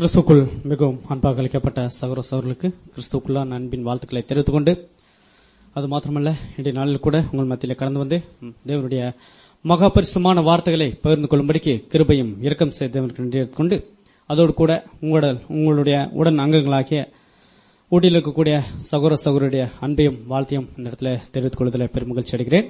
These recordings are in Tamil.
கிறிஸ்துக்குள் மிகவும் அன்பாக அளிக்கப்பட்ட சகோதர சகோதரர்களுக்கு கிறிஸ்துக்குள்ளான அன்பின் வாழ்த்துக்களை தெரிவித்துக் கொண்டு அது மாத்திரமல்ல இன்றைய நாளில் கூட உங்கள் மத்தியிலே கடந்து வந்து ம், தேவனுடைய மகா பரிசுமான வார்த்தைகளை பகிர்ந்து கொள்ளும்படிக்கு கிருபையும் இரக்கம் செய்த தேவனுக்கு நன்றி கொண்டு அதோடு கூட உங்களுடைய உங்களுடைய உடன் அங்கங்களாகிய ஊட்டியில் இருக்கக்கூடிய சகோதர சகோதரருடைய அன்பையும் வாழ்த்தையும் இந்த இடத்துல தெரிவித்துக் கொள்வதில் பெருமகிழ்ச்சி அடைகிறேன்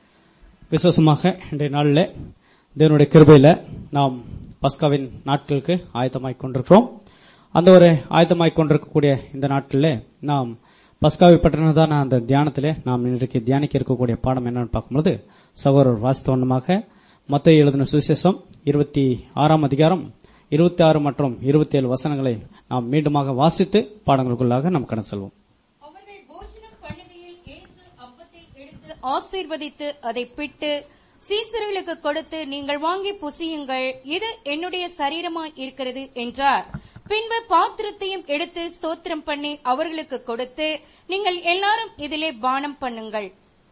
விசேஷமாக இன்றைய நாளில் தேவனுடைய கிருபையில நாம் பஸ்காவின் நாட்களுக்கு ஆயத்தமாய் கொண்டிருக்கிறோம் அந்த ஒரு ஆயத்தமாய் கொண்டிருக்கக்கூடிய இந்த நாட்களில் நாம் பஸ்காவை பற்றினதான அந்த தியானத்திலே நாம் இன்றைக்கு தியானிக்க இருக்கக்கூடிய பாடம் என்னன்னு பார்க்கும்போது சகோதரர் வாசித்தவண்ணமாக மத்திய எழுதின சுவிசேஷம் இருபத்தி ஆறாம் அதிகாரம் இருபத்தி ஆறு மற்றும் இருபத்தி ஏழு வசனங்களை நாம் மீண்டுமாக வாசித்து பாடங்களுக்குள்ளாக நாம் கடந்து செல்வோம் அவர்கள் போஜனம் பண்ணுகையில் இயேசு அப்பத்தை எடுத்து ஆசீர்வதித்து அதை பிட்டு சீசர்களுக்கு கொடுத்து நீங்கள் வாங்கி புசியுங்கள் இது என்னுடைய சரீரமாய் இருக்கிறது என்றார் பின்பு பாத்திரத்தையும் எடுத்து ஸ்தோத்திரம் பண்ணி அவர்களுக்கு கொடுத்து நீங்கள் எல்லாரும் இதிலே பானம் பண்ணுங்கள்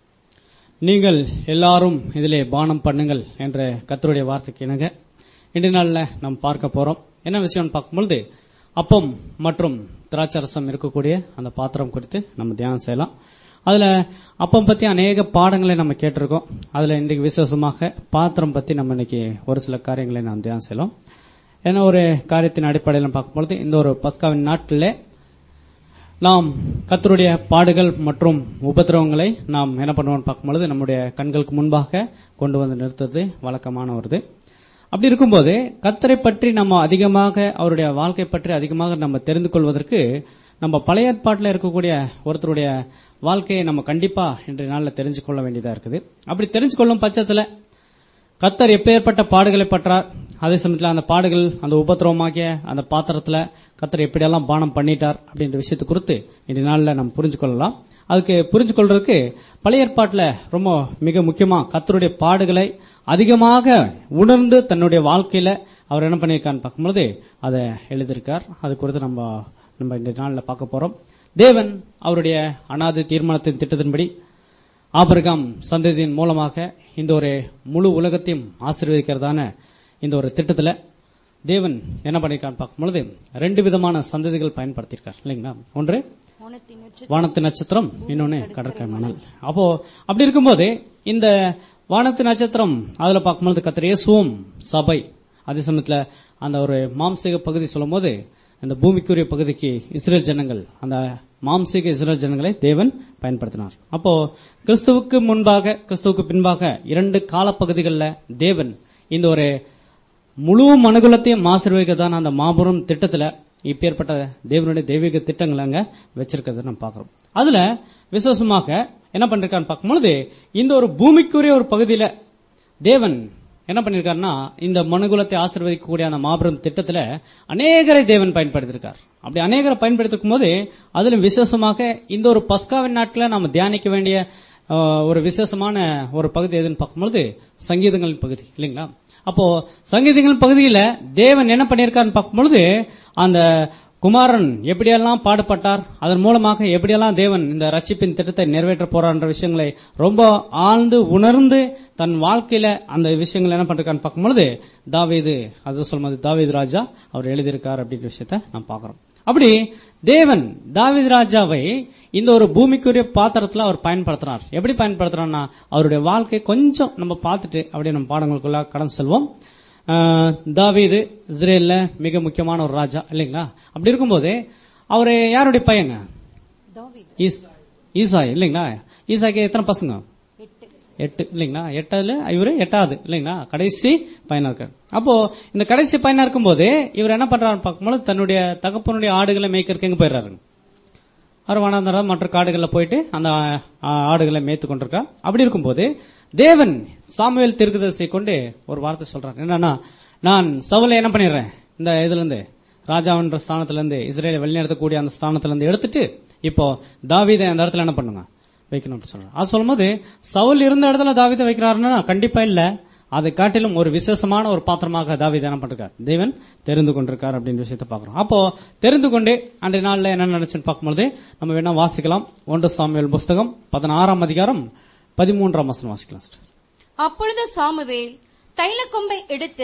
நீங்கள் எல்லாரும் இதிலே பானம் பண்ணுங்கள் என்ற கர்த்தருடைய வார்த்தைக்கு இணங்க இன்றைய நாளில் நாம் பார்க்க போறோம் என்ன விஷயம்னு பார்க்கும்பொழுது அப்பம் மற்றும் திராட்சரசம் இருக்கக்கூடிய அந்த பாத்திரம் குறித்து நம்ம தியானம் செய்யலாம் அதுல அப்பம் பத்தி அநேக பாடங்களை நம்ம கேட்டிருக்கோம் அதுல இன்றைக்கு விசேஷமாக பாத்திரம் பத்தி நம்ம இன்னைக்கு ஒரு சில காரியங்களை நாம் தியானம் செய்யலாம் ஏன்னா ஒரு காரியத்தின் அடிப்படையில் பார்க்கும்பொழுது இந்த ஒரு பஸ்காவின் நாட்டிலே நாம் கர்த்தருடைய பாடுகள் மற்றும் உபத்திரவங்களை நாம் என்ன பண்ணுவோம்னு பார்க்கும்பொழுது நம்முடைய கண்களுக்கு முன்பாக கொண்டு வந்து நிறுத்துறது வழக்கமான வருது அப்படி இருக்கும்போது கர்த்தரை பற்றி நம்ம அதிகமாக அவருடைய வாழ்க்கை பற்றி அதிகமாக நம்ம தெரிந்து கொள்வதற்கு நம்ம பழைய ஏற்பாட்டில் இருக்கக்கூடிய ஒருத்தருடைய வாழ்க்கையை நம்ம கண்டிப்பா இன்றைய நாளில் தெரிஞ்சு கொள்ள வேண்டியதா இருக்குது அப்படி தெரிஞ்சு கொள்ளும் பட்சத்துல கத்தர் எப்பேற்பட்ட பாடுகளை பற்றார் அதே சமயத்தில் அந்த பாடுகள் அந்த உபத்திரவமாகிய அந்த பாத்திரத்துல கத்தர் எப்படியெல்லாம் பானம் பண்ணிட்டார் அப்படின்ற விஷயத்தை குறித்து இந்த நாளில் நம்ம புரிஞ்சு கொள்ளலாம் அதுக்கு புரிஞ்சு கொள்றதுக்கு பழைய ஏற்பாட்டில் ரொம்ப மிக முக்கியமா கத்தருடைய பாடுகளை அதிகமாக உணர்ந்து தன்னுடைய வாழ்க்கையில அவர் என்ன பண்ணியிருக்கான்னு பார்க்கும்பொழுது அதை எழுதியிருக்கார் அது குறித்து நம்ம நம்ம இந்த நாளில் பார்க்க போறோம் தேவன் அவருடைய அனாதி தீர்மானத்தின் திட்டத்தின்படி ஆபிரகாம் சந்ததியின் மூலமாக இந்த ஒரு முழு உலகத்தையும் ஆசீர்வதிக்கிறதான இந்த ஒரு திட்டத்துல தேவன் என்ன பண்ணிருக்கான்னு பார்க்கும்பொழுது ரெண்டு விதமான சந்ததிகள் பயன்படுத்தியிருக்கார் இல்லைங்களா ஒன்று வானத்து நட்சத்திரம் இன்னொன்னு கடற்கரை மணல் அப்போ அப்படி இருக்கும்போது இந்த வானத்து நட்சத்திரம் அதுல பார்க்கும்பொழுது கத்திர இயேசுவும் சபை அதே சமயத்துல அந்த ஒரு மாம்சீக பகுதி சொல்லும்போது அந்த பூமிக்குரிய பகுதிக்கு இஸ்ரேல் ஜனங்கள் அந்த மாம்சீக இஸ்ரேல் ஜனங்களை தேவன் பயன்படுத்தினார் அப்போ கிறிஸ்துவுக்கு முன்பாக கிறிஸ்துவுக்கு பின்பாக இரண்டு காலப்பகுதிகளில் தேவன் இந்த ஒரு முழு மனுகுலத்தையும் ஆசீர்வதிக்கதான அந்த மாபெரும் திட்டத்துல இப்பேற்பட்ட தேவனுடைய தெய்வீக திட்டங்களை அங்க வச்சிருக்கிறத நம்ம பார்க்கிறோம் அதுல விசேஷமாக என்ன பண்ணிருக்கான்னு பார்க்கும்பொழுது இந்த ஒரு பூமிக்குரிய ஒரு பகுதியில தேவன் என்ன பண்ணிருக்காருன்னா இந்த மனுகுலத்தை ஆசீர்வதிக்கக்கூடிய அந்த மாபெரும் திட்டத்துல அநேகரை தேவன் பயன்படுத்தியிருக்கார் அப்படி அநேகரை பயன்படுத்திருக்கும் போது அதிலும் விசேஷமாக இந்த ஒரு பஸ்காவின் நாட்கள நாம தியானிக்க வேண்டிய அஹ், ஒரு விசேஷமான ஒரு பகுதி எதுன்னு பார்க்கும்பொழுது சங்கீதங்களின் பகுதி இல்லைங்களா அப்போ சங்கீதங்கள் பகுதியில தேவன் என்ன பண்ணியிருக்காருன்னு பார்க்கும்பொழுது அந்த குமாரன் எப்படியெல்லாம் பாடுபட்டார் அதன் மூலமாக எப்படியெல்லாம் தேவன் இந்த ரட்சிப்பின் திட்டத்தை நிறைவேற்ற போறார்ன்ற விஷயங்களை ரொம்ப ஆழ்ந்து உணர்ந்து தன் வாழ்க்கையில அந்த விஷயங்கள் என்ன பண்றான்னு பார்க்கும்பொழுது தாவீது அது சொல்லும்போது தாவீது ராஜா அவர் எழுதியிருக்கார் அப்படின்ற விஷயத்த நாம் பார்க்கிறோம் அப்படி தேவன் தாவீது ராஜாவை இந்த ஒரு பூமிக்குரிய பாத்திரத்துல அவர் பயன்படுத்துறார் எப்படி பயன்படுத்துறார்னா அவருடைய வாழ்க்கை கொஞ்சம் நம்ம பார்த்துட்டு அப்படியே நம்ம பாடங்களுக்குள்ள கடந்து செல்வோம் ஆஹ், தாவீது இஸ்ரேல்ல மிக முக்கியமான ஒரு ராஜா இல்லைங்களா அப்படி இருக்கும்போது அவரு யாருடைய பையங்க ஈஸ்- ஈசாய் இல்லைங்களா ஈசாய்க்கு எத்தனை பசங்க எட்டு இல்லைங்களா எட்டாவது இவரு எட்டாவது இல்லைங்களா கடைசி பையனா இருக்காரு அப்போ இந்த கடைசி பையனா இருக்கும்போது இவர் என்ன பண்றாரு பார்க்கும்போது தன்னுடைய தகப்பனுடைய ஆடுகளை மேய்க்கிறதுக்கு எங்க போயிடுறாரு அவர் வனாந்தரம் மற்ற காடுகளில் போயிட்டு அந்த ஆ, ஆடுகளை மேய்த்து கொண்டிருக்கா அப்படி இருக்கும்போது தேவன் சாமுவேல் தீர்க்கதரிசியை கொண்டு ஒரு வார்த்தை சொல்றார் என்னன்னா நான் சவுலை என்ன பண்ணிடுறேன் இந்த இதுல இருந்து ராஜாவன்ற ஸ்தானத்துல இருந்து இஸ்ரேலை வெளிநடத்தக்கூடிய அந்த ஸ்தானத்துல இருந்து எடுத்துட்டு இப்போ தாவீதை அந்த இடத்துல என்ன பண்ணுங்க வைக்கணும் அப்படி சொல்றாரு அது சொல்லும்போது சவுல் இருந்த இடத்துல தாவீதை வைக்கிறாருன்னா கண்டிப்பா இல்ல அதை காட்டிலும் ஒரு விசேஷமான ஒரு பாத்திரமாக தாவீது என்ன பண்ணிருக்கார் தேவன் தெரிந்து கொண்டிருக்கார் அப்படின்ற விஷயத்தை பார்க்கிறோம் அப்போ தெரிந்து கொண்டு அன்றைய நாள்ல என்ன நினைச்சுன்னு பார்க்கும்போது நம்ம வேணா வாசிக்கலாம் ஒன்று சாமுவேல் புஸ்தகம் பதினாறாம் அதிகாரம் பதிமூன்றாம் வசனம் வாசிக்கலாம் sister. அப்பொழுது சாமுவேல் தைலக்கொம்பை எடுத்து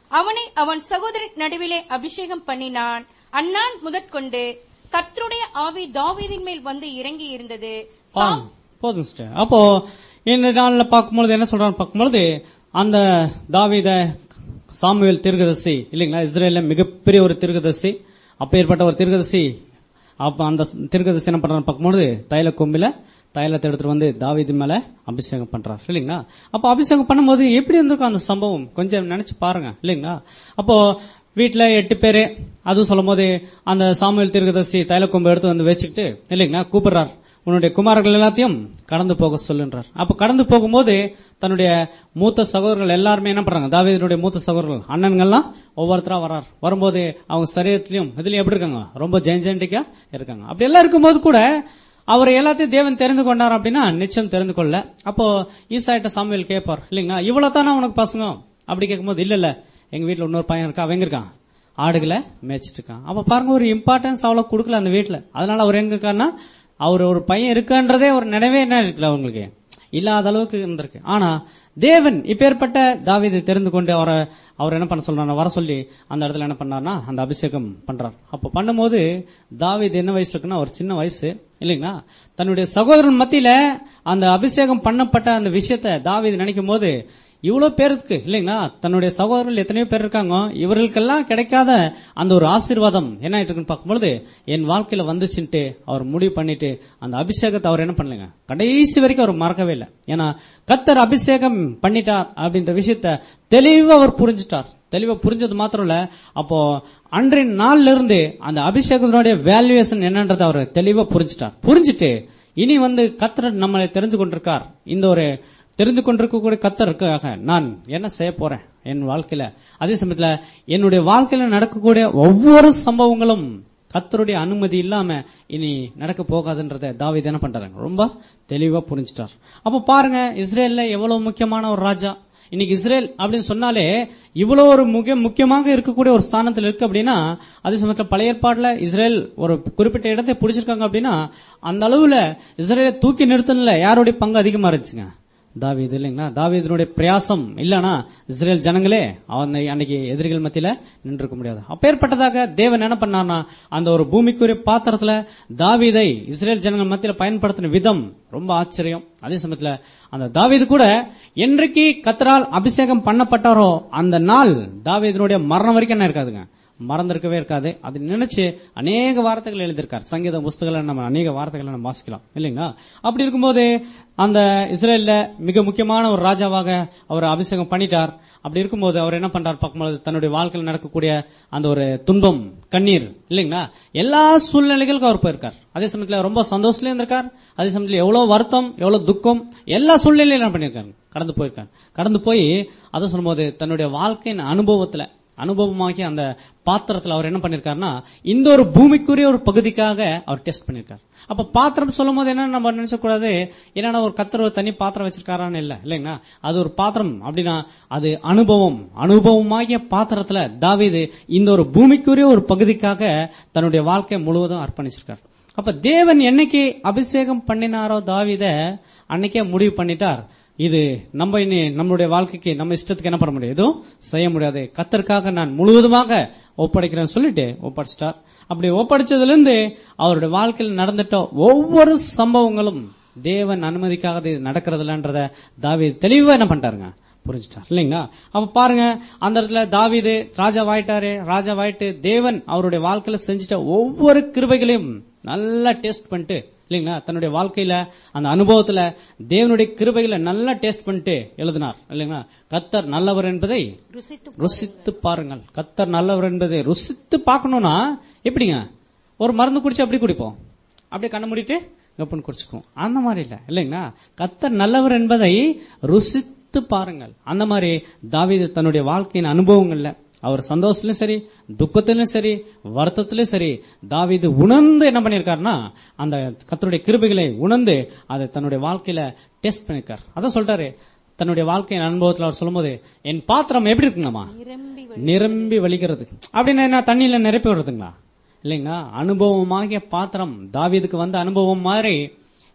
அவனை அவன் சகோதரன் நடுவிலே அபிஷேகம் பண்ணினான் அந்நாள் முதற்கொண்டு கர்த்தருடைய ஆவி தாவீதின் மேல் வந்து இறங்கி இருந்தது பாருங்க. போதும் சிஸ்டர் அப்போ இந்த நாள்ல பார்க்கும்பொழுது என்ன சொல்றான்னு பார்க்கும்பொழுது அந்த தாவீத சாமுவேல் தீர்க்கதரிசி இல்லைங்களா இஸ்ரேல்ல மிகப்பெரிய ஒரு தீர்க்கதரிசி அப்பேற்பட்ட ஒரு தீர்க்கதரிசி அப்ப அந்த தீர்க்கதரிசி என்ன பண்றான்னு பார்க்கும்பொழுது தைல கொம்பில தைலத்தை எடுத்துட்டு வந்து தாவீது மேல அபிஷேகம் பண்றார் இல்லைங்களா அப்போ அபிஷேகம் பண்ணும்போது எப்படி இருந்திருக்கும் அந்த சம்பவம் கொஞ்சம் நினைச்சு பாருங்க இல்லைங்களா அப்போ வீட்டுல எட்டு பேரு அதுவும் சொல்லும் போது அந்த சாமுவேல் தீர்க்கதரிசி தைலக்கொம்பு எடுத்து வந்து வச்சுக்கிட்டு இல்லைங்களா கூப்பிடுறார் உன்னுடைய குமாரர்கள் எல்லாத்தையும் கடந்து போக சொல்லுன்றார் அப்ப கடந்து போகும்போது தன்னுடைய மூத்த சகோதரர்கள் எல்லாருமே என்ன பண்றாங்க தாவீதினுடைய மூத்த சகோதரர்கள் அண்ணன்கள்லாம் ஒவ்வொருத்தரா வர்றார் வரும்போது அவங்க சரீரத்திலையும் இதுலயும் எப்படி இருக்காங்க ரொம்ப ஜெயஞ்சென்டிக்கா இருக்காங்க அப்படி எல்லாம் இருக்கும்போது கூட அவர் எல்லாத்தையும் தேவன் தெரிந்து கொண்டார் அப்படின்னா நிச்சயம் தெரிந்து கொள்ள அப்போ ஈசாயிட்ட சாமுவேல் கேட்பார் இல்லைங்களா இவ்வளவு தானே உனக்கு பசங்க அப்படி கேட்கும்போது இல்ல இல்ல எங்க வீட்டுல இன்னொரு பையன் இருக்கா அவங்க இருக்கான் ஆடுகளை மேய்ச்சிட்டு இருக்கான் அப்ப பாருங்க ஒரு இம்பார்ட்டன்ஸ் அவ்வளவு கொடுக்கல அந்த வீட்டுல அதனால அவர் எங்க இருக்காருன்னா அவர் ஒரு பையன் இருக்கான்றதே ஒரு நினைவே என்ன இருக்குல்ல அவங்களுக்கு இல்லாத அளவுக்கு இருந்திருக்கு ஆனா தேவன் இப்பேற்பட்ட தாவீதை தெரிந்து கொண்டு அவரை அவர் என்ன பண்ண சொல்றாரு வர சொல்லி அந்த இடத்துல என்ன பண்ணார்னா அந்த அபிஷேகம் பண்றார் அப்ப பண்ணும்போது தாவீது என்ன வயசுல இருக்குன்னா ஒரு சின்ன வயசு இல்லைங்களா தன்னுடைய சகோதரன் மத்தியில அந்த அபிஷேகம் பண்ணப்பட்ட அந்த விஷயத்தை தாவீது நினைக்கும் போது இவ்வளவு பேருக்கு இல்லைங்களா தன்னுடைய சகோதரர்கள் எத்தனையோ பேர் இருக்காங்க இவர்களுக்கெல்லாம் கிடைக்காத அந்த ஒரு ஆசீர்வாதம் என்ன ஆயிட்டு இருக்குன்னு பார்க்கும்பொழுது என் வாழ்க்கையில வந்துச்சுன்ட்டு அவர் முடிவு பண்ணிட்டு அந்த அபிஷேகத்தை அவர் என்ன பண்ணலங்க கடைசி வரைக்கும் அவர் மறக்கவே இல்லை ஏன்னா கத்தர் அபிஷேகம் பண்ணிட்டார் அப்படின்ற விஷயத்த தெளிவா அவர் புரிஞ்சுட்டார் தெளிவா புரிஞ்சது மாத்திரம் இல்ல அப்போ அன்றைய நாள்ல இருந்து அந்த அபிஷேகத்தினுடைய வேல்யூவேஷன் என்னன்றதை அவர் தெளிவா புரிஞ்சுட்டார் புரிஞ்சுட்டு இனி வந்து கத்தர் நம்மளை தெரிஞ்சு கொண்டிருக்கார் இந்த ஒரு தெரிந்து கொண்டிருக்கக்கூடிய கத்தருக்காக நான் என்ன செய்ய போறேன் என் வாழ்க்கையில அதே சமயத்துல என்னுடைய வாழ்க்கையில நடக்கக்கூடிய ஒவ்வொரு சம்பவங்களும் கத்தருடைய அனுமதி இல்லாம இனி நடக்க போகாதுன்றத தாவீது என்ன பண்றாங்க ரொம்ப தெளிவா புரிஞ்சுட்டார் அப்ப பாருங்க இஸ்ரேல்ல எவ்வளவு முக்கியமான ஒரு ராஜா இன்னைக்கு இஸ்ரேல் அப்படின்னு சொன்னாலே இவ்வளவு ஒரு முக்கிய முக்கியமாக இருக்கக்கூடிய ஒரு ஸ்தானத்தில் இருக்கு அப்படின்னா அதே சமயத்தில் பழைய ஏற்பாடுல இஸ்ரேல் ஒரு குறிப்பிட்ட இடத்தை பிடிச்சிருக்காங்க அப்படின்னா அந்த அளவுல இஸ்ரேலை தூக்கி நிறுத்தல யாருடைய பங்கு அதிகமா இருந்துச்சுங்க தாவீது இல்லைங்களா தாவீதனுடைய பிரயாசம் இல்லனா இஸ்ரேல் ஜனங்களே அவனை அன்னைக்கு எதிரிகள் மத்தியில நின்றுக்க முடியாது அப்பேற்பட்டதாக தேவன் என்ன பண்ணார்னா அந்த ஒரு பூமிக்குரிய பாத்திரத்துல தாவீதை இஸ்ரேல் ஜனங்கள் மத்தியில பயன்படுத்தின விதம் ரொம்ப ஆச்சரியம் அதே சமயத்துல அந்த தாவீது கூட என்றைக்கு கத்தரால் அபிஷேகம் பண்ணப்பட்டாரோ அந்த நாள் தாவீதனுடைய மரணம் வரைக்கும் என்ன இருக்காதுங்க மறந்திருக்கவே இருக்காது அது நினைச்சு அநேக வார்த்தைகள் எழுதியிருக்கார் சங்கீத புஸ்தகங்களை நம்ம அநேக வார்த்தைகளை நம்ம வாசிக்கலாம் இல்லைங்களா அப்படி இருக்கும்போது அந்த இஸ்ரேல்ல மிக முக்கியமான ஒரு ராஜாவாக அவர் அபிஷேகம் பண்ணிட்டார் அப்படி இருக்கும்போது அவர் என்ன பண்றார் பார்க்கும்போது தன்னுடைய வாழ்க்கையில் நடக்கக்கூடிய அந்த ஒரு துன்பம் கண்ணீர் இல்லைங்களா எல்லா சூழ்நிலைகளுக்கும் அவர் போயிருக்கார் அதே சமயத்துல ரொம்ப சந்தோஷத்துலயும் இருந்திருக்கார் அதே சமயத்துல எவ்வளவு வருத்தம் எவ்வளவு துக்கம் எல்லா சூழ்நிலையிலும் என்ன பண்ணிருக்காரு கடந்து போயிருக்காரு கடந்து போய் அதை சொல்லும்போது தன்னுடைய வாழ்க்கையின் அனுபவத்துல அனுபவமாக்கி அந்த பாத்திரத்துல அவர் என்ன பண்ணிருக்காருன்னா இந்த ஒரு பூமிக்குரிய ஒரு பகுதிக்காக அவர் டெஸ்ட் பண்ணிருக்காரு அப்ப பாத்திரம் சொல்லும் போது என்ன நம்ம நினைச்ச கூடாது என்னன்னா ஒரு கத்தர் ஒரு தனி பாத்திரம் வச்சிருக்காரான்னு இல்ல இல்லைங்களா அது ஒரு பாத்திரம் அப்படின்னா அது அனுபவம் அனுபவமாகிய பாத்திரத்துல தாவீது இந்த ஒரு பூமிக்குரிய ஒரு பகுதிக்காக தன்னுடைய வாழ்க்கை முழுவதும் அர்ப்பணிச்சிருக்கார் அப்ப தேவன் என்னைக்கு அபிஷேகம் பண்ணினாரோ தாவீத அன்னைக்கே முடிவு பண்ணிட்டார் இது நம்ம இனி நம்மளுடைய வாழ்க்கைக்கு நம்ம இஷ்டத்துக்கு என்ன பண்ண முடியாது எதுவும் செய்ய முடியாது கத்தருக்காக நான் முழுவதுமாக ஒப்படைக்கிறேன்னு சொல்லிட்டு ஒப்படைச்சிட்டார் அப்படி ஒப்படைச்சதுல இருந்து அவருடைய வாழ்க்கையில் நடந்துட்ட ஒவ்வொரு சம்பவங்களும் தேவன் அனுமதிக்காக இது நடக்கிறதுலன்றத தாவீது தெளிவா என்ன பண்ணிட்டாருங்க புரிஞ்சுட்டார் இல்லைங்களா அப்ப பாருங்க அந்த இடத்துல தாவீது ராஜாவாயிட்டாரு ராஜாவாயிட்டு தேவன் அவருடைய வாழ்க்கையில செஞ்சுட்ட ஒவ்வொரு கிருபைகளையும் நல்லா டேஸ்ட் பண்ணிட்டு இல்லைங்களா தன்னுடைய வாழ்க்கையில அந்த அனுபவத்துல தேவனுடைய கிருபைகளை நல்லா டேஸ்ட் பண்ணிட்டு எழுதினார் இல்லைங்களா கத்தர் நல்லவர் என்பதை ருசித்து ருசித்து பாருங்கள் கத்தர் நல்லவர் என்பதை ருசித்து பார்க்கணும்னா எப்படிங்க ஒரு மருந்து குடிச்சு அப்படி குடிப்போம் அப்படியே கண்ணை மூடிட்டு கப்புன்னு குடிச்சுக்குவோம் அந்த மாதிரி இல்ல இல்லைங்களா கத்தர் நல்லவர் என்பதை ருசித்து பாருங்கள் அந்த மாதிரி தாவீது தன்னுடைய வாழ்க்கையின் அனுபவங்கள்ல அவர் சந்தோஷத்திலும் சரி துக்கத்திலும் சரி வருத்தத்திலும் சரி தாவீது உணர்ந்து என்ன பண்ணிருக்காருன்னா அந்த கத்தருடைய கிருபைகளை உணர்ந்து அதை தன்னுடைய வாழ்க்கையில டெஸ்ட் பண்ணிருக்கார் அதான் சொல்றாரு தன்னுடைய வாழ்க்கையின் அனுபவத்தில் அவர் சொல்லும்போது என் பாத்திரம் எப்படி இருக்குங்கம்மா நிரம்பி நிரம்பி வழிகிறது அப்படின்னா என்ன தண்ணியில நிரப்பி வருதுங்களா இல்லைங்களா அனுபவமாகிய பாத்திரம் தாவீதுக்கு வந்த அனுபவம் மாதிரி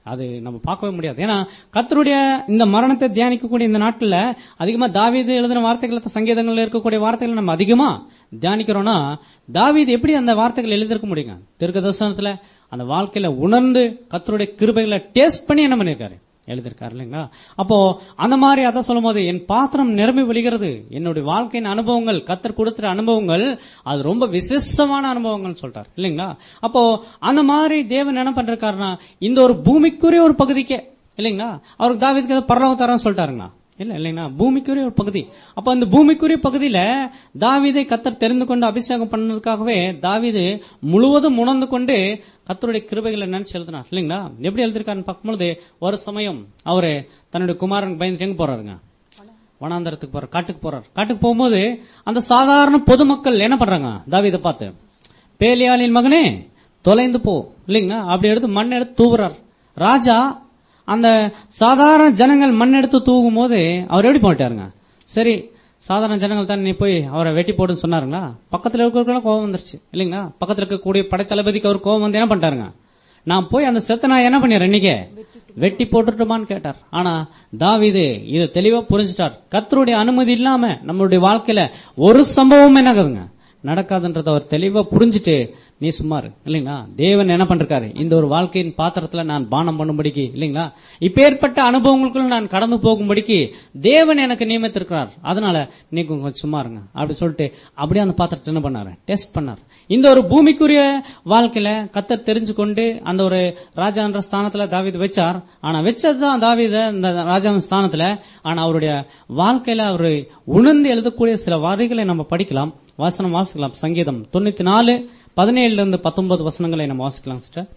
அது நம்ம பார்க்கவே முடியாது ஏன்னா கத்தருடைய இந்த மரணத்தை தியானிக்கக்கூடிய இந்த நாட்டுல அதிகமா தாவீது எழுதின வார்த்தைகள் சங்கீதங்கள்ல இருக்கக்கூடிய வார்த்தைகளை நம்ம அதிகமா தியானிக்கிறோம்னா தாவீது எப்படி அந்த வார்த்தைகள் எழுதியிருக்க முடியுங்க திருக்க தரிசனத்துல அந்த வாழ்க்கையில உணர்ந்து கத்தருடைய கிருபைகளை டேஸ்ட் பண்ணி என்ன பண்ணிருக்காரு எழுதியிருக்காரு இல்லைங்களா அப்போ அந்த மாதிரி அதை சொல்லும் போது என் பாத்திரம் நிரம்பி விழுகிறது என்னுடைய வாழ்க்கையின் அனுபவங்கள் கத்தர் கொடுத்துற அனுபவங்கள் அது ரொம்ப விசேஷமான அனுபவங்கள் சொல்றாரு இல்லைங்களா அப்போ அந்த மாதிரி தேவன் என்ன பண்றாருன்னா இந்த ஒரு பூமிக்குரிய ஒரு பகுதிக்கே இல்லைங்களா அவருக்கு தாவீதுக்கு ஏதோ பரலோக தரேன்னு சொல்லிட்டாருங்களா இல்ல இல்லைங்களா பூமிக்குரிய ஒரு பகுதி அப்ப அந்த பூமிக்குரிய பகுதியில தாவீதை கத்தர் தெரிந்து கொண்டு அபிஷேகம் பண்ணதுக்காகவே தாவீது முழுவதும் உணர்ந்து கொண்டு கத்தருடைய கிருபைகளை நினைச்சு எழுதினார் இல்லைங்களா எப்படி எழுதிருக்காருன்னு பார்க்கும்பொழுது ஒரு சமயம் அவரு தன்னுடைய குமாரன் பயந்துட்டு எங்க போறாருங்க வனாந்தரத்துக்கு போறார் காட்டுக்கு போறார் காட்டுக்கு போகும்போது அந்த சாதாரண பொதுமக்கள் என்ன பண்றாங்க தாவீதை பார்த்து பேலியாளின் மகனே தொலைந்து போ இல்லைங்களா அப்படி எடுத்து மண் எடுத்து தூவுறார் ராஜா அந்த சாதாரண ஜனங்கள் மண் எடுத்து தூவும் போது அவர் எப்படி போயிட்டாருங்க சரி சாதாரண ஜனங்கள் தான் நீ போய் அவரை வெட்டி போடுன்னு சொன்னாருங்களா பக்கத்துல இருக்கிறவங்க கோவம் வந்துருச்சு இல்லைங்களா பக்கத்துல இருக்கக்கூடிய படைத்தளபதிக்கு அவர் கோவம் வந்து என்ன பண்ணிட்டாருங்க நான் போய் அந்த செத்த நான் என்ன பண்ணிடுறேன் இன்னைக்கு வெட்டி போட்டுட்டுமான்னு கேட்டார் ஆனா தாவீது இதை தெளிவா புரிஞ்சுட்டார் கத்தருடைய அனுமதி இல்லாம நம்மளுடைய வாழ்க்கையில ஒரு சம்பவம் என்னங்குதுங்க நடக்காதுன்றத அவர் தெளிவா புரிஞ்சுட்டு நீ சும்மாரு இல்லைங்களா தேவன் என்ன பண்றாரு இந்த ஒரு வாழ்க்கையின் பாத்திரத்துல நான் பானம் பண்ணும்படிக்கு இல்லைங்களா இப்பேற்பட்ட அனுபவங்களுக்குள்ள நான் கடந்து போகும்படிக்கு தேவன் எனக்கு நியமித்திருக்கிறார் அதனால நீ கொஞ்சம் சும்மா இருங்க அப்படி சொல்லிட்டு அப்படியே அந்த பாத்திரத்தை என்ன பண்ணாரு டெஸ்ட் பண்ணார் இந்த ஒரு பூமிக்குரிய வாழ்க்கையில கத்தர் தெரிஞ்சு கொண்டு அந்த ஒரு ராஜான்ற ஸ்தானத்துல தாவீது வச்சார் ஆனா வச்சதுதான் தாவீத இந்த ராஜா ஸ்தானத்துல ஆனா அவருடைய வாழ்க்கையில அவரு உணர்ந்து எழுதக்கூடிய சில வரிகளை நம்ம படிக்கலாம் வாசனம் வாசிக்கலாம் சங்கீதம் தொண்ணூத்தி நாலு பதினேழுல இருந்து பத்தொன்பது வசனங்களை நம்ம வாசிக்கலாம் சிஸ்டர்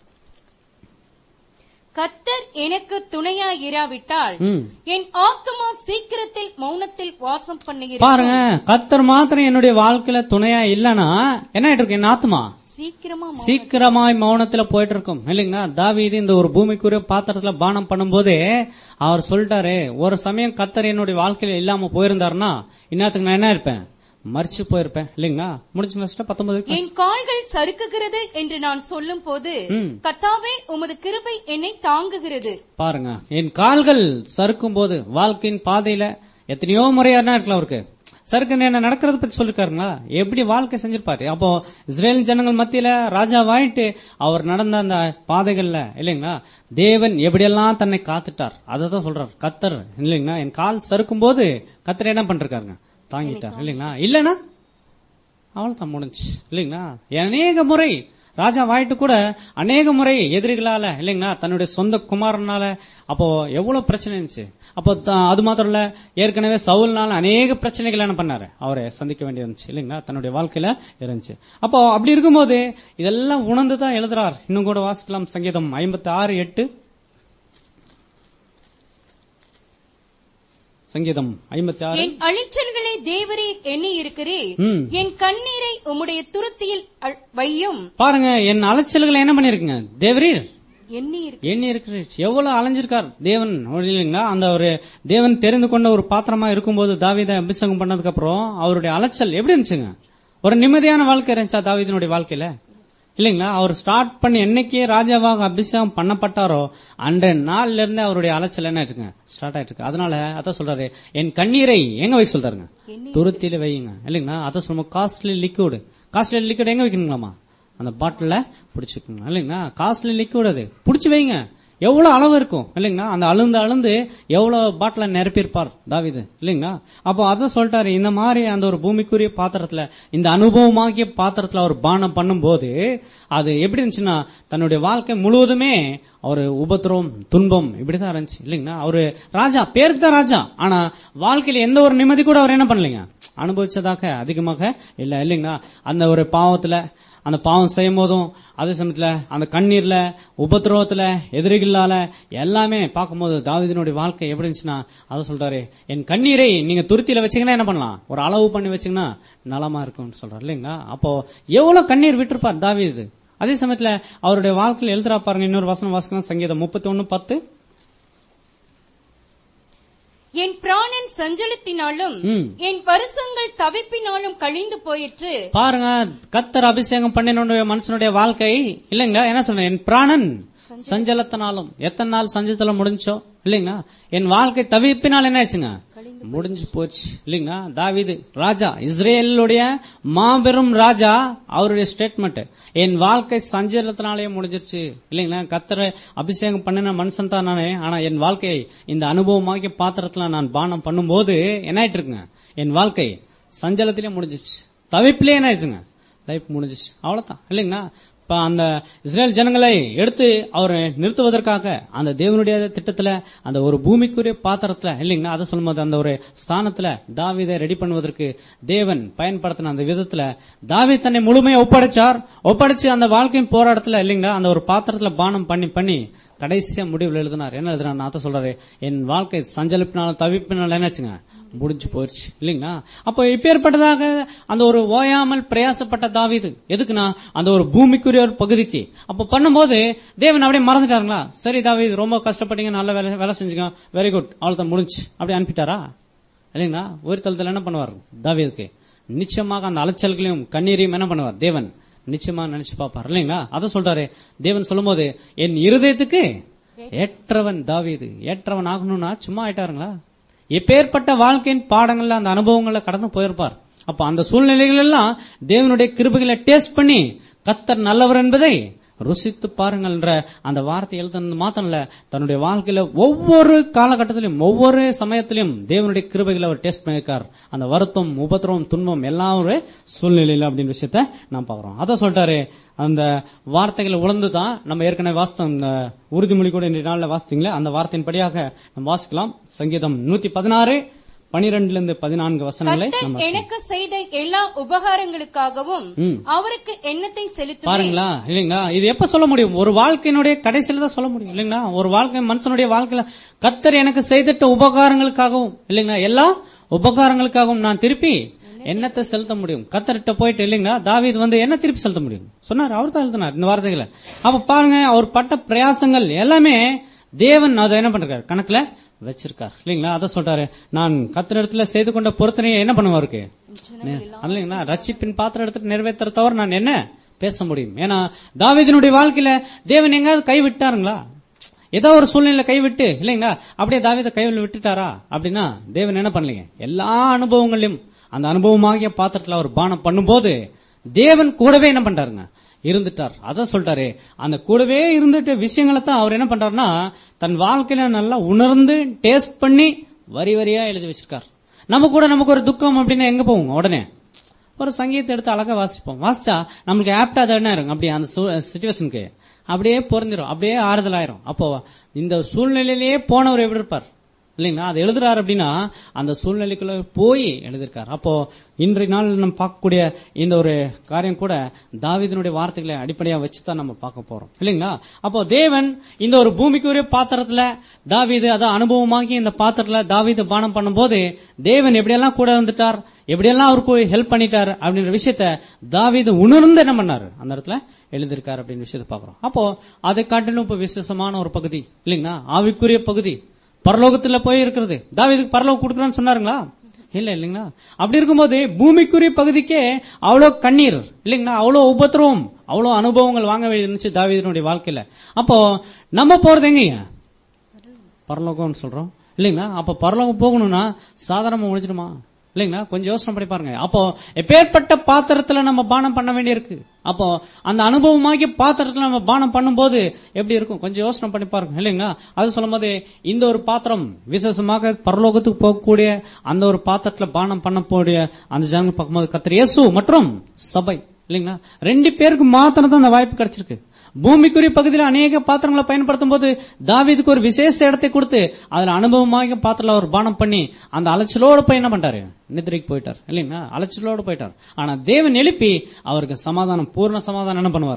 கத்தர் எனக்கு துணையா இராவிட்டால் ம். என் ஆத்துமா சீக்கிரத்தில் மௌனத்தில் வாசம் பண்ணுகிறது பாருங்க கத்தர் மாத்திரம் என்னுடைய வாழ்க்கையில துணையா இல்லனா என்ன ஆயிட்டு இருக்கு என் ஆத்மா சீக்கிரமா மௌனம். சீக்கிரமாய் மௌனத்துல போயிட்டு இருக்கும் இல்லைங்களா தாவீது இந்த ஒரு பூமிக்குரிய பாத்திரத்துல பானம் பண்ணும்போதே அவர் சொல்லிட்டாரு ஒரு சமயம் கத்தர் என்னுடைய வாழ்க்கையில இல்லாம போயிருந்தாருன்னா இன்னத்துக்கு நான் என்ன இருப்பேன் மறிச்சு போயிருப்பேன் இல்லைங்களா முடிச்சுங்களா பத்தொன்பது என் கால்கள் சறுக்குகிறது என்று நான் சொல்லும் போது ம். கத்தாவே உமது கிருபை என்னை தாங்குகிறது பாருங்க என் கால்கள் சறுக்கும் போது வாழ்க்கையின் பாதையில எத்தனையோ முறையா என்ன இருக்கலாம் அவருக்கு சறுக்கு என்ன நடக்கிறத பத்தி சொல்லிருக்காருங்களா எப்படி வாழ்க்கை செஞ்சிருப்பாரு அப்போ இஸ்ரேல் ஜனங்கள் மத்தியில ராஜா வாயிட்டு அவர் நடந்த அந்த பாதைகள்ல இல்லைங்களா தேவன் எப்படியெல்லாம் தன்னை காத்துட்டார் அதை தான் சொல்றார் கத்தர் இல்லைங்களா என் கால் சறுக்கும் போது கத்தர் என்ன பண்றாருங்க தாங்கிட்டார் இல்லைங்களா இல்லனா அவ்வளவுதான் முடிஞ்சு இல்லைங்களா அநேக முறை ராஜா வாயிட்டு கூட அநேக முறை எதிரிகளால இல்லைங்களா தன்னுடைய சொந்த குமாரனால அப்போ எவ்வளவு பிரச்சனை இருந்துச்சு அப்போ த- அது மாத்திரம் இல்ல ஏற்கனவே சவுல்னால அநேக பிரச்சனைகள் என்ன பண்ணாரு அவரை சந்திக்க வேண்டியது இருந்துச்சு இல்லைங்களா தன்னுடைய வாழ்க்கையில இருந்துச்சு அப்போ அப்படி இருக்கும்போது இதெல்லாம் உணர்ந்து தான் எழுதுறார் இன்னும் கூட வாசிக்கலாம் சங்கீதம் ஐம்பத்தி ஆறு எட்டு சங்கீதம் ஐம்பத்தி ஆறு என் அழிச்சல்களை தேவரே எண்ணி இருக்கிறீர் ம். என் கண்ணீரை உம்முடைய துருத்தியில் அழ்- வையும் பாருங்க என் அலைச்சல்களை என்ன பண்ணிருக்குங்க தேவரீர் எண்ணி இருக்கு எண்ணி இருக்கிற எவ்வளவு அலைஞ்சிருக்கார் தேவன் இல்லைங்களா அந்த ஒரு தேவன் தெரிந்து கொண்ட ஒரு பாத்திரமா இருக்கும்போது தாவீதை அபிஷேகம் பண்ணதுக்கு அப்புறம் அவருடைய அலைச்சல் எப்படி இருந்துச்சுங்க ஒரு நிம்மதியான வாழ்க்கை இருந்துச்சா தாவீதினுடைய வாழ்க்கையில இல்லைங்களா அவர் ஸ்டார்ட் பண்ணி என்னைக்கே ராஜாவாக அபிஷேகம் பண்ணப்பட்டாரோ அன்றைய நாள்ல இருந்து அவருடைய அலைச்சல் என்ன ஆயிட்டுங்க ஸ்டார்ட் ஆயிட்டு இருக்கு அதனால அதான் சொல்றாரு என் கண்ணீரை எங்க வைக்க சொல்றாருங்க துருத்தியில வையுங்க இல்லைங்களா அதான் சொல்லுவோம் காஸ்ட்லி லிக்விட் காஸ்ட்லி லிக்விட் எங்க வைக்கணுங்களாமா அந்த பாட்டில பிடிச்சிக்கணும் இல்லைங்களா காஸ்ட்லி லிக்விட் அது பிடிச்சி வைங்க எவ்வளவு அளவு இருக்கும் இல்லைங்களா அந்த அழுந்து அழுந்து எவ்வளவு பாட்டில நிரப்பியிருப்பார் தாவிது இல்லைங்களா அப்போ அதான் சொல்லிட்டாரு இந்த மாதிரி அந்த ஒரு பூமிக்குரிய பாத்திரத்துல இந்த அனுபவமாகிய பாத்திரத்துல அவர் பானம் பண்ணும்போது அது எப்படி இருந்துச்சுன்னா தன்னுடைய வாழ்க்கை முழுவதுமே ஒரு உபத்திரம் துன்பம் இப்படிதான் இருந்துச்சு இல்லைங்களா அவரு ராஜா பேருக்கு தான் ராஜா ஆனா வாழ்க்கையில எந்த ஒரு நிம்மதி கூட அவர் என்ன பண்ணலைங்க அனுபவிச்சதாக அதிகமாக இல்ல இல்லைங்களா அந்த ஒரு பாவத்துல அந்த பாவம் செய்யும் போதும் அதே சமயத்துல அந்த கண்ணீர்ல உபத்திரவத்துல எதிரிகளால எல்லாமே பார்க்கும்போது தாவீதினுடைய வாழ்க்கை எப்படி இருந்துச்சுன்னா அதை சொல்றாரு என் கண்ணீரை நீங்க துருத்தியில வச்சீங்கன்னா என்ன பண்ணலாம் ஒரு அளவு பண்ணி வச்சீங்கன்னா நலமா இருக்கும்னு சொல்றாரு இல்லைங்களா அப்போ எவ்வளவு கண்ணீர் விட்டுருப்பார் தாவீது அதே சமயத்துல அவருடைய வாழ்க்கையில் எழுதுறா பாருங்க இன்னொரு வசனம் வாசகம் சங்கீதம் முப்பத்தி ஒன்னு பத்து என் பிராணன் சஞ்சலத்தினாலும் ம். என் வருஷங்கள் தவிப்பினாலும் கழிந்து போயிற்று பாருங்க கத்தர் அபிஷேகம் பண்ணினுடைய மனுஷனுடைய வாழ்க்கை இல்லைங்களா என்ன சொல்றேன் என் பிராணன் சஞ்சலத்தினாலும் எத்தனை நாள் சஞ்சலத்துல முடிஞ்சோ இல்லைங்களா என் வாழ்க்கை தவிப்பினால் என்ன ஆச்சுங்க முடிஞ்சு போச்சு இல்லைங்களா தாவீது ராஜா இஸ்ரேலுடைய மாபெரும் ராஜா அவருடைய ஸ்டேட்மெண்ட் என் வாழ்க்கை சஞ்சலத்தினாலேயே முடிஞ்சிருச்சு இல்லைங்களா கத்தரை அபிஷேகம் பண்ணின மனுஷன் தான் நானே ஆனா என் வாழ்க்கையை இந்த அனுபவமாகிய பாத்திரத்துல நான் பானம் பண்ணும்போது என்ன ஆயிட்டு இருக்குங்க என் வாழ்க்கை சஞ்சலத்திலே முடிஞ்சிச்சு தவிப்பிலே என்ன ஆயிடுச்சுங்க லைஃப் முடிஞ்சிச்சு அவ்வளவுதான் இல்லைங்களா இப்ப அந்த இஸ்ரேல் ஜனங்களை எடுத்து அவரை நிறுத்துவதற்காக அந்த தேவனுடைய திட்டத்துல அந்த ஒரு பூமிக்குரிய பாத்திரத்துல இல்லைங்களா அதை சொல்லும்போது அந்த ஒரு ஸ்தானத்துல தாவீதை ரெடி பண்ணுவதற்கு தேவன் பயன்படுத்தின அந்த விதத்துல தாவீது தன்னை முழுமையா ஒப்படைச்சார் ஒப்படைச்சு அந்த வாழ்க்கையின் போராட்டத்துல இல்லைங்களா அந்த ஒரு பாத்திரத்துல பானம் பண்ணி பண்ணி கடைசியா முடிவில் எழுதினார் என்ன எழுதினார் நான் சொல்றாரு என் வாழ்க்கை சஞ்சலிப்பினாலும் தவிப்பினாலும் என்னாச்சுங்க முடிஞ்சு போயிருச்சு இல்லைங்களா அப்போ இப்பேற்பட்டதாக அந்த ஒரு ஓயாமல் பிரயாசப்பட்ட தாவீது எதுக்குன்னா அந்த ஒரு பூமிக்குரிய ஒரு பகுதிக்கு அப்ப பண்ணும்போது தேவன் அப்படியே மறந்துட்டாருங்களா சரி தாவீது ரொம்ப கஷ்டப்பட்டீங்க நல்ல வேலை வேலை செஞ்சுங்க வெரி குட் அவ்வளவுதான் முடிஞ்சு அப்படி அனுப்பிட்டாரா இல்லைங்களா ஒரு தளத்தில் என்ன பண்ணுவார் தாவீதுக்கு நிச்சயமாக அந்த அலைச்சல்களையும் கண்ணீரையும் என்ன பண்ணுவார் தேவன் நிச்சயமா நினைச்சு பார்ப்பார் இல்லைங்களா அதை சொல்றாரு தேவன் சொல்லும்போது என் இருதயத்துக்கு ஏற்றவன் தாவீது ஏற்றவன் ஆகணும்னா சும்மா ஆயிட்டாருங்களா எப்பேற்பட்ட வாழ்க்கையின் பாடங்கள்ல அந்த அனுபவங்களை கடந்து போயிருப்பார் அப்ப அந்த சூழ்நிலைகள் எல்லாம் தேவனுடைய கிருபைகளை டேஸ்ட் பண்ணி கத்தர் நல்லவர் என்பதை ருசித்து பாருங்கள்ன்ற அந்த வார்த்தை எழுதுனது மாத்திரம் இல்ல தன்னுடைய வாழ்க்கையில ஒவ்வொரு காலகட்டத்திலும் ஒவ்வொரு சமயத்திலும் தேவனுடைய கிருபைகளை அவர் டேஸ்ட் பண்ணியிருக்கார் அந்த வருத்தம் உபத்திரவம் துன்பம் எல்லாம் ஒரு சூழ்நிலையில அப்படின்னு விஷயத்த நாம் பாக்குறோம் அதை சொல்லிட்டாரு அந்த வார்த்தைகளை உணர்ந்து தான் நம்ம ஏற்கனவே வாசித்தோம் இந்த உறுதிமொழி கூட இன்றைய நாளில் வாசித்தீங்களே அந்த வார்த்தையின்படியாக நம்ம வாசிக்கலாம் சங்கீதம் நூத்தி பதினாறு பனிரெண்டுல இருந்து பதினான்கு வசனங்களை கர்த்தர் நம்ம எனக்கு செய்த எல்லா உபகாரங்களுக்காகவும் ம். அவருக்கு எண்ணத்தை செலுத்துவேன் பாருங்களா இல்லைங்களா இது எப்ப சொல்ல முடியும் ஒரு வாழ்க்கையினுடைய கடைசியில தான் சொல்ல முடியும் இல்லைங்களா ஒரு வாழ்க்கை மனுஷனுடைய வாழ்க்கையில கத்தர் எனக்கு செய்திட்ட உபகாரங்களுக்காகவும் இல்லைங்களா எல்லா உபகாரங்களுக்காகவும் நான் திருப்பி என்னத்தை செலுத்த முடியும் கத்தர்கிட்ட போயிட்டு இல்லைங்களா தாவீது வந்து என்ன திருப்பி செலுத்த முடியும் சொன்னார் அவர் தான் எழுதினார் இந்த வார்த்தைகளை அப்ப பாருங்க அவர் பட்ட பிரயாசங்கள் எல்லாமே தேவன் அதை என்ன பண்றாரு கணக்குல வச்சிருக்கார் இல்லைங்களா அதை சொல்றாரு நான் கத்திரிடத்துல செய்து கொண்ட பொருத்தனையை என்ன பண்ணுவாருக்கு இல்லைங்களா ரட்சிப்பின் பாத்திரம் எடுத்துட்டு நிறைவேற்ற தவிர நான் என்ன பேச முடியும் ஏன்னா தாவீதினுடைய வாழ்க்கையில தேவன் எங்காவது கை விட்டாருங்களா ஏதோ ஒரு சூழ்நிலை கைவிட்டு இல்லைங்களா அப்படியே தாவீதை கைவில் விட்டுட்டாரா அப்படின்னா தேவன் என்ன பண்ணலீங்க எல்லா அனுபவங்களையும் அந்த அனுபவமாகிய பாத்திரத்துல அவர் பானம் பண்ணும்போது தேவன் கூடவே என்ன பண்றாருங்க இருந்துட்டார் அதான் சொல்லிட்டாரு அந்த கூடவே இருந்துட்டு விஷயங்களை தான் அவர் என்ன பண்றாருன்னா தன் வாழ்க்கையில நல்லா உணர்ந்து டேஸ்ட் பண்ணி வரி வரியா எழுதி வச்சிருக்கார் நம்ம கூட நமக்கு ஒரு துக்கம் அப்படின்னா எங்க போவோம் உடனே ஒரு சங்கீதத்தை எடுத்து அழகா வாசிப்போம் வாசிச்சா நம்மளுக்கு ஆப்டா அது என்ன இருக்கும் அப்படி அந்த சுச்சுவேஷனுக்கு அப்படியே பொருந்திரும் அப்படியே ஆறுதல் ஆயிரும் அப்போ இந்த சூழ்நிலையிலேயே போனவர் எப்படி இருப்பார் இல்லைங்களா அது எழுதுறாரு அப்படின்னா அந்த சூழ்நிலைக்குள்ள போய் எழுதியிருக்கார் அப்போ இன்றைய நாள் நம்ம பார்க்கக்கூடிய இந்த ஒரு காரியம் கூட தாவீதினுடைய வார்த்தைகளை அடிப்படையா வச்சு தான் நம்ம பார்க்க போறோம் இல்லைங்களா அப்போ தேவன் இந்த ஒரு பூமிக்குரிய பாத்திரத்துல தாவீது அதான் அனுபவமாகி இந்த பாத்திரத்துல தாவீது பானம் பண்ணும்போது தேவன் எப்படியெல்லாம் கூட இருந்துட்டார் எப்படியெல்லாம் அவருக்கு ஹெல்ப் பண்ணிட்டார் அப்படின்ற விஷயத்த தாவீது உணர்ந்து என்ன பண்ணாரு அந்த இடத்துல எழுதியிருக்காரு அப்படின்னு விஷயத்த பாக்குறோம் அப்போ அதை காட்டிலும் இப்ப விசேஷமான ஒரு பகுதி இல்லைங்களா ஆவிக்குரிய பகுதி பரலோகத்துல போய் இருக்கிறது தாவீதுக்கு பரலோகம் கொடுக்குறேன்னு சொன்னாருங்களா இல்ல இல்லைங்களா அப்படி இருக்கும்போது பூமிக்குரிய பகுதிக்கே அவ்வளவு கண்ணீர் இல்லைங்களா அவ்வளவு உபத்திரவம் அவ்வளவு அனுபவங்கள் வாங்க வேண்டியிருந்துச்சு தாவீதனுடைய வாழ்க்கையில அப்போ நம்ம போறது எங்கங்க பரலோகம்னு சொல்றோம் இல்லைங்களா அப்ப பரலோகம் போகணும்னா சாதாரணமா முடிஞ்சிடுமா இல்லைங்களா கொஞ்சம் யோசனை பண்ணி பாருங்க அப்போ எப்பேற்பட்ட பாத்திரத்துல நம்ம பானம் பண்ண வேண்டியிருக்கு அப்போ அந்த அனுபவமாகி பாத்திரத்துல நம்ம பானம் பண்ணும்போது எப்படி இருக்கும் கொஞ்சம் யோசனை பண்ணி பாருங்க இல்லைங்களா அது சொல்லும் போது இந்த ஒரு பாத்திரம் விசேஷமாக பரலோகத்துக்கு போகக்கூடிய அந்த ஒரு பாத்திரத்துல பானம் பண்ணக்கூடிய அந்த ஜனங்கள் பார்க்கும்போது கத்திர இயேசு மற்றும் சபை இல்லைங்களா ரெண்டு பேருக்கு மாத்திரம் தான் அந்த வாய்ப்பு கிடைச்சிருக்கு பூமிக்குரிய பகுதியில் அநேக பாத்திரங்களை பயன்படுத்தும் போது தாவீதுக்கு ஒரு விசேஷ இடத்தை கொடுத்து அதுல அனுபவமாக பாத்திரல அவர் பானம் பண்ணி அந்த அலைச்சலோடு போய் என்ன பண்ணிட்டாரு நிதிரைக்கு போயிட்டார் இல்லைங்களா அலைச்சலோடு போயிட்டார் ஆனா தேவன் எழுப்பி அவருக்கு சமாதானம் பூர்ண சமாதானம் என்ன பண்ணுவாருங்க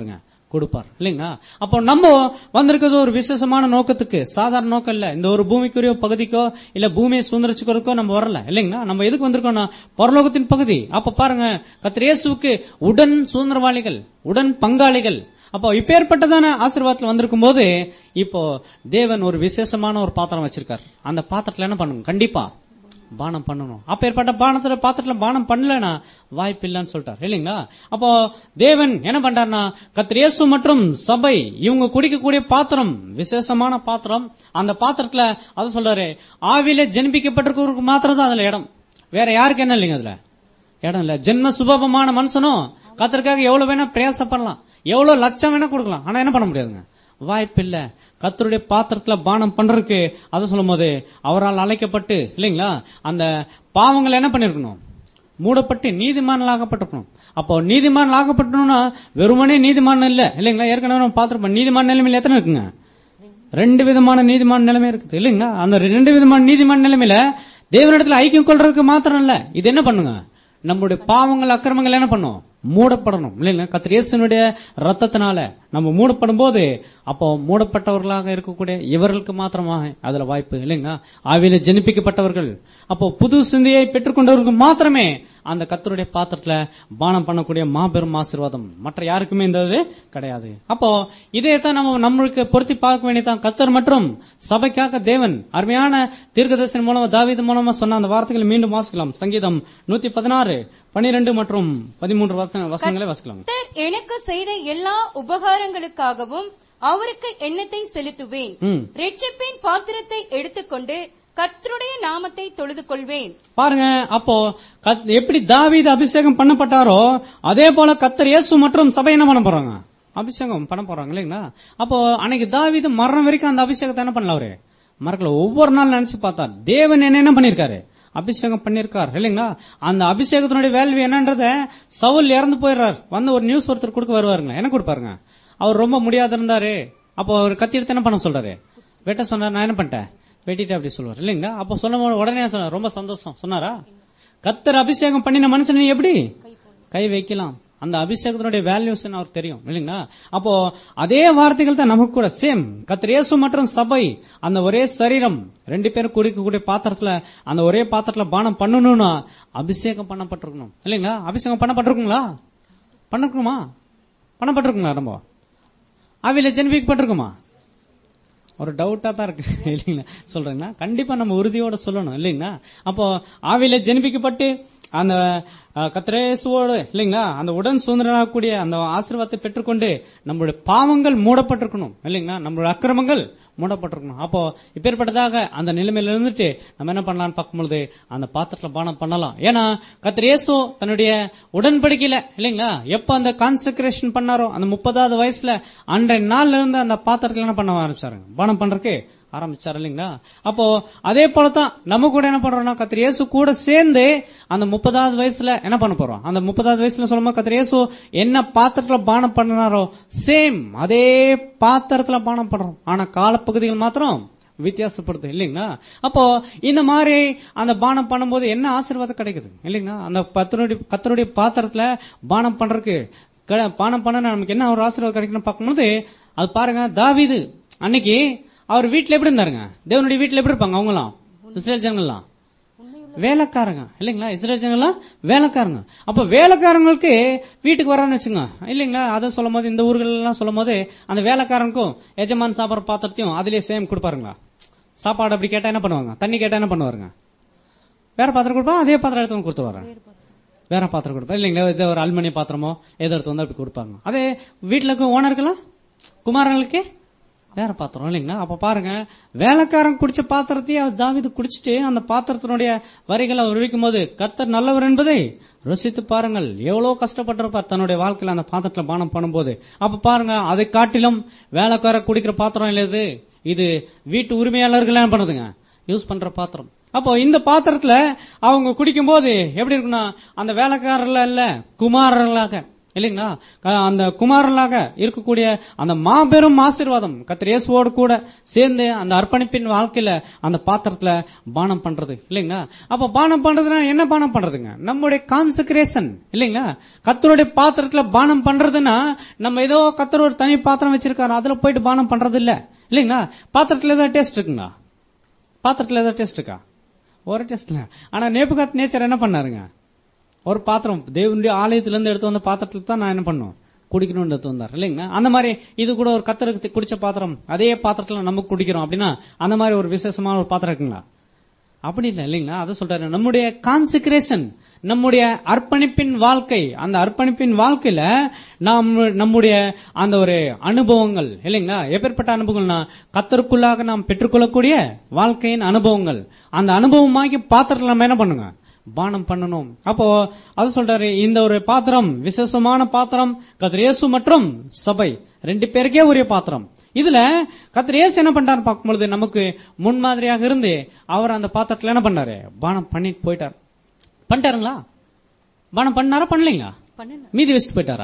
கொடுப்பார் இல்லைங்களா அப்போ நம்ம வந்திருக்கிறது ஒரு விசேஷமான நோக்கத்துக்கு சாதாரண நோக்கம் இல்ல இந்த ஒரு பூமிக்குரிய பகுதிக்கோ இல்ல பூமியை சுதந்திரிச்சுக்கிறதுக்கோ நம்ம வரல இல்லைங்களா நம்ம எதுக்கு வந்திருக்கோம்னா பரலோகத்தின் பகுதி அப்ப பாருங்க கத்திர இயேசுவுக்கு உடன் சுதந்திரவாளிகள் உடன் பங்காளிகள் அப்போ இப்பேற்பட்டதான ஆசீர்வாதத்தில் வந்திருக்கும் போது இப்போ தேவன் ஒரு விசேஷமான ஒரு பாத்திரம் வச்சிருக்கார் அந்த பாத்திரத்துல என்ன பண்ணுங்க கண்டிப்பா பானம் பண்ணணும் அப்பேற்பட்ட பானத்துல பாத்திரத்துல பானம் பண்ணலனா வாய்ப்பு இல்லைன்னு சொல்லிட்டார் இல்லைங்களா அப்போ தேவன் என்ன பண்றாருன்னா கத்திரேசு மற்றும் சபை இவங்க குடிக்கக்கூடிய பாத்திரம் விசேஷமான பாத்திரம் அந்த பாத்திரத்துல அதை சொல்றாரு ஆவியில ஜெனிப்பிக்கப்பட்டிருக்கிறவருக்கு மாத்திரம் தான் அதுல இடம் வேற யாருக்கு என்ன இல்லைங்க அதுல இடம் இல்ல ஜென்ம சுபாவமான மனுஷனும் கத்தருக்காக எவ்வளவு வேணா பிரயாசப்படலாம் எவ்வளவு லட்சம் வேணா கொடுக்கலாம் ஆனா என்ன பண்ண முடியாதுங்க வாய்ப்பு இல்ல கத்தருடைய பாத்திரத்துல பானம் பண்றதுக்கு அதை சொல்லும் போது அவரால் அழைக்கப்பட்டு இல்லைங்களா அந்த பாவங்கள் என்ன பண்ணிருக்கணும் மூடப்பட்டு நீதிமான்கள் ஆகப்பட்டிருக்கணும் அப்போ நீதிமான் ஆகப்பட்டணும்னா வெறுமனே நீதிமான் இல்ல இல்லைங்களா ஏற்கனவே நம்ம பார்த்திருப்போம் நீதிமான நிலைமையில எத்தனை இருக்குங்க ரெண்டு விதமான நீதிமான நிலைமை இருக்குது இல்லைங்களா அந்த ரெண்டு விதமான நீதிமான நிலைமையில தேவனிடத்துல ஐக்கியம் கொள்றதுக்கு மாத்திரம் இல்ல இது என்ன பண்ணுங்க நம்முடைய பாவங்கள் அக்கிரமங்கள் என்ன பண்ணும் மூடப்படணும் இல்லைங்களா கத்திரேசனுடைய ரத்தத்தினால நம்ம மூடப்படும் போது அப்போ மூடப்பட்டவர்களாக இருக்கக்கூடிய இவர்களுக்கு மாத்திரமாக அதுல வாய்ப்பு இல்லைங்களா ஆவியில ஜனிப்பிக்கப்பட்டவர்கள் அப்போ புது சிந்தையை பெற்றுக்கொண்டவர்களுக்கு மாத்திரமே அந்த கத்தருடைய பாத்திரத்துல பானம் பண்ணக்கூடிய மாபெரும் ஆசீர்வாதம் மற்ற யாருக்குமே இந்த இது கிடையாது அப்போ இதே தான் நம்ம நம்மளுக்கு பொருத்தி பார்க்க வேண்டியதான் கத்தர் மற்றும் சபைக்காக தேவன் அருமையான தீர்க்கதர்சன் மூலமா தாவீது மூலமா சொன்ன அந்த வார்த்தைகளை மீண்டும் வாசிக்கலாம் சங்கீதம் நூத்தி பதினாறு பனிரெண்டு மற்றும் பதிமூன்று வசன- வசனங்களை வாசிக்கலாம் கர்த்தர் எனக்கு செய்த எல்லா உபகாரங்களுக்காகவும் அவருக்கு எண்ணத்தை செலுத்துவேன் ம். ரட்சிப்பின் பாத்திரத்தை எடுத்துக்கொண்டு கர்த்தருடைய நாமத்தை தொழுது கொள்வேன் பாருங்க அப்போ கத்- எப்படி தாவீது அபிஷேகம் பண்ணப்பட்டாரோ அதே போல கத்தர் இயேசு மற்றும் சபை என்ன பண்ண போறாங்க அபிஷேகம் பண்ண போறாங்க இல்லைங்களா அப்போ அன்னைக்கு தாவீது மரணம் வரைக்கும் அந்த அபிஷேகத்தை என்ன பண்ணல அவரு மறக்கல ஒவ்வொரு நாள் நினைச்சு பார்த்தார் தேவன் என்ன என்ன பண்ணிருக்காரு அபிஷேகம் பண்ணிருக்கார் இல்லைங்களா அந்த அபிஷேகத்தினுடைய வேல்வி என்னன்றத சவுல் இறந்து போயிடுறார் வந்து ஒரு நியூஸ் ஒருத்தர் கொடுக்க வருவாருங்க என்ன கொடுப்பாருங்க அவர் ரொம்ப முடியாத இருந்தாரு அப்போ அவர் கத்தி எடுத்து என்ன பண்ண சொல்றாரு வெட்ட சொன்னார் நான் என்ன பண்ணிட்டேன் வெட்டிட்டு அப்படி சொல்லுவார் இல்லைங்களா அப்போ சொல்லும் போது உடனே சொன்னார் ரொம்ப சந்தோஷம் சொன்னாரா கத்தர் அபிஷேகம் பண்ணின மனுஷன் நீ எப்படி கை வைக்கலாம் அந்த அபிஷேகத்தினுடைய வேல்யூஸ் அவருக்கு தெரியும் இல்லைங்களா அப்போ அதே வார்த்தைகள் தான் நமக்கு கூட சேம் கத்தர் இயேசு மற்றும் சபை அந்த ஒரே சரீரம் ரெண்டு பேரும் குடிக்கக்கூடிய பாத்திரத்துல அந்த ஒரே பாத்திரத்துல பானம் பண்ணணும்னா அபிஷேகம் பண்ணப்பட்டிருக்கணும் இல்லைங்களா அபிஷேகம் பண்ணப்பட்டிருக்குங்களா பண்ணிருக்குமா பண்ணப்பட்டிருக்குங்களா நம்ம ஆவியில ஜென்பிக்கப்பட்டிருக்குமா ஒரு டவுட்டா தான் இருக்கு இல்லைங்களா சொல்றீங்களா கண்டிப்பா நம்ம உறுதியோட சொல்லணும் இல்லைங்களா அப்போ ஆவியில ஜெனிப்பிக்கப்பட்டு அந்த அஹ், கத்திரேசுவோடு இல்லைங்களா அந்த உடன் சுதந்திரனாகக்கூடிய அந்த ஆசீர்வாதத்தை பெற்றுக்கொண்டு நம்மளுடைய பாவங்கள் மூடப்பட்டிருக்கணும் இல்லைங்களா நம்மளுடைய அக்கிரமங்கள் மூடப்பட்டிருக்கணும் அப்போ இப்பேற்பட்டதாக அந்த நிலைமையில இருந்துட்டு நம்ம என்ன பண்ணலாம்னு பார்க்கும்பொழுது அந்த பாத்திரத்துல பானம் பண்ணலாம் ஏன்னா கத்திரேசு தன்னுடைய உடன்படிக்கையில இல்லைங்களா எப்ப அந்த கான்செக்ரேஷன் பண்ணாரோ அந்த முப்பதாவது வயசுல அன்றைய நாள்ல இருந்து அந்த பாத்திரத்துல என்ன பண்ண ஆரம்பிச்சாருங்க பானம் பண்றதுக்கு ஆரம்பிச்சாரு இல்லைங்களா அப்போ அதே போலதான் நம்ம கூட என்ன பண்றோம்னா கத்திர இயேசு கூட சேர்ந்து அந்த முப்பதாவது வயசுல என்ன பண்ண போறோம் அந்த முப்பதாவது வயசுல சொல்லும்போது கத்திர இயேசு என்ன பாத்திரத்துல பானம் பண்ணினாரோ சேம் அதே பாத்திரத்துல பானம் பண்றோம் ஆனா காலப்பகுதிகள் மாத்திரம் வித்தியாசப்படுது இல்லைங்களா அப்போ இந்த மாதிரி அந்த பானம் பண்ணும்போது என்ன ஆசீர்வாதம் கிடைக்குது இல்லைங்களா அந்த பத்தருடைய கத்தருடைய பாத்திரத்துல பானம் பண்றதுக்கு க- பானம் பண்ண நமக்கு என்ன ஒரு ஆசீர்வாதம் கிடைக்கணும் பார்க்கும்போது அது பாருங்க தாவீது அன்னைக்கு அவர் வீட்டுல எப்படி இருந்தாருங்க தேவனுடைய வீட்டுல எப்படி இருப்பாங்க அவங்களாம் இஸ்ரேல் ஜனங்கள்லாம் வேலைக்காரங்க இல்லைங்களா இஸ்ரேல் ஜனங்கள்லாம் வேலைக்காரங்க அப்ப வேலைக்காரங்களுக்கு வீட்டுக்கு வரான்னு வச்சுங்க இல்லைங்களா அதை சொல்லும் போது இந்த ஊர்கள் எல்லாம் சொல்லும் போது அந்த வேலைக்காரனுக்கும் எஜமான் சாப்பிட்ற பாத்திரத்தையும் அதுலயே சேம் கொடுப்பாருங்களா சாப்பாடு அப்படி கேட்டா என்ன பண்ணுவாங்க தண்ணி கேட்டா என்ன பண்ணுவாருங்க வேற பாத்திரம் கொடுப்பா அதே பாத்திரம் எடுத்து வந்து கொடுத்துருவாங்க வேற பாத்திரம் கொடுப்பா இல்லைங்களா இது ஒரு அலுமினிய பாத்திரமோ எதை எடுத்து வந்து அப்படி கொடுப்பாங்க அதே வீட்டுல இருக்க ஓனருக்கெல்லாம் குமாரங்களுக்கு வேற பாத்திரம் இல்லைங்களா அப்ப பாருங்க வேலைக்காரன் குடிச்ச பாத்திரத்தையே அவர் தாவிது குடிச்சிட்டு அந்த பாத்திரத்தினுடைய வரிகளை அவர் விற்கும் போது கத்தர் நல்லவர் என்பதை ருசித்து பாருங்கள் எவ்வளவு கஷ்டப்பட்டிருப்பார் தன்னுடைய வாழ்க்கையில அந்த பாத்திரத்துல பானம் பண்ணும்போது அப்ப பாருங்க அதை காட்டிலும் வேலைக்கார குடிக்கிற பாத்திரம் இல்ல இது இது வீட்டு உரிமையாளர்கள் என்ன பண்ணுதுங்க யூஸ் பண்ற பாத்திரம் அப்போ இந்த பாத்திரத்துல அவங்க குடிக்கும் போது எப்படி இருக்குன்னா அந்த வேலைக்காரர்ல இல்ல குமாரர்களாக இல்லைங்களா க- அந்த குமாரனாக இருக்கக்கூடிய அந்த மாபெரும் ஆசீர்வாதம் கத்திர இயேசுவோடு கூட சேர்ந்து அந்த அர்ப்பணிப்பின் வாழ்க்கையில அந்த பாத்திரத்துல பானம் பண்றது இல்லைங்களா அப்ப பானம் பண்றதுன்னா என்ன பானம் பண்றதுங்க நம்முடைய கான்சக்ரேஷன் இல்லைங்களா கத்தருடைய பாத்திரத்துல பானம் பண்றதுன்னா நம்ம ஏதோ கத்தர் ஒரு தனி பாத்திரம் வச்சிருக்காரு அதுல போயிட்டு பானம் பண்றது இல்ல இல்லைங்களா பாத்திரத்துல ஏதாவது டேஸ்ட் இருக்குங்களா பாத்திரத்துல ஏதாவது டேஸ்ட் இருக்கா ஒரு டேஸ்ட் இல்ல ஆனா நேபுகாத் நேச்சர் என்ன பண்ணாருங்க ஒரு பாத்திரம் தேவனுடைய ஆலயத்துல இருந்து எடுத்து வந்த பாத்திரத்துல தான் நான் என்ன பண்ணும் குடிக்கணும்னு எடுத்து வந்தார் இல்லைங்களா அந்த மாதிரி இது கூட ஒரு கத்தருக்கு குடிச்ச பாத்திரம் அதே பாத்திரத்துல நம்ம குடிக்கிறோம் அப்படின்னா அந்த மாதிரி ஒரு விசேஷமான ஒரு பாத்திரம் இருக்குங்களா அப்படி இல்லை இல்லைங்களா அதை சொல்றாரு நம்முடைய கான்சிக்ரேஷன் நம்முடைய அர்ப்பணிப்பின் வாழ்க்கை அந்த அர்ப்பணிப்பின் வாழ்க்கையில நாம் நம்முடைய அந்த ஒரு அனுபவங்கள் இல்லைங்களா எப்பேற்பட்ட அனுபவங்கள்னா கத்தருக்குள்ளாக நாம் பெற்றுக்கொள்ளக்கூடிய வாழ்க்கையின் அனுபவங்கள் அந்த அனுபவமாக்கி பாத்திரத்துல நம்ம என்ன பண்ணுங்க பானம் பண்ணணும் அப்போ அது சொல்றாரு இந்த ஒரு பாத்திரம் விசேஷமான பாத்திரம் கத்திர இயேசு மற்றும் சபை ரெண்டு பேருக்கே உரிய பாத்திரம் இதுல கத்திர இயேசு என்ன பண்றாரு பார்க்கும்பொழுது நமக்கு முன்மாதிரியாக இருந்து அவர் அந்த பாத்திரத்துல என்ன பண்ணாரு பானம் பண்ணிட்டு போயிட்டார் பண்ணிட்டாருங்களா பானம் பண்ணாரா பண்ணலீங்களா பண்ணுன மீதி வச்சுட்டு போயிட்டாரா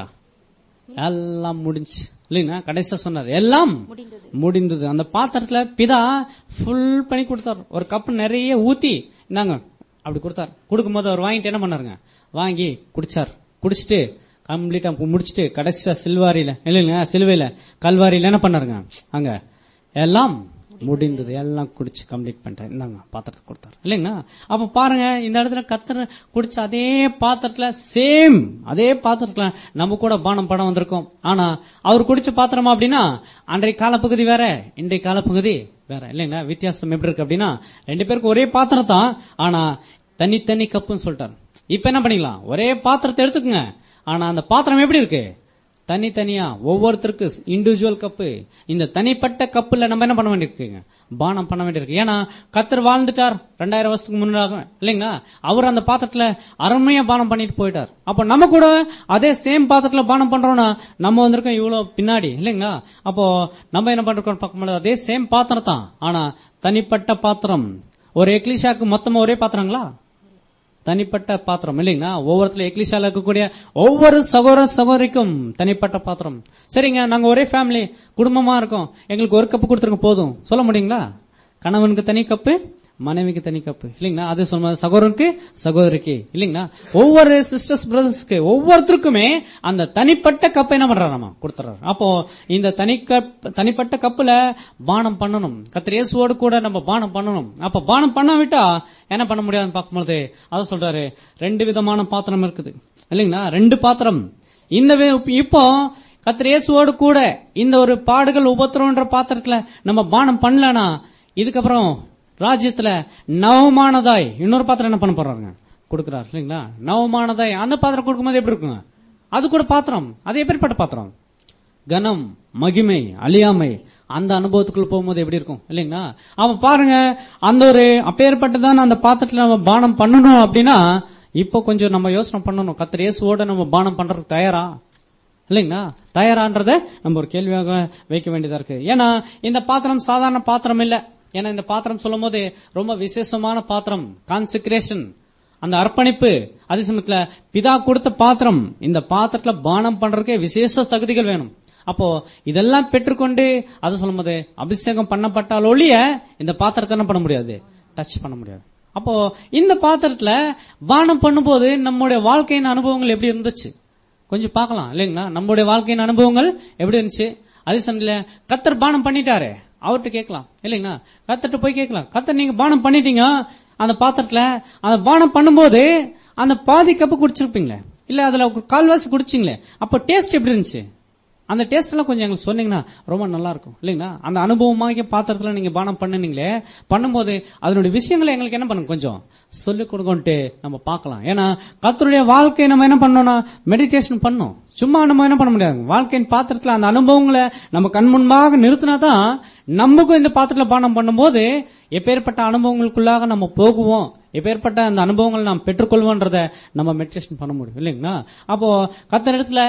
எல்லாம் முடிஞ்சு இல்லைங்களா கடைசியா சொன்னார் எல்லாம் முடிந்தது முடிந்தது அந்த பாத்திரத்துல பிதா ஃபுல் பண்ணி கொடுத்தார் ஒரு கப் நிறைய ஊத்தி இந்தாங்க அப்படி கொடுத்தார் கொடுக்கும்போது அவர் வாங்கிட்டு என்ன பண்ணாருங்க வாங்கி குடிச்சார் குடிச்சிட்டு கம்ப்ளீட்டா முடிச்சிட்டு கடைசியா சில்வாரியில இல்லைங்களா சிலுவையில கல்வாரியில என்ன பண்ணாருங்க அங்க எல்லாம் முடிந்தது எல்லாம் குடிச்சு கம்ப்ளீட் பண்ணிட்டேன் இந்தாங்க பாத்திரத்தை கொடுத்தாரு இல்லைங்களா அப்ப பாருங்க இந்த இடத்துல கத்தர் குடிச்ச அதே பாத்திரத்துல சேம் அதே பாத்திரத்துல நம்ம கூட பானம் படம் வந்திருக்கோம் ஆனா அவர் குடிச்ச பாத்திரமா அப்படின்னா அன்றைய காலப்பகுதி வேற இன்றைய காலப்பகுதி வேற இல்லைங்களா வித்தியாசம் எப்படி இருக்கு அப்படின்னா ரெண்டு பேருக்கு ஒரே பாத்திரம் தான் ஆனா தனித்தனி கப்புன்னு சொல்லிட்டாரு இப்ப என்ன பண்ணிக்கலாம் ஒரே பாத்திரத்தை எடுத்துக்கங்க ஆனா அந்த பாத்திரம் எப்படி இருக்கு தனித்தனியா ஒவ்வொருத்தருக்கு இண்டிவிஜுவல் கப்பு இந்த தனிப்பட்ட கப்புல நம்ம என்ன பண்ண வேண்டியிருக்குங்க பானம் பண்ண வேண்டியிருக்கு ஏன்னா கத்தர் வாழ்ந்துட்டார் ரெண்டாயிரம் வருஷத்துக்கு முன்னாக இல்லைங்களா அவர் அந்த பாத்திரத்துல அருமையா பானம் பண்ணிட்டு போயிட்டார் அப்ப நம்ம கூட அதே சேம் பாத்திரத்துல பானம் பண்றோம்னா நம்ம வந்திருக்கோம் இவ்வளவு பின்னாடி இல்லைங்களா அப்போ நம்ம என்ன பண்றோம் பார்க்கும்போது அதே சேம் பாத்திரம் தான் ஆனா தனிப்பட்ட பாத்திரம் ஒரு எக்லிஷாக்கு மொத்தமா ஒரே பாத்திரங்களா தனிப்பட்ட பாத்திரம் இல்லைங்களா ஒவ்வொருத்தரும் எக்லிஷால இருக்கக்கூடிய ஒவ்வொரு சகோதர சகோதரிக்கும் தனிப்பட்ட பாத்திரம் சரிங்க நாங்க ஒரே ஃபேமிலி குடும்பமா இருக்கோம் எங்களுக்கு ஒரு கப்பு கொடுத்துருங்க போதும் சொல்ல முடியுங்களா கணவனுக்கு தனி கப்பு மனைவிக்கு தனி கப்பு இல்லைங்களா அது சொல்ல சகோதரனுக்கு சகோதரிக்கு இல்லைங்களா ஒவ்வொரு சிஸ்டர்ஸ் பிரதர்ஸ்க்கு ஒவ்வொருத்தருக்குமே அந்த தனிப்பட்ட கப்பை என்ன பண்றாரு நம்ம கொடுத்துறாரு அப்போ இந்த தனி கப் தனிப்பட்ட கப்புல பானம் பண்ணணும் கத்திர இயேசுவோடு கூட நம்ம பானம் பண்ணணும் அப்ப பானம் பண்ணாவிட்டா என்ன பண்ண முடியாதுன்னு பார்க்கும்போது அதை சொல்றாரு ரெண்டு விதமான பாத்திரம் இருக்குது இல்லைங்களா ரெண்டு பாத்திரம் இந்த வி- இப்போ கத்திர இயேசுவோடு கூட இந்த ஒரு பாடுகள் உபத்திரம்ன்ற பாத்திரத்துல நம்ம பானம் பண்ணலனா இதுக்கப்புறம் ராஜ்யத்துல நவமானதாய் இன்னொரு பாத்திரம் என்ன பண்ண போறாருங்க கொடுக்கிறார் இல்லைங்களா நவமானதாய் அந்த பாத்திரம் கொடுக்கும்போது எப்படி இருக்குங்க அது கூட பாத்திரம் அது எப்படிப்பட்ட பாத்திரம் கனம் மகிமை அழியாமை அந்த அனுபவத்துக்குள்ள போகும்போது எப்படி இருக்கும் இல்லைங்களா அவன் பாருங்க அந்த ஒரு அப்பேற்பட்டதான அந்த பாத்திரத்துல நம்ம பானம் பண்ணணும் அப்படின்னா இப்போ கொஞ்சம் நம்ம யோசனை பண்ணணும் கத்திர இயேசுவோட நம்ம பானம் பண்றதுக்கு தயாரா இல்லைங்களா தயாரான்றத நம்ம ஒரு கேள்வியாக வைக்க வேண்டியதா இருக்கு ஏன்னா இந்த பாத்திரம் சாதாரண பாத்திரம் இல்ல ஏன்னா இந்த பாத்திரம் சொல்லும் போது ரொம்ப விசேஷமான பாத்திரம் கான்சிக்ரேஷன் அந்த அர்ப்பணிப்பு அதே சமயத்துல பிதா கொடுத்த பாத்திரம் இந்த பாத்திரத்துல பானம் பண்றதுக்கே விசேஷ தகுதிகள் வேணும் அப்போ இதெல்லாம் பெற்றுக்கொண்டு அது சொல்லும் போது அபிஷேகம் பண்ணப்பட்டால் ஒழிய இந்த பாத்திரத்தை என்ன பண்ண முடியாது டச் பண்ண முடியாது அப்போ இந்த பாத்திரத்துல பானம் பண்ணும்போது நம்முடைய வாழ்க்கையின் அனுபவங்கள் எப்படி இருந்துச்சு கொஞ்சம் பார்க்கலாம் இல்லைங்களா நம்முடைய வாழ்க்கையின் அனுபவங்கள் எப்படி இருந்துச்சு அதே சமயத்துல கத்தர் பானம் பண்ணிட்டாரு அவர்கிட்ட கேட்கலாம் இல்லைங்களா கத்தர்கிட்ட போய் கேட்கலாம் கத்தர் நீங்க பானம் பண்ணிட்டீங்க அந்த பாத்திரத்துல அந்த பானம் பண்ணும்போது அந்த பாதி கப்பு குடிச்சிருப்பீங்களே இல்ல அதுல ஒரு கால்வாசி குடிச்சிங்களே அப்ப டேஸ்ட் எப்படி இருந்துச்சு அந்த டேஸ்ட் எல்லாம் கொஞ்சம் எங்களுக்கு சொன்னீங்கன்னா ரொம்ப நல்லா இருக்கும் இல்லைங்களா அந்த அனுபவமாக பாத்திரத்துல நீங்க பானம் பண்ணுனீங்களே பண்ணும்போது அதனுடைய விஷயங்களை எங்களுக்கு என்ன பண்ணுங்க கொஞ்சம் சொல்லிக் கொடுக்கன்ட்டு நம்ம பார்க்கலாம் ஏன்னா கத்தருடைய வாழ்க்கையை நம்ம என்ன பண்ணோம்னா மெடிடேஷன் பண்ணோம் சும்மா நம்ம என்ன பண்ண முடியாது வாழ்க்கையின் பாத்திரத்துல அந்த அனுபவங்களை நம்ம கண் முன்பாக நிறுத்தினா தான் நமக்கும் இந்த பாத்திரத்துல பானம் பண்ணும்போது எப்பேற்பட்ட அனுபவங்களுக்குள்ளாக நம்ம போகுவோம் எப்பேற்பட்ட அந்த அனுபவங்களை நாம் பெற்றுக்கொள்வோன்றத நம்ம மெடிடேஷன் பண்ண முடியும் இல்லைங்களா அப்போ கத்தர் இடத்துல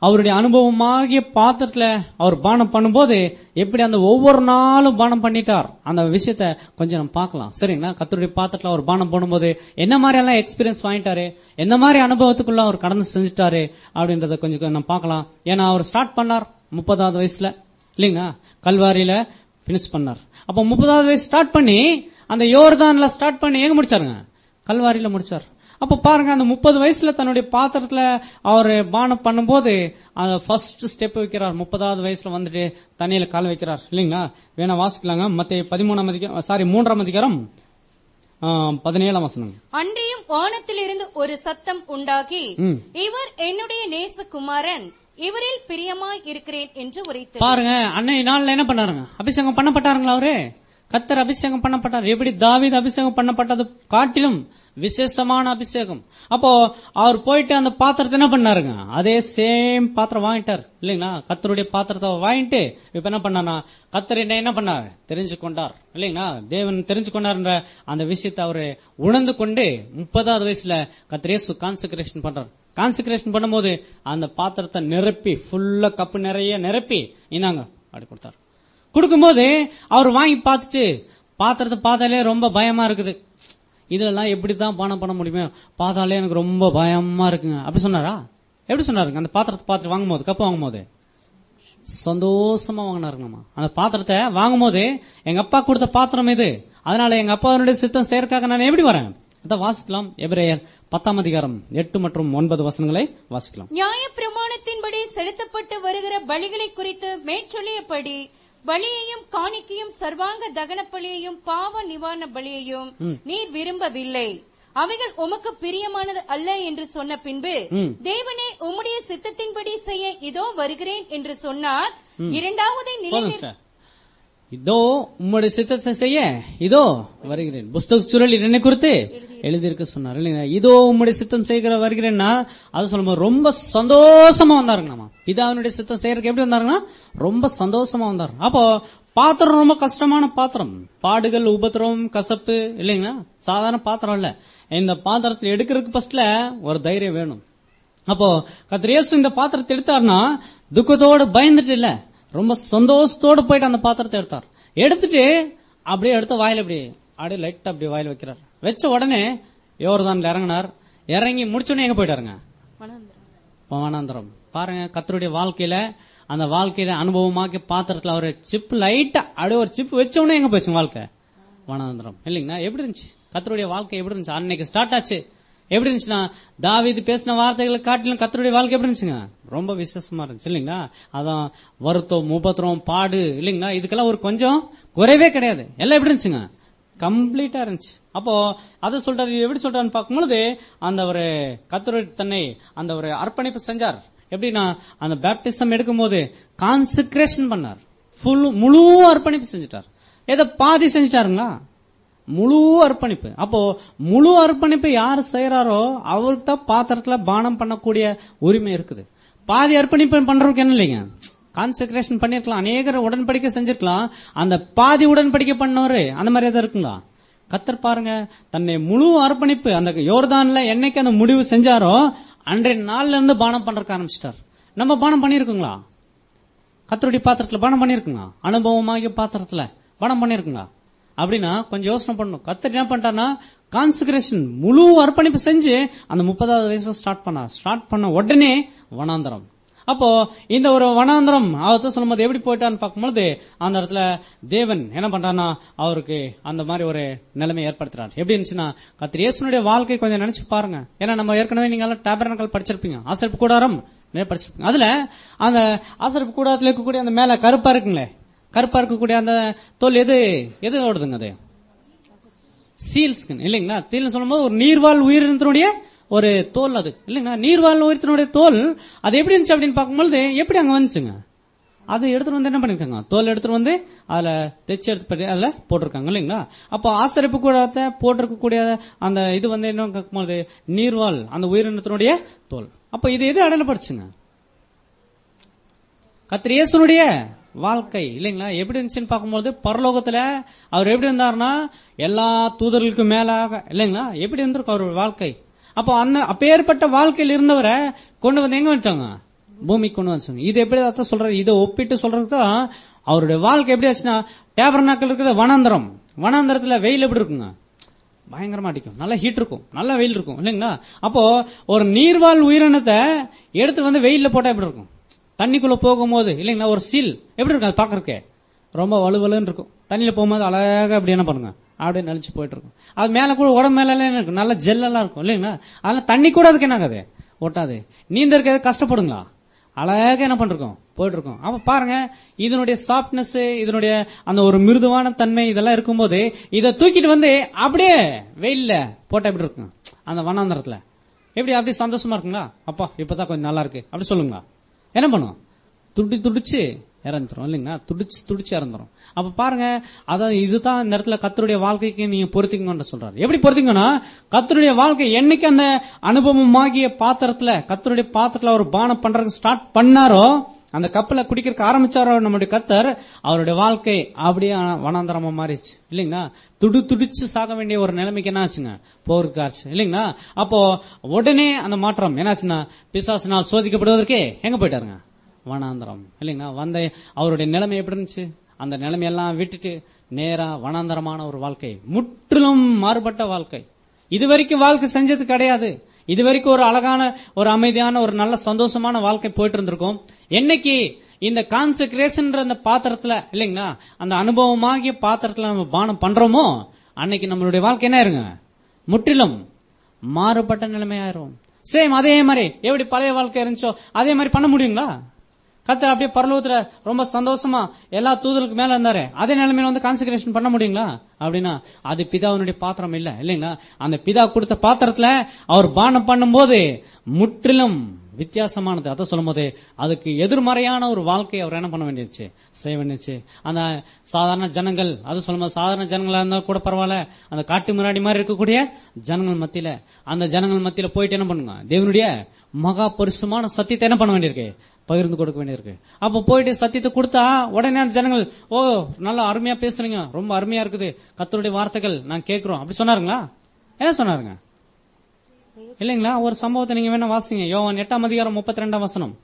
அவருடைய அனுபவமாகிய பாத்திரத்துல அவர் பானம் பண்ணும்போது எப்படி அந்த ஒவ்வொரு நாளும் பானம் பண்ணிட்டார் அந்த விஷயத்த கொஞ்சம் நம்ம பார்க்கலாம் சரிங்களா கத்தருடைய பாத்திரத்துல அவர் பானம் பண்ணும்போது என்ன மாதிரி எல்லாம் எக்ஸ்பீரியன்ஸ் வாங்கிட்டாரு எந்த மாதிரி அனுபவத்துக்குள்ள அவர் கடந்து செஞ்சுட்டாரு அப்படின்றத கொஞ்சம் நம்ம பார்க்கலாம் ஏன்னா அவர் ஸ்டார்ட் பண்ணார் முப்பதாவது வயசுல இல்லைங்களா கல்வாரியில பினிஷ் பண்ணார் அப்ப முப்பதாவது வயசு ஸ்டார்ட் பண்ணி அந்த யோர்தான்ல ஸ்டார்ட் பண்ணி எங்க முடிச்சாருங்க கல்வாரியில முடிச்சார் அப்ப பாருங்க அந்த முப்பது வயசுல தன்னுடைய பாத்திரத்துல அவர் பானம் பண்ணும்போது அந்த ஃபர்ஸ்ட் ஸ்டெப் வைக்கிறார் முப்பதாவது வயசுல வந்துட்டு தண்ணியில கால் வைக்கிறார் இல்லைங்களா வேணா வாசிக்கலாங்க மத்த பதிமூணாம் அதிகாரம் சாரி மூன்றாம் அதிகாரம் ஆ, பதினேழாம் வசனம் அன்றியும் வானத்திலிருந்து ஒரு சத்தம் உண்டாகி ம். இவர் என்னுடைய நேசகுமாரன் இவரில் பிரியமாய் இருக்கிறேன் என்று உரைத்தது பாருங்க அன்னை நாள்ல என்ன பண்ணாருங்க அபிஷேகம் பண்ணப்பட்டாருங்களா அவரு கத்தர் அபிஷேகம் பண்ணப்பட்டார் எப்படி தாவீது அபிஷேகம் பண்ணப்பட்டது காட்டிலும் விசேஷமான அபிஷேகம் அப்போ அவர் போயிட்டு அந்த பாத்திரத்தை என்ன பண்ணாருங்க அதே சேம் பாத்திரம் வாங்கிட்டார் இல்லைங்களா கத்தருடைய பாத்திரத்தை வாங்கிட்டு இப்ப என்ன பண்ணாரா கத்தர் என்ன என்ன பண்ணார் தெரிஞ்சு கொண்டார் இல்லைங்களா தேவன் தெரிஞ்சு கொண்டார்ன்ற அந்த விஷயத்தை அவரு உணர்ந்து கொண்டு முப்பதாவது வயசுல கத்திரேசு கான்செக்ரேஷன் பண்றார் கான்செக்ரேஷன் பண்ணும்போது அந்த பாத்திரத்தை நிரப்பி ஃபுல்லா கப்பு நிறைய நிரப்பி இந்தாங்க அப்படி கொடுத்தார் கொடுக்கும்போது அவர் வாங்கி பார்த்துட்டு பாத்திரத்தை பார்த்தாலே ரொம்ப பயமா இருக்குது இதெல்லாம் எப்படி தான் பானம் பண்ண முடியுமே பார்த்தாலே எனக்கு ரொம்ப பயமா இருக்குங்க அப்படி சொன்னாரா எப்படி சொன்னாருங்க அந்த பாத்திரத்தை பார்த்துட்டு வாங்கும்போது கப்பு வாங்கும்போது சந்தோஷமா வாங்கினாருங்கம்மா அந்த பாத்திரத்தை வாங்கும்போது எங்க அப்பா கொடுத்த பாத்திரம் இது அதனால எங்க அப்பாவுடைய சித்தம் செயற்காக நான் எப்படி வரேன் அதான் வாசிக்கலாம் எபிரேயர் பத்தாம் அதிகாரம் எட்டு மற்றும் ஒன்பது வசனங்களை வாசிக்கலாம் நியாய பிரமாணத்தின்படி செலுத்தப்பட்டு வருகிற பலிகளை குறித்து மேற்சொல்லியபடி பலியையும் காணிக்கையும் சர்வாங்க தகன பலியையும் பாவ நிவாரண பலியையும் நீர் விரும்பவில்லை அவைகள் உமக்கு பிரியமானது அல்ல என்று சொன்ன பின்பு ம். தேவனே உம்முடைய சித்தத்தின்படி செய்ய இதோ வருகிறேன் என்று சொன்னார் இரண்டாவதை போதும் நிலை சார் இதோ உம்முடைய சித்தத்தை செய்ய இதோ வருகிறேன் புஸ்தக சுருளில் என்னை குறித்து எழுதியிருக்க சொன்னார் இல்லைங்களா இதோ உம்முடைய சித்தம் செய்கிற வருகிறேன்னா அது சொல்லும்போது ரொம்ப சந்தோஷமா வந்தாருங்க நம்ம பிதாவினுடைய சித்தம் செய்யறதுக்கு எப்படி வந்தாருங்கன்னா ரொம்ப சந்தோஷமா வந்தார் அப்போ பாத்திரம் ரொம்ப கஷ்டமான பாத்திரம் பாடுகள் உபத்திரம் கசப்பு இல்லைங்களா சாதாரண பாத்திரம் இல்ல இந்த பாத்திரத்தை எடுக்கிறதுக்கு ஃபர்ஸ்ட்ல ஒரு தைரியம் வேணும் அப்போ கர்த்தர் இயேசு இந்த பாத்திரத்தை எடுத்தார்னா துக்கத்தோடு பயந்துட்டு இல்ல ரொம்ப சந்தோஷத்தோடு போயிட்டு அந்த பாத்திரத்தை எடுத்தார் எடுத்துட்டு அப்படியே எடுத்த வாயில அப்படி அப்படியே லைட்டா அப்படி வாயில வைக்கிறார் வச்ச உடனே யோர்தான்ல இறங்கினார் இறங்கி முடிச்சோடனே எங்க போயிட்டாருங்க பவானாந்தரம் பாருங்க கத்தருடைய வாழ்க்கையில அந்த வாழ்க்கையில அனுபவமாக்கி பாத்திரத்துல அவர் சிப் லைட்டா அப்படியே ஒரு சிப் வச்ச உடனே எங்க போச்சு வாழ்க்கை வனாந்திரம் இல்லைங்களா எப்படி இருந்துச்சு கத்தருடைய வாழ்க்கை எப்படி இருந்துச்சு அன்னைக்கு ஸ்டார்ட் ஆச்சு எப்படி இருந்துச்சுன்னா தாவீது பேசின வார்த்தைகளை காட்டிலும் கத்தருடைய வாழ்க்கை எப்படி இருந்துச்சுங்க ரொம்ப விசேஷமா இருந்துச்சு இல்லைங்களா அதான் வருத்தம் உபத்திரம் பாடு இல்லைங்களா இதுக்கெல்லாம் ஒரு கொஞ்சம் குறைவே கிடையாது எல்லாம் எப்படி இருந்துச்சுங்க கம்ப்ளீட்டா இருந்துச்சு அப்போ அதை சொல்றாரு எப்படி சொல்றாருன்னு பார்க்கும்பொழுது அந்த ஒரு கத்தருடைய தன்னை அந்த ஒரு அர்ப்பணிப்பு செஞ்சார் எப்படின்னா அந்த பேப்டிசம் எடுக்கும்போது கான்செக்ரேஷன் பண்ணார் ஃபுல் முழு அர்ப்பணிப்பு செஞ்சுட்டார் ஏதோ பாதி செஞ்சுட்டாருங்களா முழு அர்ப்பணிப்பு அப்போ முழு அர்ப்பணிப்பு யார் செய்யறாரோ அவருக்கு தான் பாத்திரத்துல பானம் பண்ணக்கூடிய உரிமை இருக்குது பாதி அர்ப்பணிப்பு பண்றவருக்கு என்ன இல்லைங்க கான்சென்ட்ரேஷன் பண்ணிருக்கலாம் அநேகர் உடன்படிக்கை செஞ்சிருக்கலாம் அந்த பாதி உடன்படிக்கை பண்ணவரு அந்த மாதிரி எதாவது இருக்குங்களா கத்தர் பாருங்க தன்னை முழு அர்ப்பணிப்பு அந்த யோர்தான்ல என்னைக்கு அந்த முடிவு செஞ்சாரோ அன்றைய நாள்ல இருந்து பானம் பண்றதுக்கு ஆரம்பிச்சிட்டார் நம்ம பானம் பண்ணிருக்கோங்களா கத்தருடைய பாத்திரத்துல பானம் பண்ணிருக்குங்களா அனுபவமாகிய பாத்திரத்துல பானம் பண்ணிருக்குங்களா அப்படின்னா கொஞ்சம் யோசனை பண்ணணும் கத்தர் என்ன பண்ணிட்டாருன்னா கான்சென்ட்ரேஷன் முழு அர்ப்பணிப்பு செஞ்சு அந்த முப்பதாவது வயசுல ஸ்டார்ட் பண்ணார் ஸ்டார்ட் பண்ண உடனே வனாந்தரம் அப்போ இந்த ஒரு வனாந்தரம் அவர் சொல்லும்போது எப்படி போயிட்டான்னு பார்க்கும்போது அந்த இடத்துல தேவன் என்ன பண்றாருன்னா அவருக்கு அந்த மாதிரி ஒரு நிலைமை ஏற்படுத்துறாரு எப்படி இருந்துச்சுன்னா கத்திர இயேசுனுடைய வாழ்க்கை கொஞ்சம் நினைச்சு பாருங்க ஏன்னா நம்ம ஏற்கனவே நீங்க எல்லாம் டேபரனக்கல் படிச்சிருப்பீங்க ஆசிரியப்பு கூடாரம் நிறைய படிச்சிருப்பீங்க அதுல அந்த ஆசிரியப்பு கூடாரத்துல இருக்கக்கூடிய அந்த மேல கருப்பா இருக்குங்களே கருப்பா இருக்கக்கூடிய அந்த தோல் எது எது ஓடுதுங்க அது சீல்ஸ்க்கு இல்லைங்களா சீல் சொல்லும்போது ஒரு நீர்வாழ் உயிரினத்தினுடைய ஒரு தோல் அது இல்லைங்களா நீர்வாழ் உயிரினத்தினுடைய தோல் அது எப்படி இருந்துச்சு அப்படின்னு பார்க்கும்போது எப்படி அங்க வந்துச்சுங்க அது எடுத்துட்டு வந்து என்ன பண்ணிருக்காங்க தோல் எடுத்துட்டு வந்து அதுல தைச்சு எடுத்து பண்ணி அதுல போட்டிருக்காங்க இல்லைங்களா அப்போ ஆசரிப்பு கூடத்தை போட்டிருக்கக்கூடிய அந்த இது வந்து என்ன கேட்கும்போது நீர்வாழ் அந்த உயிரினத்தினுடைய தோல் அப்ப இது எது அடையலப்படுச்சுங்க கத்திரியேசனுடைய வாழ்க்கை இல்லைங்களா எப்படி இருந்துச்சுன்னு பார்க்கும்போது பரலோகத்துல அவர் எப்படி இருந்தாருன்னா எல்லா தூதர்களுக்கும் மேலாக இல்லைங்களா எப்படி இருந்திருக்கும் அவருடைய வாழ்க்கை அப்போ அந்த அப்பேற்பட்ட வாழ்க்கையில் இருந்தவரை கொண்டு வந்து எங்க வச்சாங்க பூமிக்கு கொண்டு வந்து சொன்னாங்க. இது எப்படி அர்த்தம் சொல்றாரு இதை ஒப்பிட்டு சொல்றதுக்கு தான் அவருடைய வாழ்க்கை எப்படி ஆச்சுன்னா டேபர்நாக்கள் இருக்கிற வனாந்தரம் வனாந்தரத்துல வெயில் எப்படி இருக்குங்க பயங்கரமா அடிக்கும் நல்ல ஹீட் இருக்கும் நல்ல வெயில் இருக்கும் இல்லைங்களா அப்போ ஒரு நீர்வாழ் உயிரினத்தை எடுத்து வந்து வெயில்ல போட்டா எப்படி இருக்கும் தண்ணிக்குள்ள போகும்போது இல்லைங்களா ஒரு சீல் எப்படி இருக்கும் அது பாக்குறதுக்கே ரொம்ப வலுவலுன்னு இருக்கும் தண்ணியில போகும்போது அழகா அப்படி என்ன பண்ணுங்க அப்படியே நலிச்சு போயிட்டு இருக்கும் அது மேல கூட உடம்பு மேல எல்லாம் இருக்கும் நல்ல ஜெல்லெல்லாம் இருக்கும் இல்லைங்களா அதெல்லாம் தண்ணி கூட அதுக்கு என்ன ஆகாது ஒட்டாது நீந்த இருக்கிறது கஷ்டப்படுங்களா அழகா என்ன பண்ணிருக்கோம் போயிட்டு இருக்கோம் அப்ப பாருங்க இதனுடைய சாஃப்ட்னஸ் இதனுடைய அந்த ஒரு மிருதுவான தன்மை இதெல்லாம் இருக்கும்போது இதை தூக்கிட்டு வந்து அப்படியே வெயில்ல போட்டா எப்படி இருக்கும் அந்த வனாந்தரத்துல எப்படி அப்படியே சந்தோஷமா இருக்குங்களா அப்பா இப்பதான் கொஞ்சம் நல்லா இருக்கு அப்படி சொல்லுங்களா என்ன பண்ணும் துடி துடிச்சு இறந்துரும் இல்லைங்களா துடிச்சு துடிச்சு இறந்துரும் அப்ப பாருங்க அதாவது இதுதான் இந்த இடத்துல கத்தருடைய வாழ்க்கைக்கு நீங்க பொருத்திங்கன்னு சொல்றாரு எப்படி பொருத்திங்கன்னா கத்தருடைய வாழ்க்கை என்னைக்கு அந்த அனுபவமாகிய பாத்திரத்துல கத்தருடைய பாத்திரத்துல அவர் பானம் பண்றதுக்கு ஸ்டார்ட் பண்ணாரோ அந்த கப்பலை குடிக்கிறதுக்கு ஆரம்பிச்சாரோ நம்முடைய கத்தர் அவருடைய வாழ்க்கை அப்படியே வனாந்தரமா மாறிச்சு இல்லைங்களா துடு துடிச்சு சாக வேண்டிய ஒரு நிலைமைக்கு என்ன ஆச்சுங்க போருக்கு ஆச்சு இல்லைங்களா அப்போ உடனே அந்த மாற்றம் என்னாச்சுன்னா பிசாசினால் சோதிக்கப்படுவதற்கே எங்க போயிட்டாருங்க வனாந்தரம் இல்லைங்களா வந்த அவருடைய நிலைமை எப்படி இருந்துச்சு அந்த நிலைமையெல்லாம் விட்டுட்டு நேரா வனாந்தரமான ஒரு வாழ்க்கை முற்றிலும் மாறுபட்ட வாழ்க்கை இதுவரைக்கும் வாழ்க்கை செஞ்சது கிடையாது இதுவரைக்கும் ஒரு அழகான ஒரு அமைதியான ஒரு நல்ல சந்தோஷமான வாழ்க்கை போயிட்டு இருந்திருக்கும் என்னைக்கு இந்த கான்செக்ரேஷன் அந்த பாத்திரத்துல இல்லைங்களா அந்த அனுபவமாகிய பாத்திரத்துல நம்ம பானம் பண்றோமோ அன்னைக்கு நம்மளுடைய வாழ்க்கை என்ன இருங்க முற்றிலும் மாறுபட்ட நிலைமையாயிரும் சேம் அதே மாதிரி எப்படி பழைய வாழ்க்கை இருந்துச்சோ அதே மாதிரி பண்ண முடியுங்களா கத்தர் அப்படியே பரலோகத்துல ரொம்ப சந்தோஷமா எல்லா தூதருக்கு மேல இருந்தாரு அதே நிலைமையில வந்து கான்சென்ட்ரேஷன் பண்ண முடியுங்களா அப்படின்னா அது பிதாவினுடைய பாத்திரம் இல்ல இல்லைங்களா அந்த பிதா கொடுத்த பாத்திரத்துல அவர் பானம் பண்ணும்போது முற்றிலும் வித்தியாசமானது அதை சொல்லும் போது அதுக்கு எதிர்மறையான ஒரு வாழ்க்கை அவர் என்ன பண்ண வேண்டியிருச்சு செய்ய வேண்டியிருச்சு அந்த சாதாரண ஜனங்கள் அது சொல்லும் போது சாதாரண ஜனங்களா இருந்தா கூட பரவாயில்ல அந்த காட்டு முன்னாடி மாதிரி இருக்கக்கூடிய ஜனங்கள் மத்தியில அந்த ஜனங்கள் மத்தியில போயிட்டு என்ன பண்ணுங்க தேவனுடைய மகா பரிசுமான சத்தியத்தை என்ன பண்ண வேண்டியிருக்கு பகிர்ந்து கொடுக்க வேண்டியிருக்கு அப்ப போயிட்டு சத்தியத்தை கொடுத்தா உடனே அந்த ஜனங்கள் ஓ நல்லா அருமையா பேசுறீங்க ரொம்ப அருமையா இருக்குது கத்தருடைய வார்த்தைகள் நான் கேட்கிறோம் அப்படி சொன்னாருங்களா என்ன சொன்னாருங்க இல்லைங்களா ஒரு சம்பவத்தை நீங்க வேணா வாசிங்க யோவான் எட்டாம் அதிகாரம் முப்பத்தி ரெண்டாம் வசனம்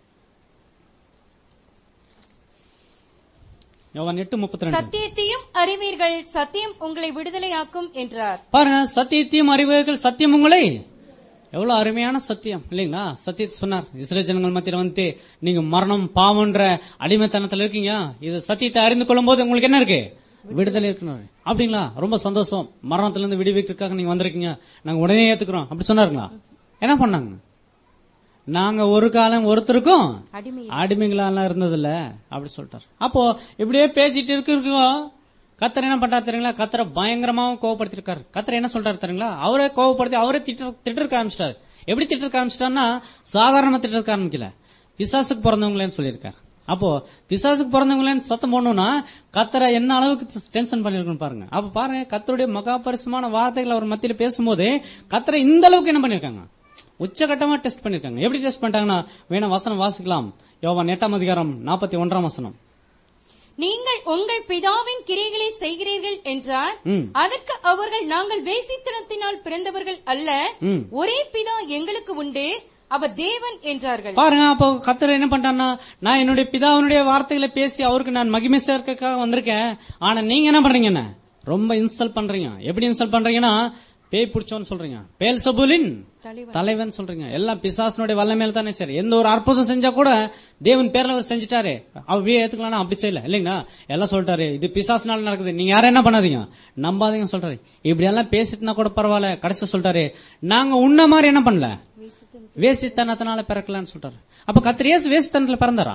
யோவான் எட்டு முப்பத்தி ரெண்டு சத்தியத்தையும் அறிவீர்கள் சத்தியம் உங்களை விடுதலையாக்கும் என்றார் பாருங்க சத்தியத்தையும் அறிவீர்கள் சத்தியம் உங்களை எவ்வளவு அருமையான சத்தியம் இல்லைங்களா சத்தியத்தை சொன்னார் இஸ்ரேல் ஜனங்கள் மத்தியில வந்துட்டு நீங்க மரணம் பாவன்ற அடிமைத்தனத்துல இருக்கீங்க இது சத்தியத்தை அறிந்து கொள்ளும் போது உங்களுக்கு என்ன இருக்கு விடுதலை இருக்கணும் அப்படிங்களா ரொம்ப சந்தோஷம் மரணத்துல இருந்து விடுவிக்கிறதுக்காக நீங்க வந்திருக்கீங்க நாங்க உடனே ஏத்துக்கிறோம் அப்படி சொன்னாருங்களா என்ன பண்ணாங்க நாங்க ஒரு காலம் ஒருத்தருக்கும் அடிமை அடிமைங்களா இருந்தது இல்ல அப்படி சொல்லிட்டார் அப்போ இப்படியே பேசிட்டு இருக்கோம் கத்தர் என்ன பண்றாரு தெரியுங்களா கத்தரை பயங்கரமாவும் கோவப்படுத்திருக்காரு கத்தர் என்ன சொல்றாரு தெரியுங்களா அவரே கோவப்படுத்தி அவரே திட்ட திட்டிருக்க ஆரம்பிச்சிட்டாரு எப்படி திட்டிருக்க ஆரம்பிச்சிட்டாருன்னா சாதாரணமா திட்டிருக்க ஆரம்பிக்கல பிசாசுக்கு பிறந்தவங்களேன்னு சொல்லியிருக்காரு அப்போ பிசாசுக்கு பிறந்தவங்களேன்னு சத்தம் போடணும்னா கத்தரை என்ன அளவுக்கு டென்ஷன் பண்ணிருக்கணும் பாருங்க அப்ப பாருங்க கத்தருடைய மகா பரிசுமான வார்த்தைகள் அவர் மத்தியில பேசும்போது கத்தரை இந்த அளவுக்கு என்ன பண்ணிருக்காங்க உச்சகட்டமா டெஸ்ட் பண்ணிருக்காங்க எப்படி டெஸ்ட் பண்ணிட்டாங்கன்னா வேணா வசனம் வாசிக்கலாம் யோவான் எட்டாம் அதிகாரம் நாற்பத்தி ஒன்றாம் வசனம் நீங்கள் உங்கள் பிதாவின் கிரைகளை செய்கிறீர்கள் என்றார் ம். அதற்கு அவர்கள் நாங்கள் வேசித்தனத்தினால் பிறந்தவர்கள் அல்ல ம். ஒரே பிதா எங்களுக்கு உண்டு அவர் தேவன் என்றார்கள் பாருங்க அப்போ கத்தர் என்ன பண்றான்னா நான் என்னுடைய பிதாவினுடைய வார்த்தைகளை பேசி அவருக்கு நான் மகிமை சேர்க்கறதுக்காக வந்திருக்கேன் ஆனா நீங்க என்ன பண்றீங்க என்ன ரொம்ப இன்சல்ட் பண்றீங்க எப்படி இன்சல்ட் பண்றீங்கன்னா பேய் பிடிச்சோன்னு சொல்றீங்க பேல் சபுலின் தலைவன். தலைவன் சொல்றீங்க எல்லாம் பிசாசனுடைய வல்லமையில தானே சரி எந்த ஒரு அற்புதம் செஞ்சா கூட தேவன் பேர்ல அவர் செஞ்சுட்டாரு அப்படியே ஏத்துக்கலாம் அப்படி செய்யல இல்லைங்களா எல்லாம் சொல்லிட்டாரு இது பிசாசுனால நடக்குது நீங்க யாரும் என்ன பண்ணாதீங்க நம்பாதீங்க சொல்றாரு இப்படி எல்லாம் பேசிட்டுனா கூட பரவாயில்ல கடைசி சொல்லிட்டாரு நாங்க உன்ன மாதிரி என்ன பண்ணல வேசித்தனத்தினால பிறக்கலன்னு சொல்றாரு அப்ப கத்திரியேசு வேசித்தனத்துல பிறந்தாரா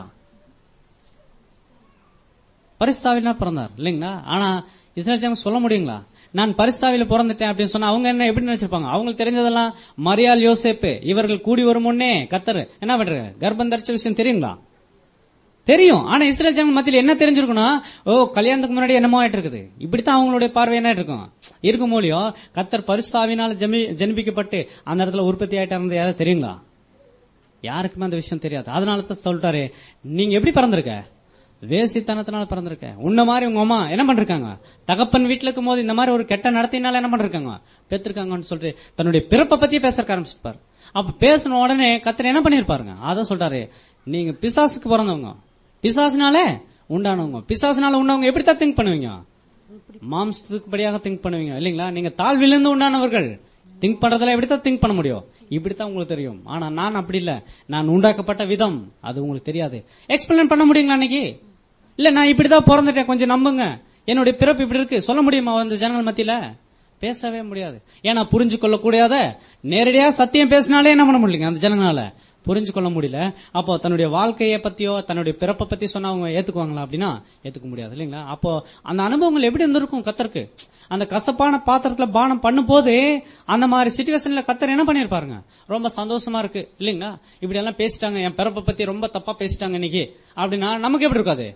பரிஸ்தாவில பிறந்தார் இல்லைங்களா ஆனா இஸ்ரேல் ஜனங்க சொல்ல முடியுங்களா நான் பரிஸ்தாவில பிறந்துட்டேன் அப்படின்னு சொன்னா அவங்க என்ன எப்படி நினைச்சிருப்பாங்க அவங்களுக்கு தெரிஞ்சதெல்லாம் மரியாள் யோசேப்பு இவர்கள் கூடி வரும் முன்னே கத்தர் என்ன பண்றாரு கர்ப்பம் தரிச்ச விஷயம் தெரியுங்களா தெரியும் ஆனா இஸ்ரேல் ஜனங்க மத்தியில என்ன தெரிஞ்சிருக்கணும் ஓ கல்யாணத்துக்கு முன்னாடி என்னமோ ஆயிட்டு இருக்குது இப்படித்தான் அவங்களுடைய பார்வை என்ன இருக்கும் இருக்கும் மூலியம் கத்தர் பரிஸ்தாவினால் ஜமி- ஜனிப்பிக்கப்பட்டு அந்த இடத்துல உற்பத்தி ஆயிட்டா இருந்தது யாராவது தெரியுங்களா யாருக்குமே அந்த விஷயம் தெரியாது அதனால தான் சொல்லிட்டாரு நீங்க எப்படி பிறந்திருக்க வேசித்தனத்தினால பிறந்திருக்க உன்ன மாதிரி உங்க அம்மா என்ன பண்றாங்க தகப்பன் வீட்டுல இருக்கும் போது இந்த மாதிரி ஒரு கெட்ட நடத்தினால என்ன பண்றாங்க பெற்றிருக்காங்கன்னு சொல்லிட்டு தன்னுடைய பிறப்பை பத்தி பேச ஆரம்பிச்சிருப்பாரு அப்ப பேசின உடனே கத்தர் என்ன பண்ணிருப்பாருங்க அதான் சொல்றாரு நீங்க பிசாசுக்கு பிறந்தவங்க பிசாசுனாலே உண்டானவங்க பிசாசுனால உண்டவங்க எப்படித்தான் திங்க் பண்ணுவீங்க மாம்சத்துக்கு படியாக திங்க் பண்ணுவீங்க இல்லீங்களா நீங்க தாழ்விலிருந்து உண்டானவர்கள் திங்க் பண்றதுல எப்படித்தான் திங்க் பண்ண முடியும் இப்படித்தான் உங்களுக்கு தெரியும் ஆனா நான் அப்படி இல்ல நான் உண்டாக்கப்பட்ட விதம் அது உங்களுக்கு தெரியாது எக்ஸ்பிளைன் பண்ண முடியுங்களா அன்னைக்கு இல்ல நான் இப்படிதான் பிறந்துட்டேன் கொஞ்சம் நம்புங்க என்னுடைய பிறப்பு இப்படி இருக்கு சொல்ல முடியுமா அந்த ஜனங்கள் மத்தியில பேசவே முடியாது ஏன்னா புரிஞ்சு கொள்ள கூடாத நேரடியா சத்தியம் பேசினாலே என்ன பண்ண முடியல அந்த ஜனங்களால புரிஞ்சு கொள்ள முடியல அப்போ தன்னுடைய வாழ்க்கையை பத்தியோ தன்னுடைய பிறப்பை பத்தி சொன்னா அவங்க ஏத்துக்குவாங்களா அப்படின்னா ஏத்துக்க முடியாது இல்லைங்களா அப்போ அந்த அனுபவங்கள் எப்படி இருந்திருக்கும் கத்தருக்கு அந்த கசப்பான பாத்திரத்துல பானம் பண்ணும் போது அந்த மாதிரி சுச்சுவேஷன்ல கத்தர் என்ன பண்ணிருப்பாருங்க ரொம்ப சந்தோஷமா இருக்கு இல்லைங்களா இப்படி எல்லாம் பேசிட்டாங்க என் பிறப்பை பத்தி ரொம்ப தப்பா பேசிட்டாங்க இன்னைக்கு அப்படின்னா நமக்கு எப்படி இருக்காது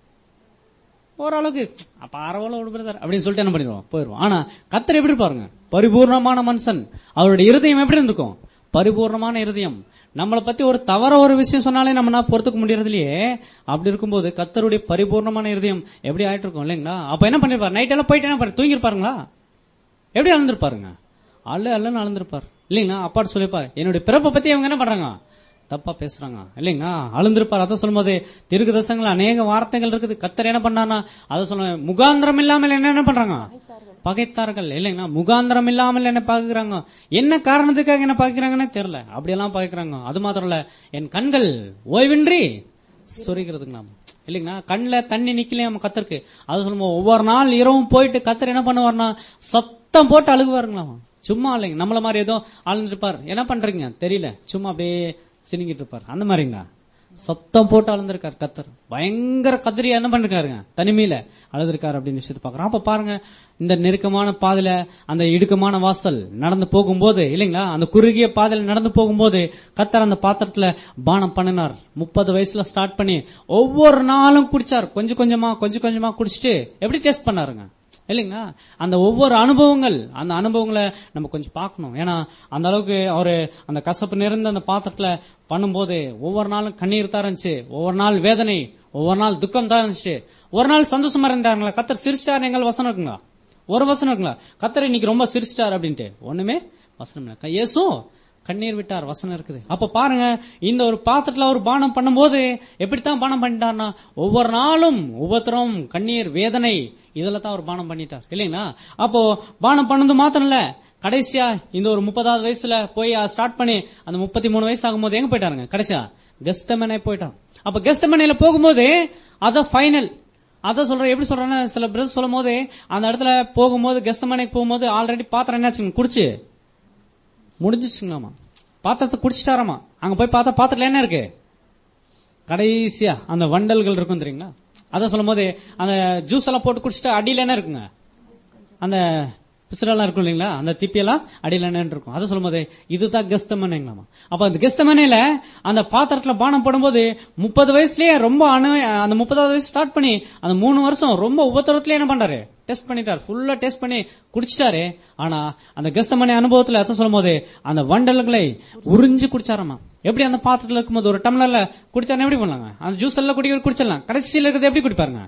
ஓரளவுக்கு அப்ப அறவளவு விடுபடுறார் அப்படின்னு சொல்லிட்டு என்ன பண்ணிடுவோம் போயிருவோம் ஆனா கத்தர் எப்படி பாருங்க பரிபூர்ணமான மனுஷன் அவருடைய இருதயம் எப்படி இருந்திருக்கும் பரிபூர்ணமான இருதயம் நம்மளை பத்தி ஒரு தவற ஒரு விஷயம் சொன்னாலே நம்ம பொறுத்துக்க முடியறது இல்லையே அப்படி இருக்கும்போது கத்தருடைய பரிபூர்ணமான இருதயம் எப்படி ஆயிட்டு இருக்கும் இல்லைங்களா அப்ப என்ன பண்ணிருப்பாரு நைட் எல்லாம் போயிட்டு என்ன பண்ணி தூங்கிருப்பாருங்களா எப்படி அளந்திருப்பாருங்க அல்ல அல்லன்னு அளந்திருப்பார் இல்லைங்களா அப்பாட்டு சொல்லிப்பாரு என்னுடைய பிறப்பை பத்தி அவங்க என்ன பண்றாங்க தப்பா பேசுறாங்க இல்லைங்களா அழுந்திருப்பார் அதை சொல்லும்போது திருக்கு தசங்கள் அநேக வார்த்தைகள் இருக்குது கத்தர் என்ன பண்ணானா அதை சொல்ல முகாந்திரம் இல்லாமல் என்ன என்ன பண்றாங்க பகைத்தார்கள் இல்லைங்களா முகாந்திரம் இல்லாமல் என்ன பாக்குறாங்க என்ன காரணத்துக்காக என்ன பாக்குறாங்கன்னு தெரியல அப்படியெல்லாம் பாக்குறாங்க அது மாத்திரம் இல்ல என் கண்கள் ஓய்வின்றி சொரிக்கிறதுங்களாம் இல்லைங்களா கண்ணுல தண்ணி நிக்கலையாம கத்தருக்கு அது சொல்லும்போது ஒவ்வொரு நாள் இரவும் போயிட்டு கத்தர் என்ன பண்ணுவார்னா சத்தம் போட்டு அழுகுவாருங்களாம் சும்மா இல்லைங்க நம்மள மாதிரி ஏதோ ஆழ்ந்திருப்பார் என்ன பண்றீங்க தெரியல சும்மா அப்படியே சினிங்கிட்டு இருப்பார் அந்த மாதிரிங்களா சத்தம் போட்டு அழுந்திருக்காரு கத்தர் பயங்கர கதிரி என்ன பண்ணிருக்காருங்க தனிமையில அழுதுருக்காரு அப்படின்னு விஷயத்தை பாக்குறோம் அப்ப பாருங்க இந்த நெருக்கமான பாதையில அந்த இடுக்கமான வாசல் நடந்து போகும்போது இல்லைங்களா அந்த குறுகிய பாதையில நடந்து போகும்போது கத்தர் அந்த பாத்திரத்துல பானம் பண்ணினார் முப்பது வயசுல ஸ்டார்ட் பண்ணி ஒவ்வொரு நாளும் குடிச்சார் கொஞ்சம் கொஞ்சமா கொஞ்சம் கொஞ்சமா குடிச்சிட்டு எப்படி டேஸ்ட் பண்ணாருங்க இல்லைங்களா அந்த ஒவ்வொரு அனுபவங்கள் அந்த அனுபவங்களை நம்ம கொஞ்சம் பார்க்கணும் ஏன்னா அந்த அளவுக்கு அவரு அந்த கசப்பு நிறைந்த அந்த பாத்திரத்துல பண்ணும்போது ஒவ்வொரு நாளும் கண்ணீர் தான் இருந்துச்சு ஒவ்வொரு நாள் வேதனை ஒவ்வொரு நாள் துக்கம் தான் இருந்துச்சு ஒரு நாள் சந்தோஷமா இருந்தாங்களா கத்தர் சிரிச்சார் எங்கள் வசனம் இருக்குங்களா ஒரு வசனம் இருக்குங்களா கத்தர் இன்னைக்கு ரொம்ப சிரிச்சிட்டார் அப்படின்ட்டு ஒண்ணுமே வசனம் இல்லை இயேசும் கண்ணீர் விட்டார் வசனம் இருக்குது அப்ப பாருங்க இந்த ஒரு பாத்திரத்துல ஒரு பானம் பண்ணும்போது எப்படித்தான் பானம் பண்ணிட்டார்னா ஒவ்வொரு நாளும் ஒவ்வொருத்தரும் கண்ணீர் வேதனை இதுல தான் அவர் பானம் பண்ணிட்டார் இல்லைங்களா அப்போ பானம் பண்ணது மாத்திரம் இல்ல கடைசியா இந்த ஒரு முப்பதாவது வயசுல போய் ஸ்டார்ட் பண்ணி அந்த முப்பத்தி மூணு வயசு ஆகும்போது எங்க போயிட்டாருங்க கடைசியா கெஸ்தமனை போயிட்டான் அப்ப கெஸ்தமனையில போகும்போது அத ஃபைனல் அத சொல்ற எப்படி சொல்றேன்னா சில பிரஸ் சொல்லும் போது அந்த இடத்துல போகும்போது கெஸ்தமனைக்கு போகும்போது ஆல்ரெடி பாத்திரம் என்னாச்சுங்க குடிச்சு முடிஞ்சிச்சுங்களாமா பாத்திரத்தை குடிச்சிட்டாராமா அங்க போய் பார்த்தா பாத்திரத்துல என்ன இருக்கு கடைசியா அந்த வண்டல்கள் இருக்கும் தெரியுங்களா அத சொல்லும் போது அந்த ஜூஸ் எல்லாம் போட்டு குடிச்சிட்டு அடியில என்ன இருக்குங்க அந்த பிசுரெல்லாம் இருக்கும் இல்லைங்களா அந்த திப்பியெல்லாம் அடியில என்ன இருக்கும் அதை சொல்லும் போது இதுதான் கெஸ்தமனைங்களாமா அப்ப அந்த கெஸ்தமனையில அந்த பாத்திரத்துல பானம் போடும்போது முப்பது வயசுலயே ரொம்ப அணு அந்த முப்பதாவது வயசு ஸ்டார்ட் பண்ணி அந்த மூணு வருஷம் ரொம்ப உபத்திரத்திலே என்ன பண்றாரு டெஸ்ட் பண்ணிட்டார் ஃபுல்லா டெஸ்ட் பண்ணி குடிச்சிட்டாரு ஆனா அந்த கெஸ்தமனை அனுபவத்துல அர்த்தம் சொல்லும் போது அந்த வண்டல்களை உறிஞ்சு குடிச்சாராமா எப்படி அந்த பாத்திரத்துல இருக்கும்போது ஒரு டம்ளர்ல குடிச்சாரு எப்படி பண்ணலாங்க அந்த ஜூஸ் எல்லாம் குடிக்க குடிச்சிடலாம் கடைசியில் இருக்கிறது எப்படி குடிப்பாருங்க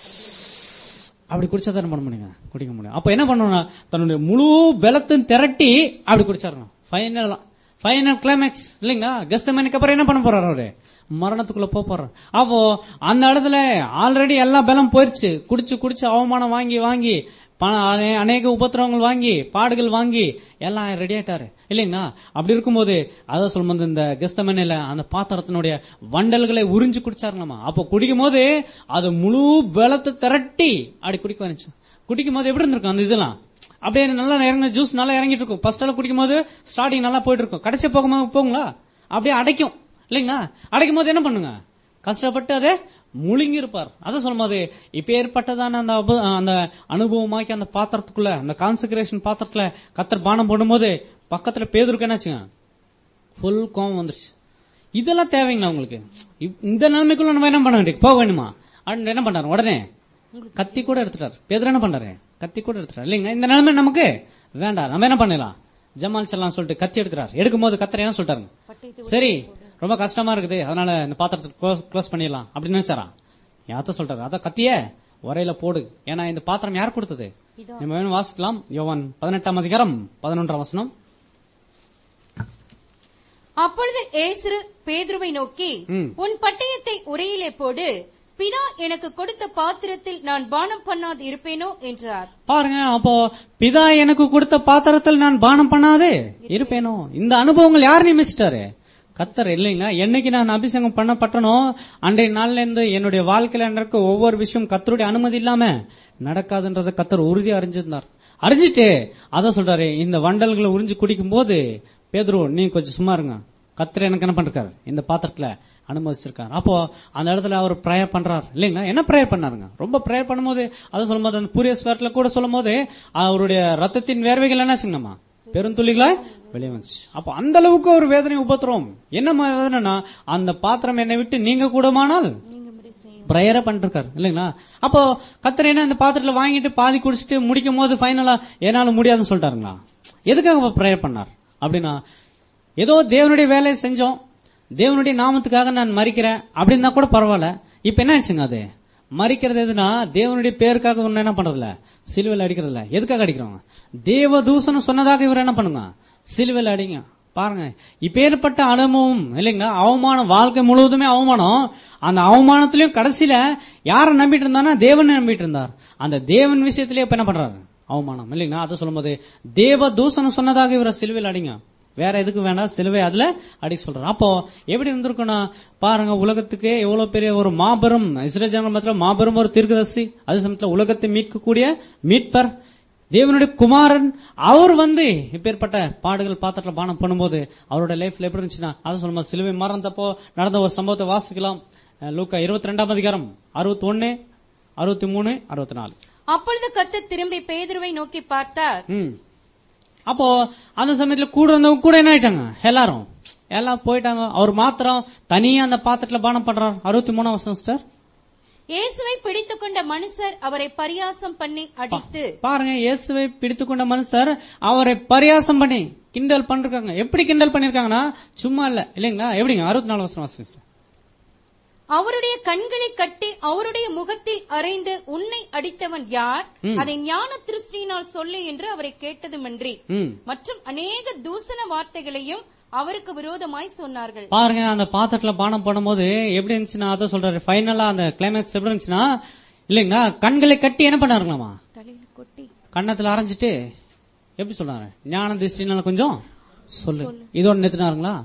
அப்படி குடிச்சா தான் பண்ண முடியுங்க குடிக்க முடியும் அப்ப என்ன பண்ணணும்னா தன்னுடைய முழு பலத்தையும் திரட்டி அப்படி குடிச்சாரணும் ஃபைனல் ஃபைனல் கிளைமேக்ஸ் இல்லைங்களா கெஸ்டமேனுக்கு அப்புறம் என்ன பண்ண போறாரு அவரு மரணத்துக்குள்ள போக போறாரு அப்போ அந்த இடத்துல ஆல்ரெடி எல்லா பலம் போயிருச்சு குடிச்சு குடிச்சு அவமானம் வாங்கி வாங்கி பண- அநே- அநேக உபத்திரவங்கள் வாங்கி பாடுகள் வாங்கி எல்லாம் ரெடி ஆயிட்டாரு இல்லைங்களா அப்படி இருக்கும்போது அதான் சொல்லும்போது இந்த கெஸ்தமனையில அந்த பாத்திரத்தினுடைய வண்டல்களை உறிஞ்சு குடிச்சாருங்களாமா அப்போ குடிக்கும் போது அது முழு பலத்தை திரட்டி அப்படி குடிக்க வந்துச்சு குடிக்கும் போது எப்படி இருந்திருக்கும் அந்த இதெல்லாம் அப்படியே நல்லா இறங்க ஜூஸ் நல்லா இறங்கிட்டு இருக்கும் ஃபர்ஸ்ட் எல்லாம் குடிக்கும் போது ஸ்டார்டிங் நல்லா போயிட்டு இருக்கும் கடைசி போகும்போது போகுங்களா அப்படியே அடைக்கும் இல்லைங்களா அடைக்கும் போது என்ன பண்ணுங்க கஷ்டப்பட்டு அதை முழுங்கி இருப்பார் அதை சொல்லும்போது இப்ப ஏற்பட்டதான அந்த அப- அந்த அனுபவமாக்கி அந்த பாத்திரத்துக்குள்ள அந்த கான்சென்ட்ரேஷன் பாத்திரத்துல கத்தர் பானம் போடும்போது பக்கத்துல பேதருக்கு என்னாச்சுங்க ஃபுல் கோவம் வந்துருச்சு இதெல்லாம் தேவைங்களா உங்களுக்கு இப்- இந்த நிலைமைக்குள்ள நம்ம என்ன பண்ண வேண்டியது போக வேணுமா அப்படின்னு என்ன பண்றாரு உடனே கத்தி கூட எடுத்துட்டார் பேதர் என்ன பண்றாரு கத்தி கூட எடுத்துட்டார் இல்லைங்க இந்த நிலைமை நமக்கு வேண்டாம் நம்ம என்ன பண்ணலாம் ஜமால் செல்லாம் சொல்லிட்டு கத்தி எடுக்கிறார் எடுக்கும்போது கத்தர் என்ன சொல்லிட்டாருங்க சரி ரொம்ப கஷ்டமா இருக்குது அதனால இந்த பாத்திரத்தை க்ளோஸ் பண்ணிடலாம் அப்படின்னு நினைச்சாரா யாத்த சொல்றாரு அதான் கத்திய உரையில போடு ஏன்னா இந்த பாத்திரம் யார் கொடுத்தது நம்ம வேணும் வாசிக்கலாம் யோவான் பதினெட்டாம் அதிகாரம் பதினொன்றாம் வசனம் அப்பொழுது ஏசுரு பேதுருவை நோக்கி ம். உன் பட்டயத்தை உரையிலே போடு பிதா எனக்கு கொடுத்த பாத்திரத்தில் நான் பானம் பண்ணாது இருப்பேனோ என்றார் பாருங்க அப்போ பிதா எனக்கு கொடுத்த பாத்திரத்தில் நான் பானம் பண்ணாதே இருப்பேனோ இந்த அனுபவங்கள் யார் நியமிச்சிட்டாரு கத்தர் இல்லைங்களா என்னைக்கு நான் அபிஷேகம் பண்ணப்பட்டனோ அன்றைய நாள்ல இருந்து என்னுடைய வாழ்க்கையில நடக்க ஒவ்வொரு விஷயம் கத்தருடைய அனுமதி இல்லாம நடக்காதுன்றத கத்தர் உறுதியா அறிஞ்சிருந்தார் அறிஞ்சிட்டு அதான் சொல்றாரு இந்த வண்டல்களை உறிஞ்சு குடிக்கும் போது பேதுரு நீ கொஞ்சம் சும்மா இருங்க கத்தர் எனக்கு என்ன பண்றாரு இந்த பாத்திரத்துல அனுமதிச்சிருக்காரு அப்போ அந்த இடத்துல அவர் ப்ரேயர் பண்றாரு இல்லைங்களா என்ன ப்ரேயர் பண்ணாருங்க ரொம்ப ப்ரேயர் பண்ணும்போது அதை சொல்லும் போது அந்த பூரிய ஸ்வேர்ட்ல கூட சொல்லும் போது அவருடைய ரத்தத்தின் வேர்வைகள் என்னாச்சுங்கம்மா பெருந்துளிகளா வெளியே வந்துச்சு அப்போ அந்த அளவுக்கு ஒரு வேதனை உபத்திரம் என்ன வேதனைனா அந்த பாத்திரம் என்னை விட்டு நீங்க கூடமானால் பிரேயரே பண்ணிருக்காரு இல்லைங்களா அப்போ கத்தர் என்ன இந்த பாத்திரத்துல வாங்கிட்டு பாதி குடிச்சிட்டு முடிக்கும் போது ஃபைனலா என்னால முடியாதுன்னு சொல்லிட்டாருங்களா எதுக்காக பிரேயர் பண்ணார் அப்படின்னா ஏதோ தேவனுடைய வேலையை செஞ்சோம் தேவனுடைய நாமத்துக்காக நான் மறிக்கிறேன் அப்படின்னா கூட பரவாயில்ல இப்ப என்ன ஆச்சுங்க அது மறிக்கிறது எதுனா தேவனுடைய பேருக்காக ஒண்ணு என்ன பண்றதில்ல சிலுவையில் அடிக்கிறதில்ல எதுக்காக அடிக்கிறோம் தேவ தூசணம் சொன்னதாக இவர் என்ன பண்ணுங்க சிலுவையில் அடிங்க பாருங்க இப்பேற்பட்ட அனுபவம் இல்லைங்களா அவமானம் வாழ்க்கை முழுவதுமே அவமானம் அந்த அவமானத்திலயும் கடைசியில யாரை நம்பிட்டு இருந்தானா தேவனை நம்பிட்டு இருந்தார் அந்த தேவன் விஷயத்திலேயே இப்ப என்ன பண்றாரு அவமானம் இல்லைங்களா அதை சொல்லும்போது தேவ தூசணம் சொன்னதாக இவரை சிலுவையில் அடிங்க வேற எதுக்கு வேண்டாம் சிலுவை அதுல அடிக்க சொல்றாரு அப்போ எப்படி இருந்திருக்கும்னா பாருங்க உலகத்துக்கே எவ்வளவு பெரிய ஒரு மாபெரும் இஸ்ரேல் ஜனங்கள் மத்தியில மாபெரும் ஒரு தீர்க்கதரிசி அதே சமயத்துல உலகத்தை மீட்கக்கூடிய மீட்பர் தேவனுடைய குமாரன் அவர் வந்து இப்பேற்பட்ட பாடுகள் பாத்திரத்துல பானம் பண்ணும்போது அவரோட லைஃப்ல எப்படி இருந்துச்சுன்னா அதை சொல்லும்போது சிலுவை மறந்தப்போ நடந்த ஒரு சம்பவத்தை வாசிக்கலாம் அஹ் லூக்கா இருபத்தி ரெண்டாம் அதிகாரம் அறுபத்தி ஒன்னு அறுபத்தி மூணு அறுபத்தி நாலு அப்பொழுது கர்த்தர் திரும்பி பேதுருவை நோக்கி பார்த்தார் ம். அப்போ அந்த சமயத்துல கூட வந்தவங்க கூட என்ன ஆயிட்டாங்க எல்லாரும் எல்லாம் போயிட்டாங்க அவர் மாத்திரம் தனியா அந்த பாத்திரத்துல பானம் பண்றார் அறுபத்தி மூணாம் வருஷம் சிஸ்டர் இயேசுவை பிடித்துக் கொண்ட மனுஷர் அவரை பரியாசம் பண்ணி அடித்து பாருங்க இயேசுவை பிடித்துக் கொண்ட மனுஷர் அவரை பரியாசம் பண்ணி கிண்டல் பண்ணிருக்காங்க எப்படி கிண்டல் பண்ணிருக்காங்கன்னா சும்மா இல்ல இல்லைங்களா எப்படிங்க அறுபத்தி நாலு வருஷம் வாசிங்க sister. அவருடைய கண்களை கட்டி அவருடைய முகத்தில் அறைந்து உன்னை அடித்தவன் யார் அதை ஞான திருஷ்டியினால் சொல்லு என்று அவரை கேட்டதுமன்றி ம் மற்றும் அநேக தூசண வார்த்தைகளையும் அவருக்கு விரோதமாய் சொன்னார்கள் பாருங்க அந்த பாத்திரத்துல பானம் பண்ணும்போது எப்படி இருந்துச்சுன்னா அதான் சொல்றாரு ஃபைனலா அந்த கிளைமேக்ஸ் எப்படி இருந்துச்சுன்னா இல்லைங்களா கண்களை கட்டி என்ன பண்ணாருங்களாமா தலையில் கொட்டி கன்னத்துல அரைஞ்சிட்டு எப்படி சொல்றாரு ஞான திருஷ்டினால கொஞ்சம் சொல்லு இதோட நிறுத்தினாருங்களா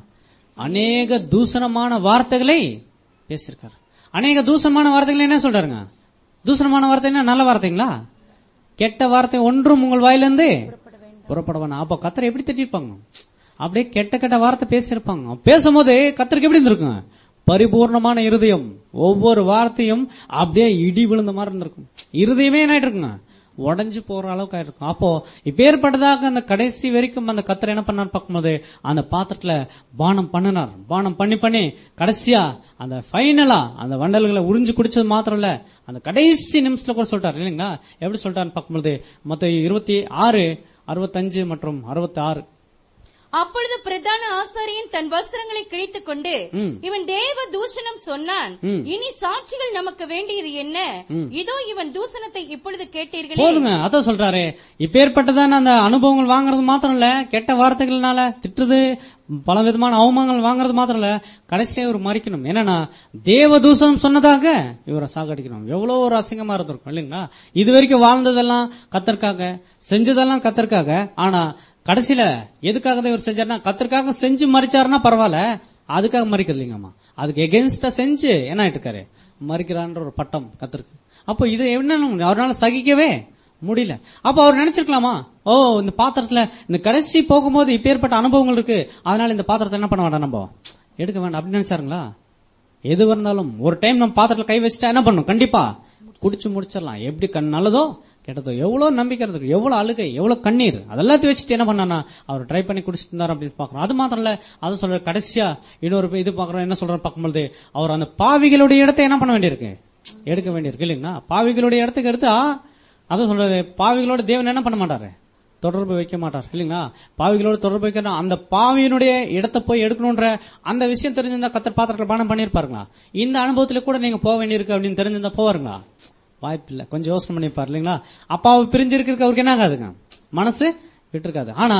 அநேக தூசணமான வார்த்தைகளை பேசியிருக்காரு அநேக தூசணமான வார்த்தைகளை என்ன சொல்றாருங்க தூசணமான வார்த்தை என்ன நல்ல வார்த்தைங்களா கெட்ட வார்த்தை ஒன்றும் உங்கள் வாயிலிருந்து புறப்பட வேணாம் அப்போ கத்தரை எப்படி திட்டிருப்பாங்க அப்படியே கெட்ட கெட்ட வார்த்தை பேசியிருப்பாங்க பேசும்போது கத்தருக்கு எப்படி இருந்திருக்குங்க பரிபூர்ணமான இருதயம் ஒவ்வொரு வார்த்தையும் அப்படியே இடி விழுந்த மாதிரி இருந்திருக்கும் இருதயமே என்ன ஆயிட்டு இருக்குங்க உடஞ்சு போற அளவுக்கு ஆயிருக்கும் அப்போ இப்பேற்பட்டதாக அந்த கடைசி வரைக்கும் அந்த கத்தர் என்ன பண்ணார் பார்க்கும்போது அந்த பாத்திரத்துல பானம் பண்ணினார் பானம் பண்ணி பண்ணி கடைசியா அந்த ஃபைனலா அந்த வண்டல்களை உறிஞ்சு குடிச்சது மாத்திரம் இல்ல அந்த கடைசி நிமிஷத்துல கூட சொல்லிட்டார் இல்லைங்களா எப்படி சொல்லிட்டாருன்னு பார்க்கும்போது மொத்த இருபத்தி ஆறு அறுபத்தஞ்சு மற்றும் அறுபத்தி ஆறு அப்பொழுது பிரதான ஆசாரியன் தன் வஸ்திரங்களை கிழித்துக் கொண்டு ம். இவன் தேவ தூஷணம் சொன்னான் ம். இனி சாட்சிகள் நமக்கு வேண்டியது என்ன இதோ இவன் தூஷணத்தை இப்பொழுது கேட்டீர்களே போதுங்க அதான் சொல்றாரு இப்பேற்பட்டதான அந்த அனுபவங்கள் வாங்குறது மாத்திரம் இல்ல கெட்ட வார்த்தைகள்னால திட்டுறது பல விதமான அவமானங்கள் வாங்குறது மாத்திரம் இல்ல கடைசியா இவர் மறிக்கணும் என்னன்னா தேவதூசனம் சொன்னதாக இவரை சாகடிக்கணும் எவ்வளவு ஒரு அசிங்கமா இருந்திருக்கும் இல்லைங்களா இது வரைக்கும் வாழ்ந்ததெல்லாம் கத்தற்காக செஞ்சதெல்லாம் கத்தற்காக ஆனா கடைசியில எதுக்காக தான் இவர் செஞ்சாருன்னா கத்தற்காக செஞ்சு மறிச்சாருன்னா பரவாயில்ல அதுக்காக மறிக்கிறது இல்லைங்கம்மா அதுக்கு எகென்ஸ்டா செஞ்சு என்ன ஆயிட்டு இருக்காரு மறிக்கிறான்ற ஒரு பட்டம் கத்திருக்கு அப்போ இது என்ன அவரால சகிக்கவே முடியல அப்ப அவர் நினைச்சிருக்கலாமா ஓ இந்த பாத்திரத்துல இந்த கடைசி போகும்போது இப்பேற்பட்ட அனுபவங்கள் இருக்கு அதனால இந்த பாத்திரத்தை என்ன பண்ண வேண்டாம் நம்ம எடுக்க வேண்டாம் அப்படின்னு நினைச்சாருங்களா எது இருந்தாலும் ஒரு டைம் நம்ம பாத்திரத்துல கை வச்சுட்டா என்ன பண்ணும் கண்டிப்பா குடிச்சு முடிச்சிடலாம் எப்படி கண் நல்லதோ கெட்டதோ எவ்வளவு நம்பிக்கை இருக்கு எவ்வளவு அழுகை எவ்வளவு கண்ணீர் அதெல்லாத்தையும் வச்சுட்டு என்ன பண்ணானா அவர் ட்ரை பண்ணி குடிச்சிட்டு இருந்தார் அப்படின்னு பாக்குறோம் அது மாத்திரம் இல்ல அது சொல்ற கடைசியா இன்னொரு இது பாக்குறோம் என்ன சொல்ற பார்க்கும்போது அவர் அந்த பாவிகளுடைய இடத்தை என்ன பண்ண வேண்டியிருக்கு எடுக்க வேண்டியிருக்கு இல்லைங்களா பாவிகளுடைய இடத்துக்கு எடுத்தா அதான் சொல்றது பாவிகளோட தேவன் என்ன பண்ண மாட்டாரு தொடர்பு வைக்க மாட்டார் இல்லைங்களா பாவிகளோட தொடர்பு வைக்கணும் அந்த பாவியினுடைய இடத்தை போய் எடுக்கணும்ன்ற அந்த விஷயம் தெரிஞ்சிருந்தா கத்தர் பாத்திரத்தில் பானம் பண்ணியிருப்பாருங்களா இந்த அனுபவத்துல கூட நீங்க போக வேண்டியிருக்கு அப்படின்னு தெரிஞ்சிருந்தா போவாருங்களா வாய்ப்பு இல்ல கொஞ்சம் யோசனை பண்ணிப்பாரு இல்லைங்களா அப்பாவை பிரிஞ்சிருக்கிறதுக்கு அவருக்கு என்ன ஆகாதுங்க மனசு விட்டுருக்காது ஆனா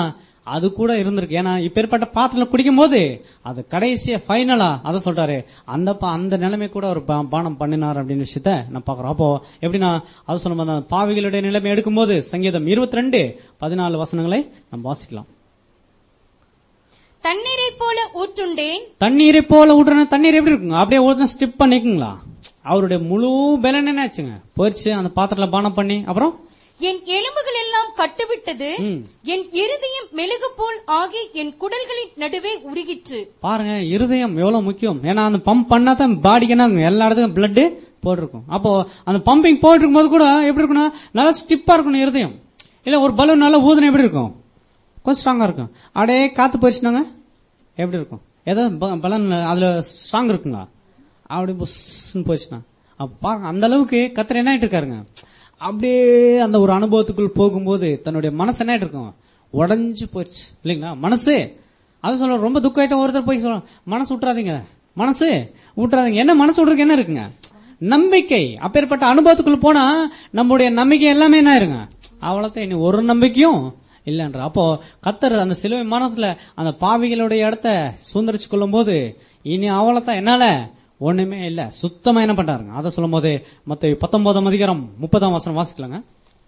அது கூட இருந்திருக்கு ஏன்னா இப்பேற்பட்ட பாத்திரம் குடிக்கும் போது அது கடைசியா ஃபைனலா அதை சொல்றாரு அந்த பா- அந்த நிலைமை கூட ஒரு பா- பானம் பண்ணினார் அப்படின்னு விஷயத்த நான் பாக்குறோம் அப்போ எப்படின்னா அது சொல்லும்போது அந்த பாவிகளுடைய நிலைமை எடுக்கும்போது சங்கீதம் இருபத்தி ரெண்டு பதினாலு வசனங்களை நம்ம வாசிக்கலாம் தண்ணீரை போல ஊற்றுண்டேன் தண்ணீரை போல விடுற தண்ணீர் எப்படி இருக்குங்க அப்படியே ஒரு ஸ்டிப் பண்ணிக்குங்களா அவருடைய முழு பலன் என்ன ஆச்சுங்க போயிடுச்சு அந்த பாத்திரத்துல பானம் பண்ணி அப்புறம் என் எலும்புகள் எல்லாம் கட்டுவிட்டது ம். என் இருதயம் மெழுகு போல் ஆகி என் குடல்களின் நடுவே உருகிற்று பாருங்க இருதயம் எவ்வளவு முக்கியம் ஏன்னா அந்த பம்ப் பண்ணா தான் பாடிக்கு என்ன ஆகும்? எல்லா இடத்துக்கும் பிளட் போட்டிருக்கும் அப்போ அந்த பம்பிங் போயிட்டு இருக்கும்போது கூட எப்படி இருக்கணும் நல்லா ஸ்டிப்பா இருக்கணும் இருதயம் இல்ல ஒரு பலூன் நல்லா ஊதுனா எப்படி இருக்கும் கொஞ்சம் ஸ்ட்ராங்கா இருக்கும் அப்படியே காத்து போயிடுச்சுனாங்க எப்படி இருக்கும் ஏதாவது பலன் அதுல ஸ்ட்ராங் இருக்குங்களா அப்படி புஷ்ன்னு போயிடுச்சுன்னா அப்ப பாருங்க அந்த அளவுக்கு கத்தர் என்ன ஆயிட்டு இருக்காருங்க அப்படியே அந்த ஒரு அனுபவத்துக்குள் போகும்போது தன்னுடைய மனசு என்ன ஆயிட்டு இருக்கும் உடஞ்சு போயிடுச்சு இல்லைங்களா மனசு அது சொல்ல ரொம்ப துக்கம் ஆயிட்ட ஒருத்தர் போய் சொல்ல மனசு விட்டுறாதீங்க மனசு விட்டுறாதீங்க என்ன மனசு விடுறதுக்கு என்ன இருக்குங்க நம்பிக்கை அப்பேற்பட்ட அனுபவத்துக்குள்ள போனா நம்முடைய நம்பிக்கை எல்லாமே என்ன இருங்க அவ்வளவுதான் இனி ஒரு நம்பிக்கையும் இல்லன்ற அப்போ கத்தர் அந்த சிலுவை மரணத்துல அந்த பாவிகளுடைய இடத்த சுந்தரிச்சு கொள்ளும் போது இனி அவ்வளவுதான் என்னால ஒண்ணுமே இல்ல சுத்தமா என்ன பண்றாருங்க அதை சொல்லும் போது மத்த பத்தொன்பதாம் அதிகாரம் முப்பதாம் வசனம் வாசிக்கலாங்க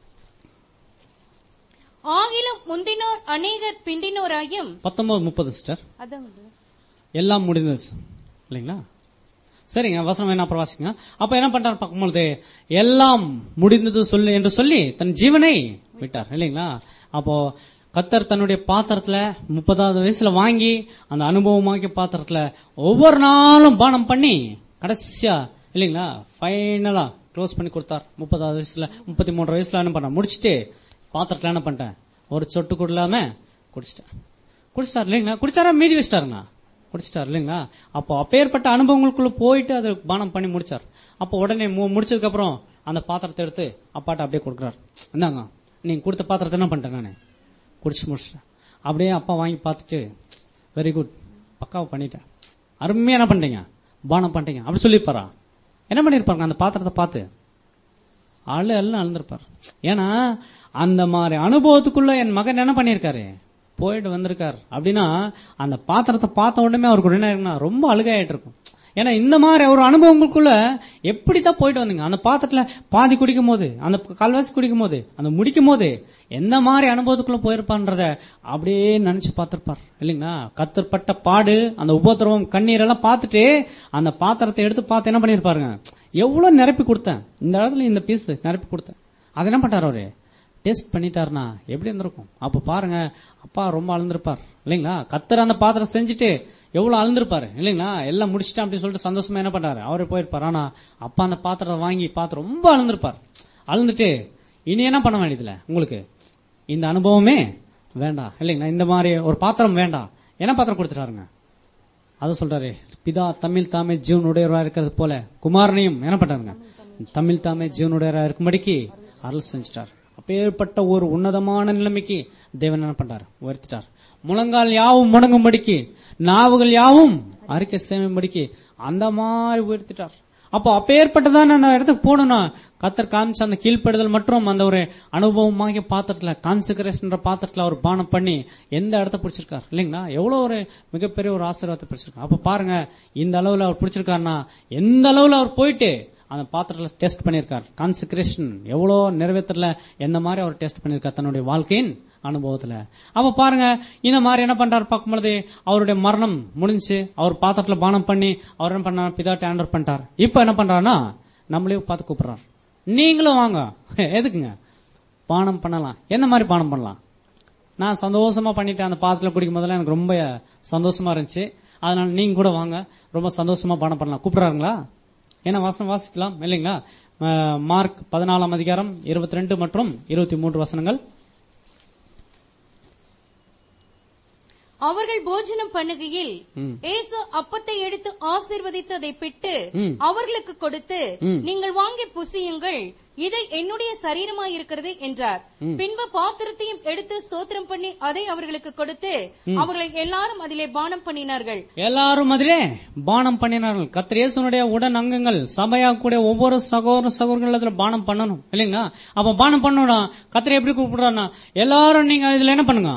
ஆகிலும் முந்தினோர் அநேகர் பிந்தினோராயும் பத்தொன்பது முப்பது சிஸ்டர் அதான் எல்லாம் முடிந்தது இல்லைங்களா சரிங்க வசனம் என்ன அப்புறம் வாசிங்க அப்ப என்ன பண்றாரு பார்க்கும்பொழுது எல்லாம் முடிந்தது சொல்லு என்று சொல்லி தன் ஜீவனை விட்டார் இல்லைங்களா அப்போ கத்தர் தன்னுடைய பாத்திரத்துல முப்பதாவது வயசுல வாங்கி அந்த அனுபவமாக்கிய பாத்திரத்துல ஒவ்வொரு நாளும் பானம் பண்ணி கடைசியா இல்லைங்களா ஃபைனலா க்ளோஸ் பண்ணி கொடுத்தார் முப்பதாவது வயசுல முப்பத்தி மூன்று வயசுல என்ன பண்ண முடிச்சிட்டு பாத்திரத்துல என்ன பண்ணிட்டேன் ஒரு சொட்டு கூட இல்லாம குடிச்சிட்டேன் குடிச்சிட்டார் இல்லைங்களா குடிச்சாரா மீதி வச்சிட்டாருங்களா குடிச்சிட்டார் இல்லைங்களா அப்போ அப்பேற்பட்ட அனுபவங்களுக்குள்ள போயிட்டு அதை பானம் பண்ணி முடிச்சார் அப்போ உடனே மு- முடிச்சதுக்கு அப்புறம் அந்த பாத்திரத்தை எடுத்து அப்பாட்ட அப்படியே கொடுக்குறாரு என்னங்க நீங்க கொடுத்த பாத்திரத்தை என்ன பண்ணிட்டேன் நானு குடிச்சு முடிச்சிட்டேன் அப்படியே அப்பா வாங்கி பார்த்துட்டு வெரி குட் பக்காவை பண்ணிட்டேன் அருமையா என்ன பண்ணிட்டீங்க பானம் பண்ணிட்டீங்க அப்படி சொல்லியிருப்பாரா என்ன பண்ணிருப்பாங்க அந்த பாத்திரத்தை பார்த்து ஆளு எல்லாம் அழுந்திருப்பார் ஏன்னா அந்த மாதிரி அனுபவத்துக்குள்ள என் மகன் என்ன பண்ணிருக்காரு போயிட்டு வந்திருக்காரு அப்படின்னா அந்த பாத்திரத்தை பார்த்த உடனே அவருக்கு என்ன இருக்குன்னா ரொம்ப அழுகாயிட்டு இருக்கும் ஏன்னா இந்த மாதிரி ஒரு அனுபவங்களுக்குள்ள எப்படித்தான் போயிட்டு வந்தீங்க அந்த பாத்திரத்துல பாதி குடிக்கும் போது அந்த கால்வாசி குடிக்கும் போது அந்த முடிக்கும் போது எந்த மாதிரி அனுபவத்துக்குள்ள போயிருப்பான்றத அப்படியே நினைச்சு பார்த்திருப்பார் இல்லைங்களா கத்தற்பட்ட பாடு அந்த உபத்திரவம் கண்ணீர் எல்லாம் பார்த்துட்டு அந்த பாத்திரத்தை எடுத்து பார்த்து என்ன பண்ணிருப்பாருங்க எவ்வளவு நிரப்பி கொடுத்தேன் இந்த இடத்துல இந்த பீஸ் நிரப்பி கொடுத்தேன் அதை என்ன பண்ணாரு அவரு டேஸ்ட் பண்ணிட்டாருனா எப்படி இருந்திருக்கும் அப்ப பாருங்க அப்பா ரொம்ப அழுந்திருப்பார் இல்லைங்களா கத்தர் அந்த பாத்திரம் செஞ்சுட்டு எவ்வளவு அழுந்திருப்பாரு இல்லைங்களா எல்லாம் முடிச்சிட்டேன் அப்படின்னு சொல்லிட்டு சந்தோஷமா என்ன பண்றாரு அவரே போயிருப்பார் ஆனா அப்பா அந்த பாத்திரத்தை வாங்கி பார்த்து ரொம்ப அழுந்திருப்பார் அழுந்துட்டு இனி என்ன பண்ண வேண்டியதுல உங்களுக்கு இந்த அனுபவமே வேண்டாம் இல்லைங்களா இந்த மாதிரி ஒரு பாத்திரம் வேண்டாம் என்ன பாத்திரம் கொடுத்துட்டாருங்க அது சொல்றாரு பிதா தமிழ் தாமே ஜீவனுடையவரா இருக்கிறது போல குமாரனையும் என்ன பண்றாருங்க தமிழ் தாமே ஜீவனுடையவரா இருக்கும்படிக்கு அருள் செஞ்சிட்டார் அப்பேற்பட்ட ஒரு உன்னதமான நிலைமைக்கு தேவன் என்ன பண்றாரு உயர்த்திட்டார் முழங்கால் யாவும் முடங்கும்படிக்கு நாவுகள் யாவும் அறிக்கை செய்யும்படிக்கு அந்த மாதிரி உயர்த்திட்டார் அப்போ அப்பேற்பட்டதான அந்த இடத்துக்கு போகணும்னா கத்தர் காமிச்ச அந்த கீழ்ப்படுதல் மற்றும் அந்த ஒரு அனுபவமாகிய பாத்திரத்துல கான்சிகரேஷன் பாத்திரத்துல அவர் பானம் பண்ணி எந்த இடத்த பிடிச்சிருக்காரு இல்லைங்களா எவ்வளவு ஒரு மிகப்பெரிய ஒரு ஆசீர்வாதத்தை பிடிச்சிருக்காரு அப்ப பாருங்க இந்த அளவுல அவர் பிடிச்சிருக்காருன்னா எந்த அளவுல அவர் போயிட்டு அந்த பாத்திரத்துல டெஸ்ட் பண்ணியிருக்கார் கான்சிகரேஷன் எவ்வளவு நிறைவேற்றல எந்த மாதிரி அவர் டெஸ்ட் பண்ணியிருக்கார் தன்னுடைய வாழ்க்கையின் அனுபவத்துல அப்ப பாருங்க இந்த மாதிரி என்ன பண்றாரு பார்க்கும்பொழுது அவருடைய மரணம் முடிஞ்சு அவர் பாத்திரத்துல பானம் பண்ணி அவர் என்ன பண்ணார் பிதாட்ட ஆண்டர் பண்ணிட்டார் இப்ப என்ன பண்றாருன்னா நம்மளே பார்த்து கூப்பிடுறாரு நீங்களும் வாங்க எதுக்குங்க பானம் பண்ணலாம் எந்த மாதிரி பானம் பண்ணலாம் நான் சந்தோஷமா பண்ணிட்டேன் அந்த பாத்திரத்துல குடிக்கும் போதெல்லாம் எனக்கு ரொம்ப சந்தோஷமா இருந்துச்சு அதனால நீங்க கூட வாங்க ரொம்ப சந்தோஷமா பானம் பண்ணலாம் கூப்பிடுறாங்களா ஏன்னா வாசனம் வாசிக்கலாம் இல்லைங்களா அஹ், மார்க் பதினாலாம் அதிகாரம் இருபத்தி ரெண்டு மற்றும் இருபத்தி மூன்று வசனங்கள் அவர்கள் போஜனம் பண்ணுகையில் ம். இயேசு அப்பத்தை எடுத்து ஆசீர்வதித்து அதை பிட்டு ம். அவர்களுக்கு கொடுத்து ம். நீங்கள் வாங்கி புசியுங்கள் இதை என்னுடைய சரீரமாய் இருக்கிறது என்றார் பின்பு பாத்திரத்தையும் எடுத்து ஸ்தோத்திரம் பண்ணி அதை அவர்களுக்கு கொடுத்து அவர்கள் எல்லாரும் அதிலே பானம் பண்ணினார்கள் எல்லாரும் அதிலே பானம் பண்ணினார்கள் கர்த்தர் இயேசுனுடைய உடன் அங்கங்கள் சபையா கூட ஒவ்வொரு சகோதர சகோதரர்கள் அதுல பானம் பண்ணணும் இல்லைங்களா அப்ப பானம் பண்ணணும் கத்திர எப்படி கூப்பிடுறாருன்னா எல்லாரும் நீங்க இதுல என்ன பண்ணுங்க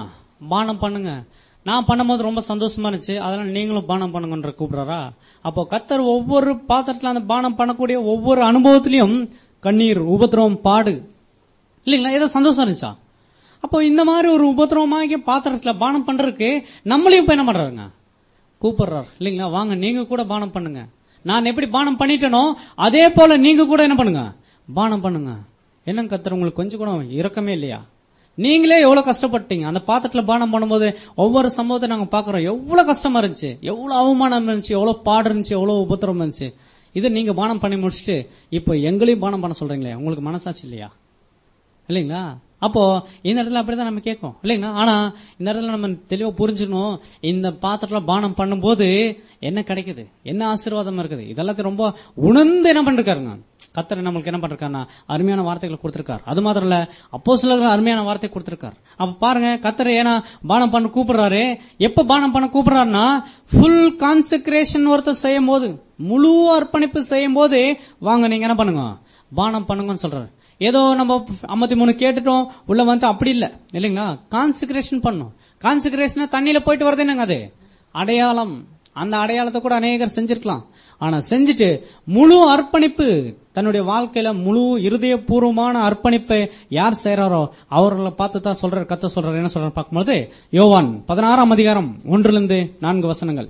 பானம் பண்ணுங்க நான் பண்ணும்போது ரொம்ப சந்தோஷமா இருந்துச்சு அதனால நீங்களும் பானம் பண்ணுங்கன்ற கூப்பிடுறாரா அப்போ கத்தர் ஒவ்வொரு பாத்திரத்துல அந்த பானம் பண்ணக்கூடிய ஒவ்வொரு அனுபவத்திலையும் கண்ணீர் உபத்திரவம் பாடு இல்லைங்களா ஏதோ சந்தோஷம் இருந்துச்சா அப்போ இந்த மாதிரி ஒரு உபத்திரவமாகிய பாத்திரத்துல பானம் பண்றதுக்கு நம்மளையும் இப்ப என்ன பண்றாருங்க கூப்பிடுறாரு இல்லைங்களா வாங்க நீங்க கூட பானம் பண்ணுங்க நான் எப்படி பானம் பண்ணிட்டேனோ அதே போல நீங்க கூட என்ன பண்ணுங்க பானம் பண்ணுங்க என்னங்க கத்தர் உங்களுக்கு கொஞ்சம் கூட இரக்கமே இல்லையா நீங்களே எவ்வளவு கஷ்டப்பட்டீங்க அந்த பாத்திரத்துல பானம் பண்ணும்போது ஒவ்வொரு சம்பவத்தை நாங்க பாக்குறோம் எவ்வளவு கஷ்டமா இருந்துச்சு எவ்வளவு அவமானம் இருந்துச்சு எவ்வளவு பாடு இருந்துச்சு எவ்வளவு உபத்திரம் இருந்துச்சு இதை நீங்க பானம் பண்ணி முடிச்சுட்டு இப்போ எங்களையும் பானம் பண்ண சொல்றீங்களே உங்களுக்கு மனசாட்சி இல்லையா இல்லைங்களா அப்போ இந்த இடத்துல அப்படிதான் நம்ம கேட்கும் இல்லைங்களா ஆனா இந்த இடத்துல நம்ம தெளிவா புரிஞ்சுக்கணும் இந்த பாத்திரத்துல பானம் பண்ணும்போது என்ன கிடைக்குது என்ன ஆசீர்வாதம் இருக்குது இதெல்லாத்தையும் ரொம்ப உணர்ந்து என்ன பண்ணிருக்காருங்க கத்தர் நம்மளுக்கு என்ன பண்றாருன்னா அருமையான வார்த்தைகளை கொடுத்திருக்காரு அது மாத்திரம் இல்ல அப்போ சிலர் அருமையான வார்த்தை கொடுத்திருக்காரு அப்ப பாருங்க கத்தர் ஏன்னா பானம் பண்ண கூப்பிடுறாரு எப்ப பானம் பண்ண கூப்பிடுறாருன்னா ஃபுல் கான்செக்ரேஷன் ஒருத்தர் செய்யும் போது முழு அர்ப்பணிப்பு செய்யும் போது வாங்க நீங்க என்ன பண்ணுங்க பானம் பண்ணுங்கன்னு சொல்றாரு ஏதோ நம்ம ஐம்பத்தி மூணு கேட்டுட்டோம் உள்ள வந்து அப்படி இல்ல இல்லைங்களா கான்சிகரேஷன் பண்ணும் கான்சிகரேஷன் தண்ணியில போயிட்டு வருது என்னங்க அது அடையாளம் அந்த அடையாளத்தை கூட அநேகர் செஞ்சிருக்கலாம் ஆனா செஞ்சுட்டு முழு அர்ப்பணிப்பு தன்னுடைய வாழ்க்கையில முழு இருதயபூர்வமான அர்ப்பணிப்பை யார் செய்யறாரோ அவர்களை பார்த்து தான் சொல்றாரு கத்த சொல்றாரு என்ன சொல்றாரு பார்க்கும்போது யோவான் பதினாறாம் அதிகாரம் ஒன்றிலிருந்து நான்கு வசனங்கள்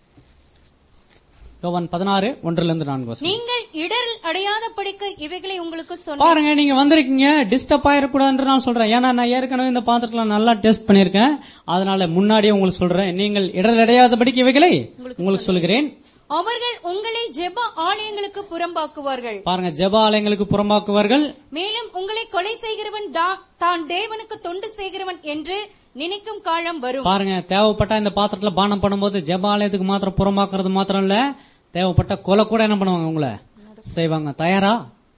யோவான் பதினாறு ஒன்றிலிருந்து நான்கு வசனம் நீங்கள் இடரில் அடையாத படிக்க இவைகளை உங்களுக்கு சொன்ன பாருங்க நீங்க வந்திருக்கீங்க டிஸ்டர்ப் ஆயிடக்கூடாதுன்னு நான் சொல்றேன் ஏன்னா நான் ஏற்கனவே இந்த பாத்திரத்துல நல்லா டெஸ்ட் பண்ணிருக்கேன் அதனால முன்னாடியே உங்களுக்கு சொல்றேன் நீங்கள் இடரடையாதபடிக்கு இவைகளை உங்களுக்கு சொல்கிறேன் அவர்கள் உங்களை ஜெப ஆலயங்களுக்கு புறம்பாக்குவார்கள் பாருங்க ஜெப ஆலயங்களுக்கு புறம்பாக்குவார்கள் மேலும் உங்களை கொலை செய்கிறவன் தா- தான் தேவனுக்கு தொண்டு செய்கிறவன் என்று நினைக்கும் காலம் வரும் பாருங்க தேவைப்பட்டா இந்த பாத்திரத்துல பானம் பண்ணும்போது ஜெப ஆலயத்துக்கு மாத்திரம் புறம்பாக்குறது மாத்திரம் இல்ல தேவைப்பட்ட கொலை கூட என்ன பண்ணுவாங்க உங்களை செய்வாங்க தயாரா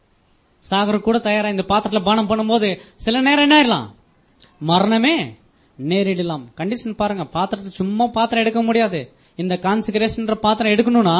சாகர கூட தயாரா இந்த பாத்திரத்துல பானம் பண்ணும்போது சில நேரம் என்ன ஆயிடலாம் மரணமே நேரிடலாம் கண்டிஷன் பாருங்க பாத்திரத்தை சும்மா பாத்திரம் எடுக்க முடியாது இந்த கான்சிகரேஷன் பாத்திரம் எடுக்கணும்னா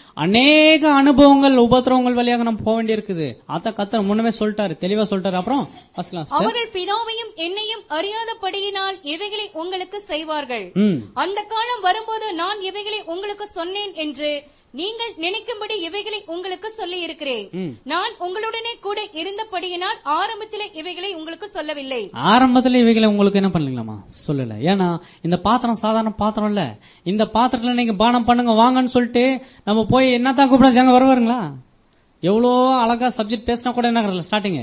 அநேக அனுபவங்கள் உபத்திரவங்கள் வழியாக நம்ம போக வேண்டியிருக்குது அத கத்தர் முன்னமே சொல்லிட்டாரு தெளிவா சொல்லிட்டாரு அப்புறம் வாசிக்கலாம் sister. அவர்கள் பிதாவையும் என்னையும் அறியாதபடியினால் இவைகளை உங்களுக்கு செய்வார்கள் ம் அந்த காலம் வரும்போது நான் இவைகளை உங்களுக்கு சொன்னேன் என்று நீங்கள் நினைக்கும்படி இவைகளை உங்களுக்கு சொல்லி இருக்கிறேன் ம். நான் உங்களுடனே கூட இருந்தபடியினால் ஆரம்பத்திலே இவைகளை உங்களுக்கு சொல்லவில்லை ஆரம்பத்துல இவைகளை உங்களுக்கு என்ன பண்ணலீங்களாமா சொல்லல ஏன்னா இந்த பாத்திரம் சாதாரண பாத்திரம் இல்ல இந்த பாத்திரத்துல நீங்க பானம் பண்ணுங்க வாங்கன்னு சொல்லிட்டு நம்ம போய் என்னத்தான் கூப்பிடாச்சாங்க வருவாருங்களா எவ்வளோ அழகா சப்ஜெக்ட் பேசினா கூட என்ன ஸ்டார்டிங்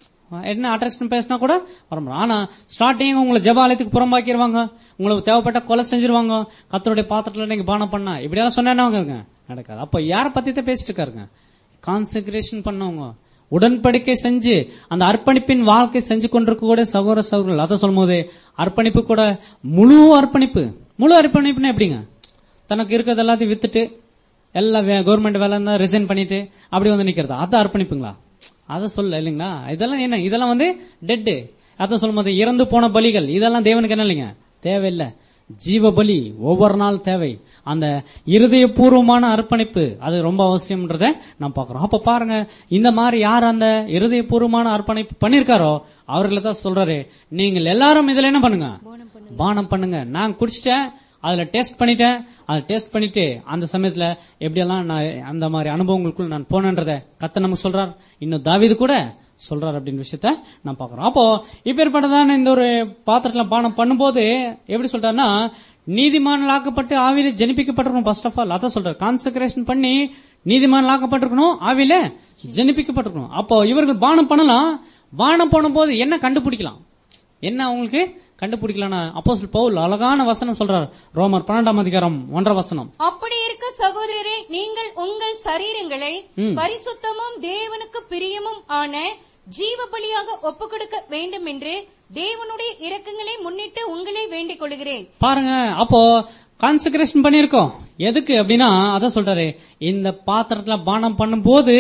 என்ன அட்ராக்ஷன் பேசினா கூட வர முடியும் ஆனா ஸ்டார்டிங் உங்களை ஜபாலயத்துக்கு புறம்பாக்கிடுவாங்க உங்களுக்கு தேவைப்பட்ட கொலை செஞ்சிருவாங்க கத்தருடைய பாத்திரத்துல நீங்க பானம் பண்ணா இப்படியெல்லாம் சொன்னாங்க நடக்காது அப்ப யார பத்தி தான் பேசிட்டு இருக்காருங்க கான்சென்ட்ரேஷன் பண்ணவங்க உடன்படிக்கை செஞ்சு அந்த அர்ப்பணிப்பின் வாழ்க்கை செஞ்சு கொண்டிருக்க கூட சகோதர சகோதரர்கள் அதை சொல்லும்போது அர்ப்பணிப்பு கூட முழு அர்ப்பணிப்பு முழு அர்ப்பணிப்புன்னா எப்படிங்க தனக்கு இருக்கிறது எல்லாத்தையும் வித்துட்டு எல்லா கவர்மெண்ட் வேலை இருந்தா ரிசைன் பண்ணிட்டு அப்படி வந்து நிக்கிறதா அது அர்ப்பணிப்புங்களா அதை சொல்ல இல்லைங்களா இதெல்லாம் என்ன இதெல்லாம் வந்து டெட்டு அதை சொல்லும்போது இறந்து போன பலிகள் இதெல்லாம் தேவனுக்கு என்ன இல்லைங்க தேவையில்லை ஜீவ பலி ஒவ்வொரு நாள் தேவை அந்த இருதயபூர்வமான அர்ப்பணிப்பு அது ரொம்ப அவசியம்ன்றத நான் பாக்குறோம் அப்ப பாருங்க இந்த மாதிரி யார் அந்த இருதயபூர்வமான அர்ப்பணிப்பு பண்ணிருக்காரோ அவர்களை தான் சொல்றாரு நீங்கள் எல்லாரும் இதுல என்ன பண்ணுங்க பானம் பண்ணுங்க நான் குடிச்சிட்டேன் அதுல டேஸ்ட் பண்ணிட்டேன் அதை டேஸ்ட் பண்ணிட்டு அந்த சமயத்துல எப்படியெல்லாம் நான் அந்த மாதிரி அனுபவங்களுக்குள்ள நான் போனேன்றத கத்த நமக்கு சொல்றார் இன்னும் தாவீது கூட சொல்றார் அப்படின்னு விஷயத்த நான் பாக்குறோம் அப்போ இப்பேற்பட்டதான இந்த ஒரு பாத்திரத்துல பானம் பண்ணும்போது எப்படி சொல்றாருன்னா நீதிமான்களாக்கப்பட்டு ஆவியில ஜனிப்பிக்கப்பட்டிருக்கணும் ஃபர்ஸ்ட் ஆஃப் ஆல் அதான் சொல்றாரு கான்சென்ட்ரேஷன் பண்ணி நீதிமான்களாக்கப்பட்டிருக்கணும் ஆவியில ஜனிப்பிக்கப்பட்டிருக்கணும் அப்போ இவர்கள் பானம் பண்ணலாம் பானம் பண்ணும்போது என்ன கண்டுபிடிக்கலாம் என்ன அவங்களுக்கு கண்டுபிடிக்கலன்னா அப்போ பவுல் அழகான வசனம் சொல்றார் ரோமர் பன்னெண்டாம் அதிகாரம் ஒன்றரை வசனம் அப்படி இருக்க சகோதரரே நீங்கள் உங்கள் சரீரங்களை ம். பரிசுத்தமும் தேவனுக்கு பிரியமும் ஆன ஜீவ பலியாக ஒப்புக் கொடுக்க வேண்டும் என்று தேவனுடைய இரக்கங்களை முன்னிட்டு உங்களை வேண்டிக் கொள்கிறேன் பாருங்க அப்போ கான்சென்ட்ரேஷன் பண்ணிருக்கோம் எதுக்கு அப்படின்னா அதான் சொல்றாரு இந்த பாத்திரத்துல பானம் பண்ணும்போது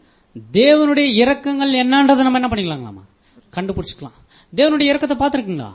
தேவனுடைய இரக்கங்கள் என்னன்றதை நம்ம என்ன பண்ணிக்கலாங்களாமா கண்டுபிடிச்சுக்கலாம் தேவனுடைய இரக்கத்தை பார்த்திருக்கீங்களா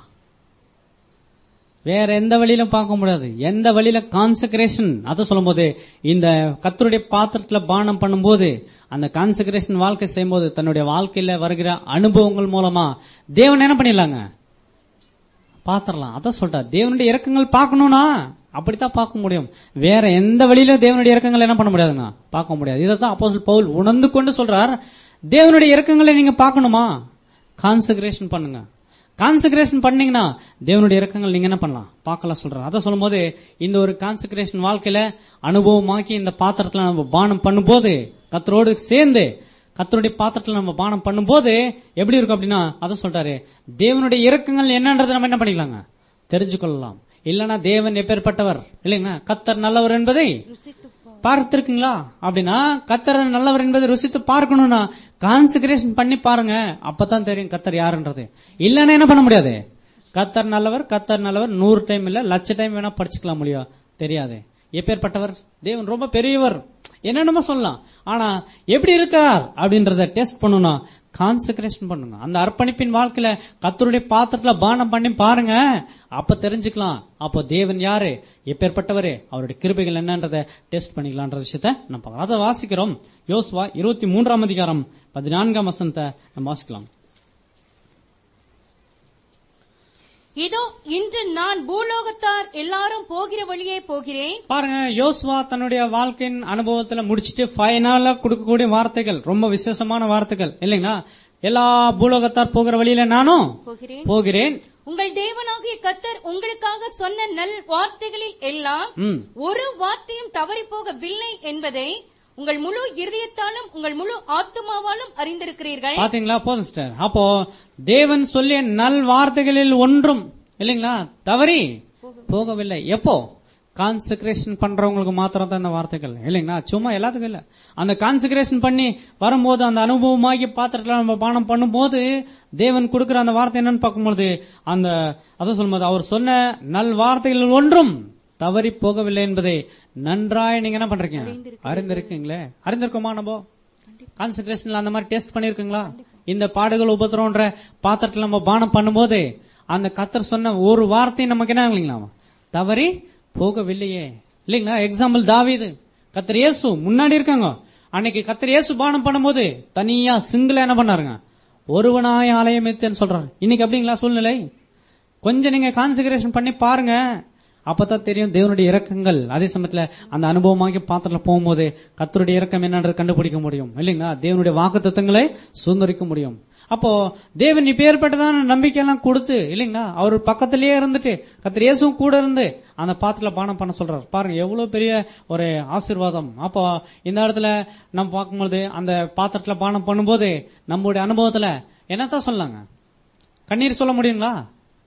வேற எந்த வழியிலும் பார்க்க முடியாது எந்த வழியில கான்சென்ட்ரேஷன் அதை சொல்லும்போது இந்த கத்தருடைய பாத்திரத்துல பானம் பண்ணும்போது அந்த கான்சென்ட்ரேஷன் வாழ்க்கை செய்யும்போது தன்னுடைய வாழ்க்கையில வருகிற அனுபவங்கள் மூலமா தேவன் என்ன பண்ணிடலாங்க பாத்திரலாம் அதான் சொல்றார் தேவனுடைய இறக்கங்கள் பார்க்கணும்னா அப்படித்தான் பார்க்க முடியும் வேற எந்த வழியிலும் தேவனுடைய இறக்கங்கள் என்ன பண்ண முடியாதுங்க பார்க்க முடியாது இதைத்தான் அப்போஸ்தலர் பவுல் உணர்ந்து கொண்டு சொல்றார் தேவனுடைய இறக்கங்களை நீங்க பார்க்கணுமா கான்செக்ரேஷன் பண்ணுங்க கான்செக்ரேஷன் பண்ணீங்கன்னா தேவனுடைய இறக்கங்கள் நீங்க என்ன பண்ணலாம் பார்க்கலாம் சொல்றாரு அதை சொல்லும்போது இந்த ஒரு கான்செக்ரேஷன் வாழ்க்கையில அனுபவமாக்கி இந்த பாத்திரத்துல நம்ம பானம் பண்ணும்போது கத்தரோடு சேர்ந்து கத்தருடைய பாத்திரத்துல நம்ம பானம் பண்ணும்போது எப்படி இருக்கும் அப்படின்னா அதை சொல்றாரு தேவனுடைய இறக்கங்கள் என்னன்றதை நம்ம என்ன பண்ணிக்கலாங்க தெரிஞ்சு கொள்ளலாம் இல்லனா தேவன் எப்பேற்பட்டவர் இல்லைங்களா கத்தர் நல்லவர் என்பதை பார்த்திருக்கீங்களா அப்படின்னா கத்தர் நல்லவர் என்பதை ருசித்து பார்க்கணும்னா கான்செக்ரேஷன் பண்ணி பாருங்க அப்பதான் தெரியும் கத்தர் யாருன்றது இல்லன்னா என்ன பண்ண முடியாது கத்தர் நல்லவர் கத்தர் நல்லவர் நூறு டைம் இல்ல லட்ச டைம் வேணா படிச்சுக்கலாம் முடியும் தெரியாது எப்பேற்பட்டவர் தேவன் ரொம்ப பெரியவர் என்னென்னமோ சொல்லலாம் ஆனா எப்படி இருக்கிறார் அப்படின்றத டெஸ்ட் பண்ணணும் கான்செக்ரேஷன் பண்ணுங்க அந்த அர்ப்பணிப்பின் வாழ்க்கையில கத்தருடைய பாத்திரத்துல பானம் பண்ணி பாருங்க அப்ப தெரிஞ்சுக்கலாம் அப்போ தேவன் யாரு எப்பேற்பட்டவரு அவருடைய கிருபைகள் என்னன்றத டெஸ்ட் பண்ணிக்கலாம்ன்ற விஷயத்த நம்ம பார்க்கலாம் அதை வாசிக்கிறோம் யோசுவா இருபத்தி மூன்றாம் அதிகாரம் பதினான்காம் வசனத்தை நம்ம வாசிக்கலாம் இதோ இன்று நான் பூலோகத்தார் எல்லாரும் போகிற வழியே போகிறேன் பாருங்க யோசுவா தன்னுடைய வாழ்க்கையின் அனுபவத்துல முடிச்சிட்டு ஃபைனலா கொடுக்கக்கூடிய வார்த்தைகள் ரொம்ப விசேஷமான வார்த்தைகள் இல்லைங்களா எல்லா பூலோகத்தார் போகிற வழியில நானும் போகிறேன் போகிறேன் உங்கள் தேவனாகிய கத்தர் உங்களுக்காக சொன்ன நல் வார்த்தைகளில் எல்லாம் ம். ஒரு வார்த்தையும் தவறி போகவில்லை என்பதை உங்கள் முழு இருதயத்தாலும் உங்கள் முழு ஆத்துமாவாலும் அறிந்திருக்கிறீர்கள் பாத்தீங்களா போதும் சிஸ்டர் அப்போ தேவன் சொல்லிய நல் வார்த்தைகளில் ஒன்றும் இல்லைங்களா தவறி போகவில்லை எப்போ கான்செக்ரேஷன் பண்றவங்களுக்கு மாத்திரம் தான் இந்த வார்த்தைகள் இல்லைங்களா சும்மா எல்லாத்துக்கும் இல்ல அந்த கான்செக்ரேஷன் பண்ணி வரும்போது அந்த அனுபவமாகி பாத்திரத்துல நம்ம பானம் பண்ணும்போது தேவன் கொடுக்கிற அந்த வார்த்தை என்னன்னு பார்க்கும்போது அந்த அதை சொல்லும்போது அவர் சொன்ன நல் வார்த்தைகள் ஒன்றும் தவறி போகவில்லை என்பதை நன்றாய் நீங்க என்ன பண்றீங்க அறிந்திருக்கீங்களே அறிந்திருக்கோமா நம்ம கான்சென்ட்ரேஷன்ல அந்த மாதிரி டெஸ்ட் பண்ணிருக்கீங்களா இந்த பாடுகள் உபத்திரம்ன்ற பாத்திரத்துல நம்ம பானம் பண்ணும்போது அந்த கத்தர் சொன்ன ஒரு வார்த்தை நமக்கு என்ன இல்லைங்களா தவறி போகவில்லையே இல்லைங்களா எக்ஸாம்பிள் தாவீது கத்தர் இயேசு முன்னாடி இருக்காங்க அன்னைக்கு கத்தர் இயேசு பானம் பண்ணும்போது தனியா சிங்கிளா என்ன பண்ணாருங்க ஒருவனாய் ஆலயமேத்தேன்னு சொல்றாரு இன்னைக்கு அப்படிங்களா சூழ்நிலை கொஞ்சம் நீங்க கான்சிகரேஷன் பண்ணி பாருங்க அப்பதான் தெரியும் தேவனுடைய இரக்கங்கள் அதே சமயத்துல அந்த அனுபவமாகி பாத்திரத்துல போகும்போது கத்தருடைய இரக்கம் என்னன்றது கண்டுபிடிக்க முடியும் இல்லைங்களா தேவனுடைய வாக்கு தத்துவங்களை சுதந்திரிக்க முடியும் அப்போ தேவன் இப்பேற்பட்டதான நம்பிக்கையெல்லாம் கொடுத்து இல்லைங்களா அவர் பக்கத்திலேயே இருந்துட்டு கத்தர் இயேசுவும் கூட இருந்து அந்த பாத்திரத்துல பானம் பண்ண சொல்றாரு பாருங்க எவ்வளவு பெரிய ஒரு ஆசீர்வாதம் அப்போ இந்த இடத்துல நம்ம பார்க்கும்போது அந்த பாத்திரத்துல பானம் பண்ணும்போது நம்முடைய அனுபவத்துல என்னத்தான் சொல்லாங்க கண்ணீர் சொல்ல முடியுங்களா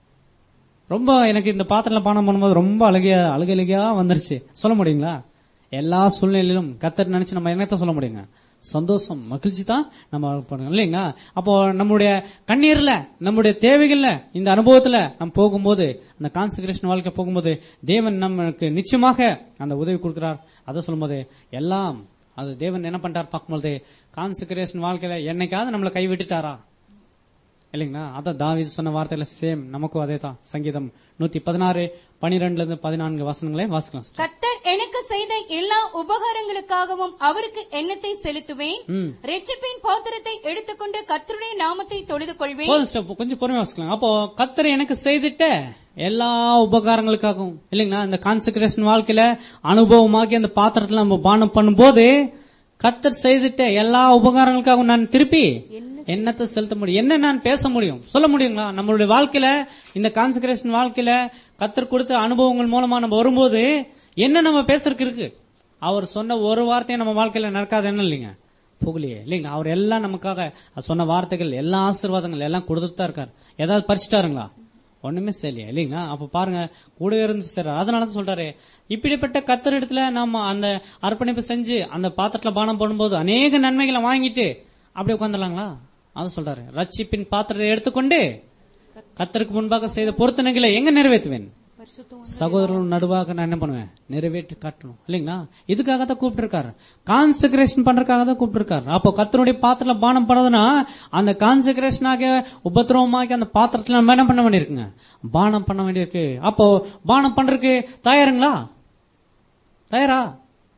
ரொம்ப எனக்கு இந்த பாத்திரத்துல பானம் பண்ணும்போது ரொம்ப அழுகையா அழுக அழுகையா வந்துருச்சு சொல்ல முடியுங்களா எல்லா சூழ்நிலையிலும் கத்தர் நினைச்சு நம்ம என்னத்த சொல்ல முடியுங்க சந்தோஷம் மகிழ்ச்சி தான் நம்ம பண்ணுங்க இல்லைங்களா அப்போ நம்முடைய கண்ணீர்ல நம்முடைய தேவைகள்ல இந்த அனுபவத்துல நம்ம போகும்போது அந்த கான்சென்ட்ரேஷன் வாழ்க்கை போகும்போது தேவன் நமக்கு நிச்சயமாக அந்த உதவி கொடுக்கிறார் அதை சொல்லும்போது எல்லாம் அது தேவன் என்ன பண்றார் பார்க்கும்போது கான்சென்ட்ரேஷன் வாழ்க்கையில என்னைக்காவது நம்மளை கைவிட்டுட்டாரா இல்லைங்களா அதான் தாவீது சொன்ன வார்த்தையில சேம் நமக்கும் அதே தான் சங்கீதம் நூத்தி பதினாறு பனிரெண்டுல இருந்து பதினான்கு வசனங்களே வாசிக்கலாம் sister. கத்தர் எனக்கு செய்த எல்லா உபகாரங்களுக்காகவும் அவருக்கு எண்ணத்தை செலுத்துவேன் ம். ரெட்சிப்பின் பாத்திரத்தை எடுத்துக்கொண்டு கர்த்தருடைய நாமத்தை தொழுது கொள்வேன் போதும் sister, கொஞ்சம் பொறுமையா வாசிக்கலாம் அப்போ கத்தர் எனக்கு செய்துட்ட எல்லா உபகாரங்களுக்காகவும் இல்லைங்களா இந்த கான்சென்ட்ரேஷன் வாழ்க்கையில அனுபவமாக்கி அந்த பாத்திரத்துல நம்ம பானம் பண்ணும்போது கத்தர் செய்துட்ட எல்லா உபகாரங்களுக்காகவும் நான் திருப்பி என்னத்தை செலுத்த முடியும் என்ன நான் பேச முடியும் சொல்ல முடியுங்களா நம்மளுடைய வாழ்க்கையில இந்த கான்சென்ட்ரேஷன் வாழ்க்கையில கத்தர் கொடுத்த அனுபவங்கள் மூலமா நம்ம வரும்போது என்ன நம்ம பேசுறதுக்கு இருக்கு அவர் சொன்ன ஒரு வார்த்தையும் நம்ம வாழ்க்கையில நடக்காது என்ன இல்லைங்க புகழியே இல்லைங்க அவர் எல்லாம் நமக்காக சொன்ன வார்த்தைகள் எல்லா ஆசீர்வாதங்கள் எல்லாம் கொடுத்துட்டு தான் இருக்காரு ஏதாவது பறிச்சிட்டாருங்களா ஒண்ணுமே செய்யலையா இல்லைங்களா அப்ப பாருங்க கூடவே இருந்து சார் அதனால தான் சொல்றாரு இப்படிப்பட்ட கத்தர் இடத்துல நாம அந்த அர்ப்பணிப்பு செஞ்சு அந்த பாத்திரத்துல பானம் போடும்போது அநேக நன்மைகளை வாங்கிட்டு அப்படியே உட்காந்துடலாங்களா அதை சொல்றாரு ரட்சிப்பின் பாத்திரத்தை எடுத்துக்கொண்டு கத்தருக்கு முன்பாக செய்த பொருத்தனைகளை எங்க நிறைவேற்றுவேன் சகோதரர்கள் நடுவாக நான் என்ன பண்ணுவேன் நிறைவேற்றி காட்டணும் இல்லைங்களா இதுக்காக தான் கூப்பிட்டு கான்செக்ரேஷன் பண்றதுக்காக தான் கூப்பிட்டு அப்போ கத்தருடைய பாத்திரத்துல பானம் பண்ணதுன்னா அந்த கான்செக்ரேஷனாக உபத்திரவமாக்கி அந்த பாத்திரத்துல நம்ம என்ன பண்ண வேண்டியிருக்குங்க பானம் பண்ண வேண்டியிருக்கு அப்போ பானம் பண்றதுக்கு தயாருங்களா தயாரா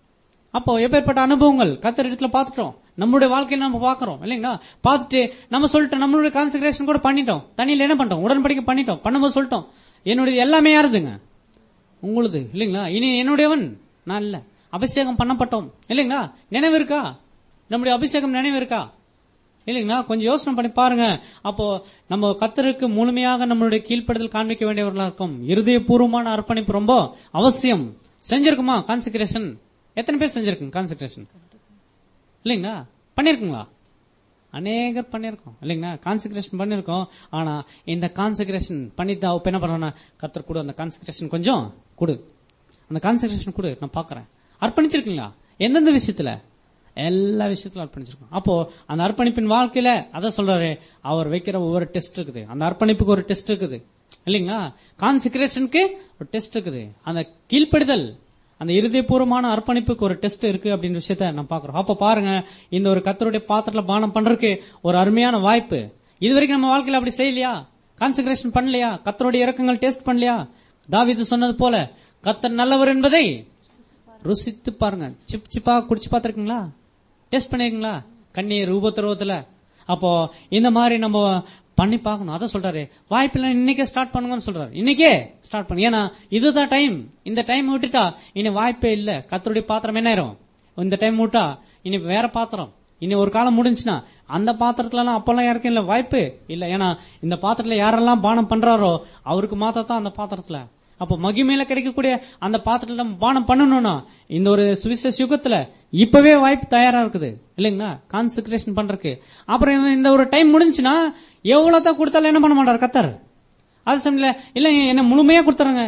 அப்போ எப்பேற்பட்ட அனுபவங்கள் கத்தர் இடத்துல பார்த்துட்டோம் நம்மளுடைய வாழ்க்கையில நம்ம பார்க்கறோம் இல்லைங்களா பார்த்துட்டு நம்ம சொல்லிட்டோம் நம்மளுடைய கான்சென்ட்ரேஷன் கூட பண்ணிட்டோம் தண்ணியில என்ன பண்ணிட்டோம் உடன்படிக்கை பண்ணிட்டோம் பண்ணும்போது சொல்லிட்டோம் என்னுடைய எல்லாமே யாருதுங்க உங்களுது இல்லைங்களா இனி என்னுடையவன் நான் இல்ல அபிஷேகம் பண்ணப்பட்டோம் இல்லைங்களா நினைவு இருக்கா நம்முடைய அபிஷேகம் நினைவு இருக்கா இல்லைங்களா கொஞ்சம் யோசனை பண்ணி பாருங்க அப்போ நம்ம கத்தருக்கு முழுமையாக நம்மளுடைய கீழ்ப்படுதல் காண்பிக்க வேண்டியவர்களா இருக்கும் இருதயபூர்வமான அர்ப்பணிப்பு ரொம்ப அவசியம் செஞ்சிருக்குமா கான்சென்ட்ரேஷன் எத்தனை பேர் செஞ்சிருக்குங்க கான்சென்ட்ரேஷன் இல்லைங்களா பண்ணிருக்குங்களா அநேகர் பண்ணிருக்கோம் இல்லைங்களா கான்சென்ட்ரேஷன் பண்ணிருக்கோம் ஆனா இந்த கான்சென்ட்ரேஷன் பண்ணிட்டு இப்ப என்ன பண்றோம்னா கத்தர் கொடு அந்த கான்சென்ட்ரேஷன் கொஞ்சம் கொடு அந்த கான்சென்ட்ரேஷன் கொடு நான் பாக்குறேன் அர்ப்பணிச்சிருக்கீங்களா எந்தெந்த விஷயத்துல எல்லா விஷயத்திலும் அர்ப்பணிச்சிருக்கோம் அப்போ அந்த அர்ப்பணிப்பின் வாழ்க்கையில அதான் சொல்றாரு அவர் வைக்கிற ஒவ்வொரு டெஸ்ட் இருக்குது அந்த அர்ப்பணிப்புக்கு ஒரு டெஸ்ட் இருக்குது இல்லைங்களா கான்சென்ட்ரேஷனுக்கு ஒரு டெஸ்ட் இருக்குது அந்த கீழ்ப்படிதல் அந்த இருதயபூர்வமான அர்ப்பணிப்புக்கு ஒரு டெஸ்ட் இருக்கு அப்படின்ற விஷயத்த நான் பாக்குறோம் அப்ப பாருங்க இந்த ஒரு கத்தருடைய பாத்திரத்துல பானம் பண்றதுக்கு ஒரு அருமையான வாய்ப்பு இது வரைக்கும் நம்ம வாழ்க்கையில அப்படி செய்யலையா கான்சென்ட்ரேஷன் பண்ணலையா கத்தருடைய இறக்கங்கள் டெஸ்ட் பண்ணலையா தாவீது சொன்னது போல கத்தர் நல்லவர் என்பதை ருசித்து பாருங்க சிப் சிப்பா குடிச்சு பாத்திருக்கீங்களா டெஸ்ட் பண்ணிருக்கீங்களா கண்ணீர் உபத்திரவத்துல அப்போ இந்த மாதிரி நம்ம பண்ணி பார்க்கணும் அதான் சொல்றாரு வாய்ப்பில்லை இன்னைக்கே ஸ்டார்ட் பண்ணுங்கன்னு சொல்றாரு இன்னைக்கே ஸ்டார்ட் பண்ணு ஏன்னா இதுதான் டைம் இந்த டைம் விட்டுட்டா இனி வாய்ப்பே இல்ல கத்தருடைய பாத்திரம் என்ன ஆயிரும் இந்த டைம் விட்டா இனி வேற பாத்திரம் இனி ஒரு காலம் முடிஞ்சுன்னா அந்த பாத்திரத்துல எல்லாம் அப்பெல்லாம் யாருக்கும் இல்ல வாய்ப்பு இல்ல ஏன்னா இந்த பாத்திரத்துல யாரெல்லாம் பானம் பண்றாரோ அவருக்கு மாத்தத்தான் அந்த பாத்திரத்துல அப்ப மகிமையில கிடைக்கக்கூடிய அந்த பாத்திரத்துல நம்ம பானம் பண்ணணும்னா இந்த ஒரு சுவிசேஷ யுகத்துல இப்பவே வாய்ப்பு தயாரா இருக்குது இல்லைங்களா கான்சென்ட்ரேஷன் பண்றதுக்கு அப்புறம் இந்த ஒரு டைம் முடிஞ்சுன்னா எவ்வளவு தான் கொடுத்தாலும் என்ன பண்ண மாட்டார் கத்தர் அது சமயத்துல இல்ல என்ன முழுமையா கொடுத்துருங்க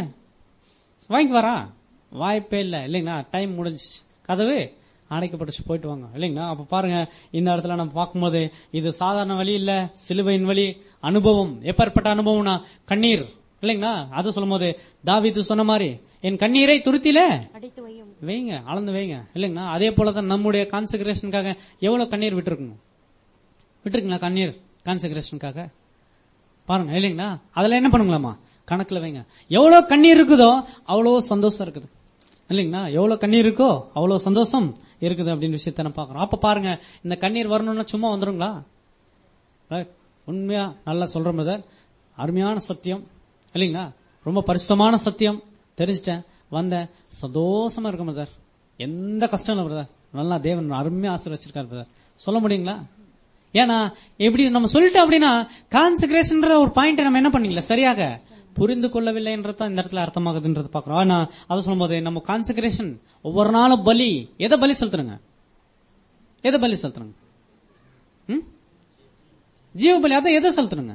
வாங்கி வரா வாய்ப்பே இல்ல இல்லைங்களா டைம் முடிஞ்சு கதவு அடைக்கப்பட்டு போயிட்டு வாங்க இல்லைங்களா அப்ப பாருங்க இந்த இடத்துல நம்ம பார்க்கும்போது இது சாதாரண வழி இல்ல சிலுவையின் வழி அனுபவம் எப்பேற்பட்ட அனுபவம்னா கண்ணீர் இல்லைங்களா அது சொல்லும் போது தாவிது சொன்ன மாதிரி என் கண்ணீரை துருத்தில அடித்து வையும் வைங்க அளந்து வைங்க இல்லைங்களா அதே போலதான் நம்முடைய கான்சென்ட்ரேஷனுக்காக எவ்வளவு கண்ணீர் விட்டுருக்கணும் விட்டுருக்கீங்களா கண்ணீர் கான்சென்ட்ரேஷனுக்காக பாருங்க இல்லைங்களா அதுல என்ன பண்ணுங்களாமா கணக்குல வைங்க எவ்வளவு கண்ணீர் இருக்குதோ அவ்வளவு சந்தோஷம் இருக்குது இல்லைங்களா எவ்வளவு கண்ணீர் இருக்கோ அவ்வளவு சந்தோஷம் இருக்குது அப்படின்னு விஷயத்த நான் பாக்குறோம் அப்ப பாருங்க இந்த கண்ணீர் வரணும்னா சும்மா வந்துருங்களா Right? உண்மையா நல்லா சொல்றோம் சார் அருமையான சத்தியம் இல்லைங்களா ரொம்ப பரிசுத்தமான சத்தியம் தெரிஞ்சிட்டேன் வந்தேன் சந்தோஷமா இருக்கும் சார் எந்த கஷ்டம் இல்லை பிரதர் நல்லா தேவன் அருமையா ஆசீர்வச்சிருக்காரு பிரதர் சொல்ல முடியுங்களா ஏன்னா எப்படி நம்ம சொல்லிட்டோம் அப்படின்னா கான்சென்ட்ரேஷன் ஒரு பாயிண்ட் நம்ம என்ன பண்ணீங்களா சரியாக புரிந்து கொள்ளவில்லைன்றதான் இந்த இடத்துல அர்த்தமாகுதுன்றது பாக்குறோம் ஆனா அதை சொல்லும்போது நம்ம கான்சென்ட்ரேஷன் ஒவ்வொரு நாளும் பலி எதை பலி செலுத்துறங்க எதை பலி செலுத்துறங்க ம்? ஜீவ பலி அதை எதை செலுத்தணுங்க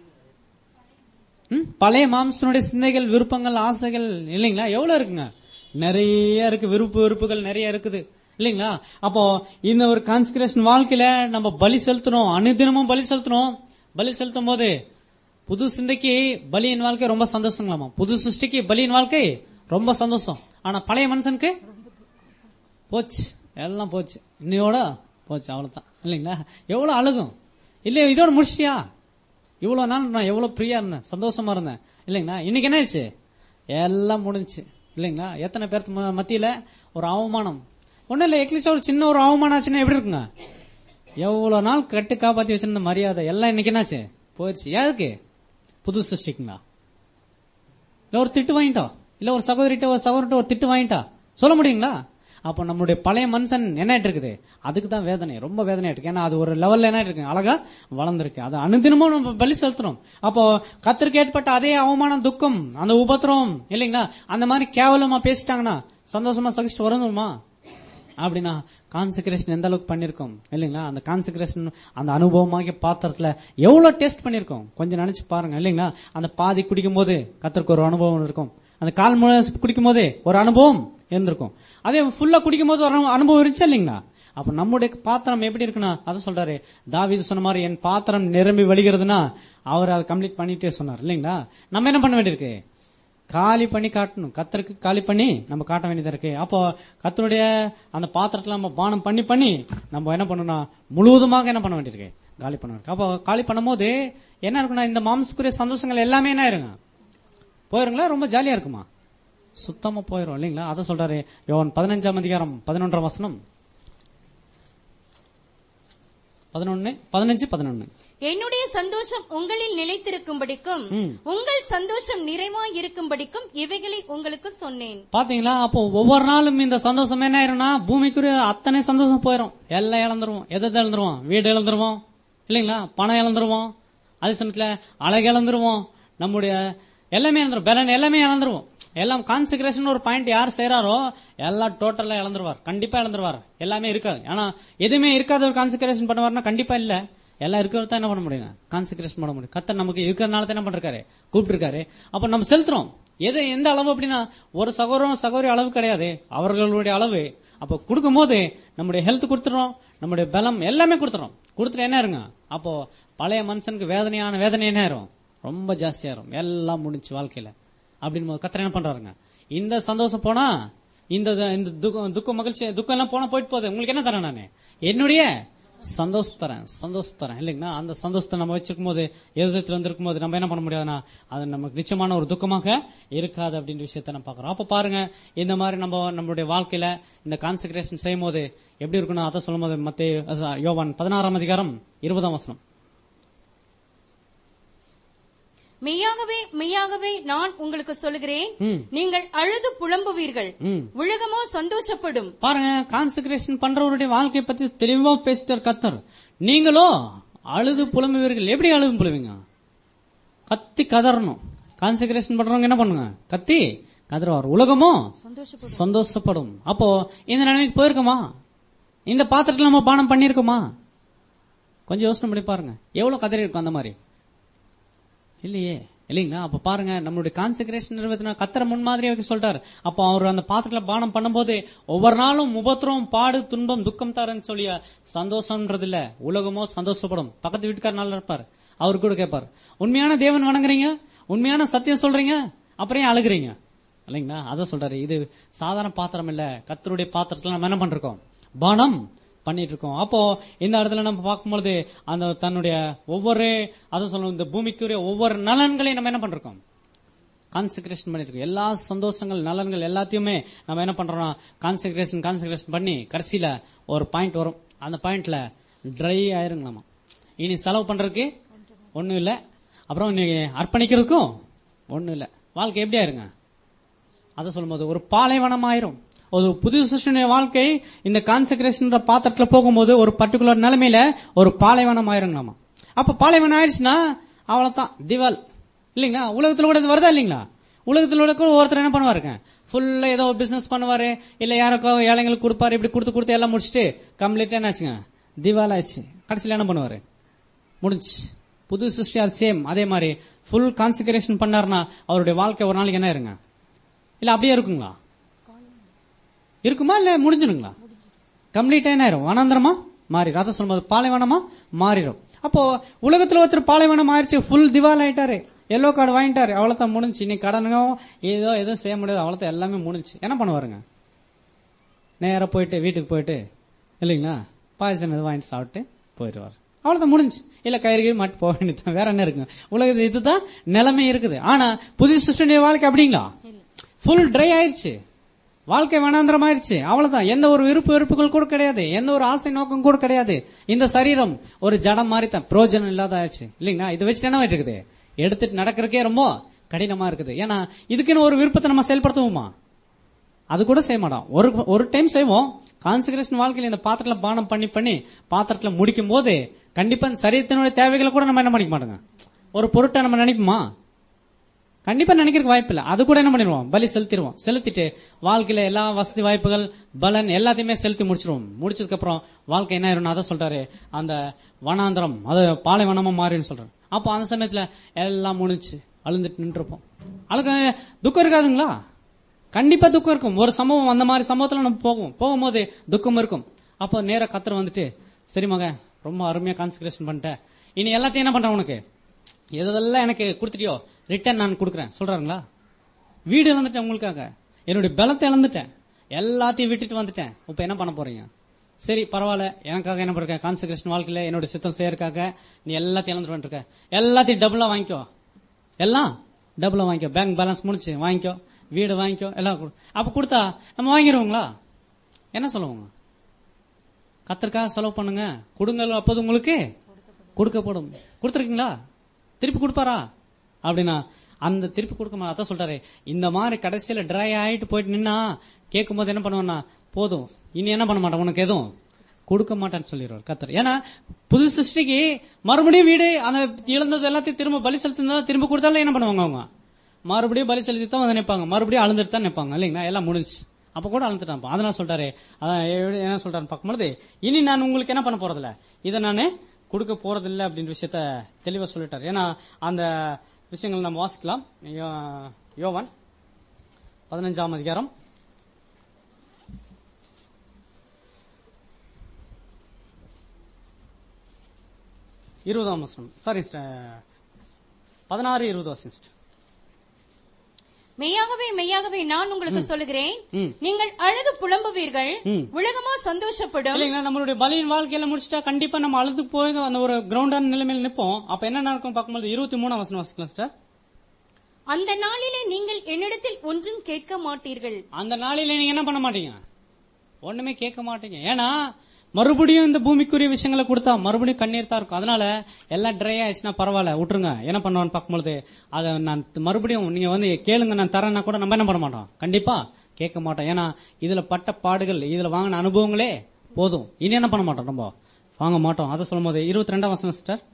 ம்? பழைய மாம்சனுடைய சிந்தைகள் விருப்பங்கள் ஆசைகள் இல்லைங்களா எவ்வளவு இருக்குங்க நிறைய இருக்கு விருப்பு வெறுப்புகள் நிறைய இருக்குது இல்லைங்களா அப்போ இந்த ஒரு கான்சன்ட்ரேஷன் வாழ்க்கையில நம்ம பலி செலுத்தணும் அனுதினமும் பலி செலுத்தணும் பலி செலுத்தும் போது புது சிந்தைக்கு பலியின் வாழ்க்கை ரொம்ப சந்தோஷங்களாமா புது சிருஷ்டிக்கு பலியின் வாழ்க்கை ரொம்ப சந்தோஷம் ஆனா பழைய மனுஷனுக்கு போச்சு எல்லாம் போச்சு இன்னையோட போச்சு அவ்வளவுதான் இல்லைங்களா எவ்வளவு அழுகும் இல்லையா இதோட முடிச்சிட்டியா இவ்வளவு நாள் நான் எவ்வளவு ஃப்ரீயா இருந்தேன் சந்தோஷமா இருந்தேன் இல்லைங்களா இன்னைக்கு என்ன ஆயிடுச்சு எல்லாம் முடிஞ்சுச்சு இல்லைங்களா எத்தனை பேருக்கு ம- மத்தியில ஒரு அவமானம் ஒண்ணும் இல்ல எக்லிஸ்ட் ஒரு சின்ன ஒரு அவமானம் ஆச்சுன்னா எப்படி இருக்குங்க எவ்வளவு நாள் கட்டு காப்பாத்தி வச்சிருந்த மரியாதை எல்லாம் இன்னைக்கு என்னாச்சு போயிடுச்சு யாருக்கு புது சிருஷ்டிக்குங்களா இல்ல ஒரு திட்டு வாங்கிட்டா இல்ல ஒரு சகோதரிட்ட ஒரு சகோதரிட்ட ஒரு திட்டு வாங்கிட்டா சொல்ல முடியுங்களா அப்போ நம்மளுடைய பழைய மனுஷன் என்ன ஆயிட்டு இருக்குது அதுக்கு தான் வேதனை ரொம்ப வேதனை இருக்கு ஏன்னா அது ஒரு லெவல்ல என்ன இருக்கு அழகா வளர்ந்துருக்கு அது அனுதினமும் நம்ம பலி செலுத்துறோம் அப்போ கத்திற்கு ஏற்பட்ட அதே அவமானம் துக்கம் அந்த உபத்திரம் இல்லைங்களா அந்த மாதிரி கேவலமா பேசிட்டாங்கன்னா சந்தோஷமா சகிச்சுட்டு வரணுமா அப்படின்னா கான்சென்ட்ரேஷன் எந்த அளவுக்கு பண்ணிருக்கோம் இல்லைங்களா அந்த கான்சென்ட்ரேஷன் அந்த அனுபவமாகிய பாத்திரத்துல எவ்வளவு டேஸ்ட் பண்ணிருக்கோம் கொஞ்சம் நினைச்சு பாருங்க இல்லைங்களா அந்த பாதி குடிக்கும் போது கத்தருக்கு ஒரு அனுபவம் இருக்கும் அந்த கால் முழு குடிக்கும் போதே ஒரு அனுபவம் இருந்திருக்கும் அதே ஃபுல்லா குடிக்கும் போது ஒரு அனு- அனுபவம் இருந்துச்சா இல்லைங்களா அப்ப நம்முடைய பாத்திரம் எப்படி இருக்குன்னா அதை சொல்றாரு தாவீது சொன்ன மாதிரி என் பாத்திரம் நிரம்பி வழிகிறதுனா அவர் அதை கம்ப்ளீட் பண்ணிட்டே சொன்னார் இல்லைங்களா நம்ம என்ன பண்ண வேண்டியிருக்கு காலி பண்ணி காட்டணும் கத்தருக்கு காலி பண்ணி நம்ம காட்ட வேண்டியதா இருக்கு அப்போ கத்தருடைய அந்த பாத்திரத்துல நம்ம பானம் பண்ணி பண்ணி நம்ம என்ன பண்ணணும்னா முழுவதுமாக என்ன பண்ண வேண்டியிருக்கு காலி பண்ண வேண்டியிருக்கு. அப்போ காலி பண்ணும்போது என்ன இருக்குன்னா இந்த மாம்சக்குரிய சந்தோஷங்கள் எல்லாமே என்ன ஆயிருங்க போயிருங்களா ரொம்ப ஜாலியா இருக்குமா சுத்தமா போயிடும் இல்லைங்களா அதை சொல்றாரு யோவான் பதினஞ்சாம் அதிகாரம் பதினொன்றாம் வசனம் பதினொன்னு பதினஞ்சு பதினொன்னு என்னுடைய சந்தோஷம் உங்களில் நிலைத்திருக்கும்படிக்கும் ம். உங்கள் சந்தோஷம் நிறைவாய் இருக்கும்படிக்கும் இவைகளை உங்களுக்கு சொன்னேன் பாத்தீங்களா அப்போ ஒவ்வொரு நாளும் இந்த சந்தோஷம் என்ன ஆயிரும்னா பூமிக்குரிய அத்தனை சந்தோஷம் போயிடும் எல்லாம் இழந்துருவோம் எதை எதை இழந்துருவோம் வீடு இழந்துருவோம் இல்லைங்களா பணம் இழந்துருவோம் அதே சமயத்துல அழகு இழந்துருவோம் நம்முடைய எல்லாமே இழந்துரும் பலன் எல்லாமே இழந்துருவோம் எல்லாம் கான்சென்ட்ரேஷன் ஒரு பாயிண்ட் யார் செய்றாரோ எல்லாம் டோட்டலா இழந்துருவார் கண்டிப்பா இழந்துருவார் எல்லாமே இருக்காது ஆனா எதுவுமே இருக்காத ஒரு கான்சென்ட்ரேஷன் பண்ணுவார்னா கண்டிப்பா இல்ல எல்லாம் இருக்கிறது தான் என்ன பண்ண முடியுங்க கான்சென்ட்ரேஷன் பண்ண முடியும் கத்தர் நமக்கு இருக்கிறனால தான் என்ன பண்றாரு கூப்பிட்டுருக்காரு அப்ப நம்ம செலுத்துறோம் எது எந்த அளவு அப்படின்னா ஒரு சகோதரம் சகோதரி அளவு கிடையாது அவர்களுடைய அளவு அப்ப கொடுக்கும்போது நம்முடைய ஹெல்த் கொடுத்துறோம் நம்முடைய பலம் எல்லாமே கொடுத்துறோம் கொடுத்துட்டு என்ன இருங்க அப்போ பழைய மனுஷனுக்கு வேதனையான வேதனை என்ன ஆயிரும் ரொம்ப ஜாஸ்தியாயிரும் எல்லாம் முடிஞ்சு வாழ்க்கையில அப்படின்னு போது கத்தர் என்ன பண்றாருங்க இந்த சந்தோஷம் போனா இந்த இந்த துக்கம் துக்க மகிழ்ச்சி துக்கம் எல்லாம் போனா போயிட்டு போகுது உங்களுக்கு என்ன தரேன் நானு என்னுடைய சந்தோஷம் தரேன் சந்தோஷம் தரேன் இல்லைங்களா அந்த சந்தோஷத்தை நம்ம வச்சிருக்கும் போது எதிர்த்துல வந்திருக்கும் போது நம்ம என்ன பண்ண முடியாதுன்னா அது நமக்கு நிச்சயமான ஒரு துக்கமாக இருக்காது அப்படின்ற விஷயத்த நம்ம பாக்குறோம் அப்ப பாருங்க இந்த மாதிரி நம்ம நம்மளுடைய வாழ்க்கையில இந்த கான்சென்ட்ரேஷன் செய்யும் போது எப்படி இருக்கணும் அதை சொல்லும் போது மத்திய யோவான் பதினாறாம் அதிகாரம் இருபதாம் வசனம் மெய்யாகவே மெய்யாகவே நான் உங்களுக்கு சொல்லுகிறேன் ம். நீங்கள் அழுது புலம்புவீர்கள் ம் உலகமோ சந்தோஷப்படும் பாருங்க கான்சென்ட்ரேஷன் பண்றவருடைய வாழ்க்கையை பத்தி தெளிவா பேசிட்டார் கத்தர் நீங்களோ அழுது புலம்புவீர்கள் எப்படி அழுது புலவீங்க கத்தி கதறணும் கான்சென்ட்ரேஷன் பண்றவங்க என்ன பண்ணுங்க கத்தி கதறுவார் உலகமோ சந்தோஷப்படும் அப்போ இந்த நிலைமைக்கு போயிருக்குமா இந்த பாத்திரத்துல நம்ம பானம் பண்ணிருக்கோமா கொஞ்சம் யோசனை பண்ணி பாருங்க எவ்வளவு கதறி இருக்கும் அந்த மாதிரி இல்லையே இல்லைங்களா அப்ப பாருங்க நம்மளுடைய கான்சென்ட்ரேஷன் நிறுவனத்தின கத்தரை முன்மாதிரியாக சொல்றாரு அப்போ அவர் அந்த பாத்திரத்துல பானம் பண்ணும்போது ஒவ்வொரு நாளும் உபத்திரம் பாடு துன்பம் துக்கம் தரன்னு சொல்லிய சந்தோஷம்ன்றது இல்ல உலகமோ சந்தோஷப்படும் பக்கத்து வீட்டுக்கார நல்லா இருப்பார் அவர் கூட கேட்பார் உண்மையான தேவன் வணங்குறீங்க உண்மையான சத்தியம் சொல்றீங்க அப்புறம் ஏன் அழுகுறீங்க இல்லைங்களா அதை சொல்றாரு இது சாதாரண பாத்திரம் இல்ல கத்தருடைய பாத்திரத்துல நம்ம என்ன பண்றோம் பானம் பண்ணிட்டு இருக்கோம் அப்போ இந்த இடத்துல நம்ம பார்க்கும்பொழுது அந்த தன்னுடைய ஒவ்வொரு அதை சொல்லணும் இந்த பூமிக்குரிய ஒவ்வொரு நலன்களையும் நம்ம என்ன பண்றோம் கான்சென்ட்ரேஷன் பண்ணிட்டு இருக்கோம் எல்லா சந்தோஷங்கள் நலன்கள் எல்லாத்தையுமே நம்ம என்ன பண்றோம்னா கான்சென்ட்ரேஷன் கான்சென்ட்ரேஷன் பண்ணி கடைசியில ஒரு பாயிண்ட் வரும் அந்த பாயிண்ட்ல ட்ரை ஆயிருங்களாமா இனி செலவு பண்றதுக்கு ஒண்ணும் இல்ல அப்புறம் இன்னைக்கு அர்ப்பணிக்கிறதுக்கும் ஒண்ணும் இல்ல வாழ்க்கை எப்படி ஆயிருங்க அதை சொல்லும்போது ஒரு பாலைவனம் ஆயிரும் ஒரு புது சிருஷ்டினுடைய வாழ்க்கை இந்த கான்சென்ட்ரேஷன் பாத்திரத்துல போகும்போது ஒரு பர்டிகுலர் நிலைமையில ஒரு பாலைவனம் ஆயிருங்களாமா அப்ப பாலைவனம் ஆயிடுச்சுன்னா அவ்வளவுதான் திவால் இல்லைங்களா உலகத்துல கூட இது வருதா இல்லைங்களா உலகத்துல கூட ஒருத்தர் என்ன பண்ணுவாருங்க ஃபுல்லா ஏதோ பிசினஸ் பண்ணுவாரு இல்ல யாருக்கோ ஏழைங்களுக்கு கொடுப்பாரு இப்படி கொடுத்து கொடுத்து எல்லாம் முடிச்சுட்டு கம்ப்ளீட்டா என்னாச்சுங்க திவால் ஆயிடுச்சு கடைசியில என்ன பண்ணுவாரு முடிஞ்சு புது சிருஷ்டி அது சேம் அதே மாதிரி ஃபுல் கான்சென்ட்ரேஷன் பண்ணாருன்னா அவருடைய வாழ்க்கை ஒரு நாளைக்கு என்ன இருங்க இல்ல அப்படியே இருக்குங்களா இருக்குமா இல்ல முடிஞ்சிடுங்களா கம்ப்ளீட்டா என்ன ஆயிரும் வனாந்திரமா மாறிடும் அதை சொல்லும்போது பாலைவனமா மாறிடும் அப்போ உலகத்துல ஒருத்தர் பாலைவனம் ஆயிடுச்சு ஃபுல் திவால் ஆயிட்டாரு எல்லோ கார்டு வாங்கிட்டாரு அவ்வளவுதான் முடிஞ்சு இன்னைக்கு கடனும் ஏதோ எதுவும் செய்ய முடியாது அவ்வளவுதான் எல்லாமே முடிஞ்சு என்ன பண்ணுவாருங்க நேரா போயிட்டு வீட்டுக்கு போயிட்டு இல்லைங்களா பாயசம் எதுவும் வாங்கிட்டு சாப்பிட்டு போயிடுவார் அவ்வளவுதான் முடிஞ்சு இல்ல கயிறு மாட்டு போக வேண்டியது வேற என்ன இருக்குங்க உலகத்துல இதுதான் நிலைமை இருக்குது ஆனா புது சிஸ்டனுடைய வாழ்க்கை அப்படிங்களா ஃபுல் ட்ரை ஆயிருச்சு வாழ்க்கை வனாந்திரம் ஆயிருச்சு அவ்வளவுதான் எந்த ஒரு விருப்பு வெறுப்புகள் கூட கிடையாது எந்த ஒரு ஆசை நோக்கம் கூட கிடையாது இந்த சரீரம் ஒரு ஜடம் மாதிரி தான் பிரோஜனம் இல்லாத ஆயிடுச்சு இல்லைங்களா இதை வச்சுட்டு என்ன ஆயிட்டு இருக்குது எடுத்துட்டு நடக்கிறதுக்கே ரொம்ப கடினமா இருக்குது ஏன்னா இதுக்குன்னு ஒரு விருப்பத்தை நம்ம செயல்படுத்துவோமா அது கூட செய்ய மாட்டோம் ஒரு ஒரு டைம் செய்வோம் கான்சென்ட்ரேஷன் வாழ்க்கையில இந்த பாத்திரத்துல பானம் பண்ணி பண்ணி பாத்திரத்துல முடிக்கும் போது கண்டிப்பா இந்த சரீரத்தினுடைய தேவைகளை கூட நம்ம என்ன பண்ணிக்க மாட்டோங்க ஒரு பொருட்டை நம்ம நினைப்போமா கண்டிப்பா நினைக்கிறதுக்கு வாய்ப்பு இல்ல அது கூட என்ன பண்ணிடுவோம் பலி செலுத்திடுவோம் செலுத்திட்டு வாழ்க்கையில எல்லா வசதி வாய்ப்புகள் பலன் எல்லாத்தையுமே செலுத்தி முடிச்சிருவோம் முடிச்சதுக்கு அப்புறம் வாழ்க்கை என்ன ஆயிரும் அதை சொல்றாரு அந்த வனாந்திரம் அது பாலைவனமா மாறின்னு சொல்றாரு அப்போ அந்த சமயத்துல எல்லாம் முடிஞ்சு அழுந்துட்டு நின்றுப்போம் அழுக துக்கம் இருக்காதுங்களா கண்டிப்பா துக்கம் இருக்கும் ஒரு சம்பவம் அந்த மாதிரி சம்பவத்துல நம்ம போகும் போகும்போது துக்கம் இருக்கும் அப்போ நேரா கத்தர் வந்துட்டு சரி மகன் ரொம்ப அருமையா கான்சன்ட்ரேஷன் பண்ணிட்டேன் இனி எல்லாத்தையும் என்ன பண்றேன் உனக்கு எதெல்லாம் எனக்கு கொடுத்துட்டியோ ரிட்டர்ன் நான் கொடுக்குறேன் சொல்றாருங்களா வீடு இழந்துட்டேன் உங்களுக்காக என்னுடைய பலத்தை இழந்துட்டேன் எல்லாத்தையும் விட்டுட்டு வந்துட்டேன் இப்ப என்ன பண்ண போறீங்க சரி பரவாயில்ல எனக்காக என்ன பண்ற கான்சன்ட்ரேஷன் வாழ்க்கையில என்னோட சித்தம் செய்யறதுக்காக நீ எல்லாத்தையும் இழந்துட்டு வந்துருக்க எல்லாத்தையும் டபுளா வாங்கிக்கோ எல்லாம் டபுளா வாங்கிக்கோ பேங்க் பேலன்ஸ் முடிச்சு வாங்கிக்கோ வீடு வாங்கிக்கோ எல்லாம் கொடு. அப்ப கொடுத்தா நம்ம வாங்கிடுவோங்களா என்ன சொல்லுவாங்க கத்திற்காக செலவு பண்ணுங்க கொடுங்கள் அப்போது உங்களுக்கு கொடுக்கப்படும் கொடுத்துருக்கீங்களா திருப்பி கொடுப்பாரா அப்படின்னா அந்த திருப்பி கொடுக்க மாட்டா அதான் சொல்றாரு இந்த மாதிரி கடைசியில ட்ரை ஆயிட்டு போயிட்டு நின்னா கேட்கும் போது என்ன பண்ணுவேன்னா போதும் இனி என்ன பண்ண மாட்டேன் உனக்கு எதுவும் கொடுக்க மாட்டேன்னு சொல்லிடுவார் கத்தர் ஏன்னா புது சிருஷ்டிக்கு மறுபடியும் வீடு அந்த இழந்தது எல்லாத்தையும் திரும்ப பலி செலுத்தினா திரும்ப கொடுத்தாலும் என்ன பண்ணுவாங்க அவங்க மறுபடியும் பலி செலுத்தி தான் வந்து நிற்பாங்க மறுபடியும் அழுந்துட்டு தான் நிற்பாங்க இல்லைங்களா எல்லாம் முடிஞ்சு அப்ப கூட அழுந்துட்டான் அதனால சொல்றாரு அதான் எப்படி- என்ன சொல்றாரு பார்க்கும்போது இனி நான் உங்களுக்கு என்ன பண்ண போறதில்ல இதை நான் கொடுக்க போறதில்ல அப்படின்ற விஷயத்த தெளிவா சொல்லிட்டாரு ஏன்னா அந்த விஷயங்கள் நம்ம வாசிக்கலாம் யோ- யோவான் பதினஞ்சாம் அதிகாரம் இருபதாம் வசனம் சாரி பதினாறு இருபது வசனம் sister. மெய்யாகவே மெய்யாகவே நான் உங்களுக்கு சொல்லுகிறேன் ம். நீங்கள் அழுது புலம்புவீர்கள் ம். உலகமா சந்தோஷப்படும் இல்லைங்களா நம்மளுடைய பலியின் வாழ்க்கையில முடிச்சிட்டா கண்டிப்பா நம்ம அழுது போய் அந்த ஒரு கிரவுண்டான நிலைமையில நிப்போம் அப்ப என்ன நடக்கும் பார்க்கும்போது இருபத்தி மூணாம் வசனம் வாசிக்கலாம் sister. அந்த நாளிலே நீங்கள் என்னிடத்தில் ஒன்றும் கேட்க மாட்டீர்கள் அந்த நாளில நீங்க என்ன பண்ண மாட்டீங்க ஒண்ணுமே கேட்க மாட்டீங்க ஏன்னா மறுபடியும் இந்த பூமிக்குரிய விஷயங்களை கொடுத்தா மறுபடியும் கண்ணீர் தான் இருக்கும் அதனால எல்லாம் ட்ரை ஆயிடுச்சுன்னா பரவாயில்ல விட்டுருங்க என்ன பண்ணுவான்னு பார்க்கும்போது அதை நான் மறுபடியும் நீங்க வந்து கேளுங்க நான் தரேன்னா கூட நம்ம என்ன பண்ண மாட்டோம் கண்டிப்பா கேட்க மாட்டோம் ஏன்னா இதுல பட்ட பாடுகள் இதுல வாங்கின அனுபவங்களே போதும் இனி என்ன பண்ண மாட்டோம் நம்ம வாங்க மாட்டோம் அதை சொல்லும் போது இருபத்தி ரெண்டாம் வசனம் சிஸ்டர்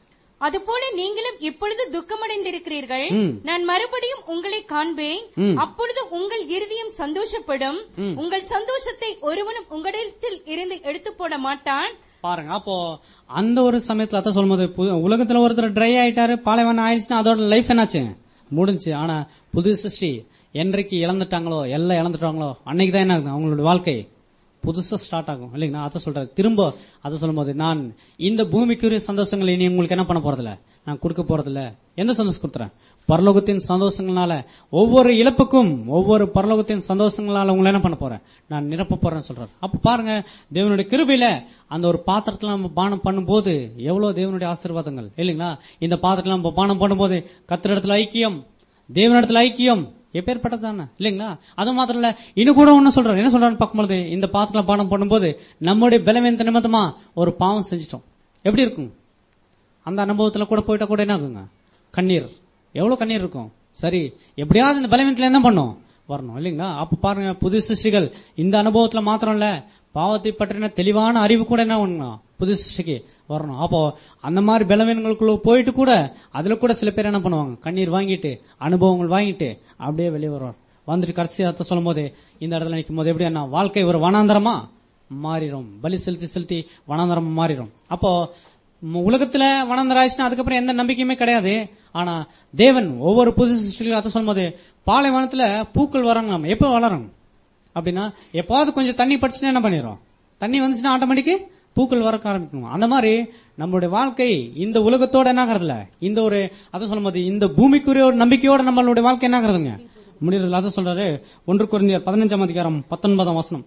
அதுபோல நீங்களும் இப்பொழுது துக்கமடைந்திருக்கிறீர்கள் ம். நான் மறுபடியும் உங்களை காண்பேன் ம். அப்பொழுது உங்கள் இருதயம் சந்தோஷப்படும் உங்கள் சந்தோஷத்தை ஒருவனும் உங்களிடத்தில் இருந்து எடுத்து போட மாட்டான் பாருங்க அப்போ அந்த ஒரு சமயத்துல அதான் சொல்லும்போது பு- உலகத்துல ஒருத்தர் ட்ரை ஆயிட்டாரு பாலைவனம் ஆயிடுச்சுன்னா அதோட லைஃப் என்னாச்சு முடிஞ்சு ஆனா புது சிருஷ்டி என்றைக்கு இழந்துட்டாங்களோ எல்லாம் இழந்துட்டாங்களோ அன்னைக்கு தான் என்ன ஆகுது அவங்களோட வாழ்க்கை புதுசா ஸ்டார்ட் ஆகும் இல்லைங்களா அதை சொல்றாரு திரும்ப அதை சொல்லும்போது நான் இந்த பூமிக்குரிய சந்தோஷங்களை இனி உங்களுக்கு என்ன பண்ண போறதில்ல நான் கொடுக்க போறதில்ல எந்த சந்தோஷம் கொடுத்துறேன் பரலோகத்தின் சந்தோஷங்களால ஒவ்வொரு இழப்புக்கும் ஒவ்வொரு பரலோகத்தின் சந்தோஷங்களால உங்களை என்ன பண்ண போறேன் நான் நிரப்ப போறேன்னு சொல்றாரு அப்ப பாருங்க தேவனுடைய கிருபையில அந்த ஒரு பாத்திரத்துல நம்ம பானம் பண்ணும்போது எவ்வளவு தேவனுடைய ஆசீர்வாதங்கள் இல்லைங்களா இந்த பாத்திரத்துல நம்ம பானம் பண்ணும்போது கத்திரிடத்துல ஐக்கியம் தேவனிடத்துல ஐக்கியம் எப்பேற்பட்டதானே இல்லைங்களா அது மாத்திரம் இல்ல இன்னும் கூட ஒண்ணு சொல்றாரு என்ன சொல்றாரு பார்க்கும்போது இந்த பாத்திரத்துல பானம் பண்ணும்போது நம்முடைய பலவீனத்த நிமித்தமா ஒரு பாவம் செஞ்சிட்டோம் எப்படி இருக்கும் அந்த அனுபவத்துல கூட போயிட்டா கூட என்ன ஆகுங்க கண்ணீர் எவ்வளவு கண்ணீர் இருக்கும் சரி எப்படியாவது இந்த பலவீனத்துல என்ன பண்ணும் வரணும் இல்லைங்களா அப்ப பாருங்க புது சிருஷ்டிகள் இந்த அனுபவத்துல மாத்திரம் இல்ல பாவத்தை பற்றின தெளிவான அறிவு கூட என்ன பண்ணணும் புது சிருஷ்டிக்கு வரணும் அப்போ அந்த மாதிரி பலவீனங்களுக்குள்ள போயிட்டு கூட அதுல கூட சில பேர் என்ன பண்ணுவாங்க கண்ணீர் வாங்கிட்டு அனுபவங்கள் வாங்கிட்டு அப்படியே வெளியே வருவார் வந்துட்டு கடைசி அர்த்தம் சொல்லும் போது இந்த இடத்துல நிற்கும் போது எப்படி என்ன வாழ்க்கை ஒரு வனாந்தரமா மாறிடும் பலி செலுத்தி செலுத்தி வனாந்தரமா மாறிடும் அப்போ ம- உலகத்துல வனாந்தரம் ஆயிடுச்சுன்னா அதுக்கப்புறம் எந்த நம்பிக்கையுமே கிடையாது ஆனா தேவன் ஒவ்வொரு புது சிருஷ்டிகளும் அர்த்தம் சொல்லும் போது பாலைவனத்துல பூக்கள் வராங்க எப்ப வளரும் அப்படின்னா எப்பாவது கொஞ்சம் தண்ணி படிச்சுன்னா என்ன பண்ணிடும் தண்ணி வந்துச்சுன்னா ஆட்டோமேட்டிக்கு பூக்கள் வர ஆரம்பிக்கும் அந்த மாதிரி நம்மளுடைய வாழ்க்கை இந்த உலகத்தோட என்ன ஆகுறதுல இந்த ஒரு அதை சொல்லும்போது இந்த பூமிக்குரிய ஒரு நம்பிக்கையோட நம்மளுடைய வாழ்க்கை என்ன ஆகுறதுங்க முடியறதுல அதை சொல்றாரு ஒன்று குறைந்த பதினஞ்சாம் அதிகாரம் பத்தொன்பதாம் வசனம்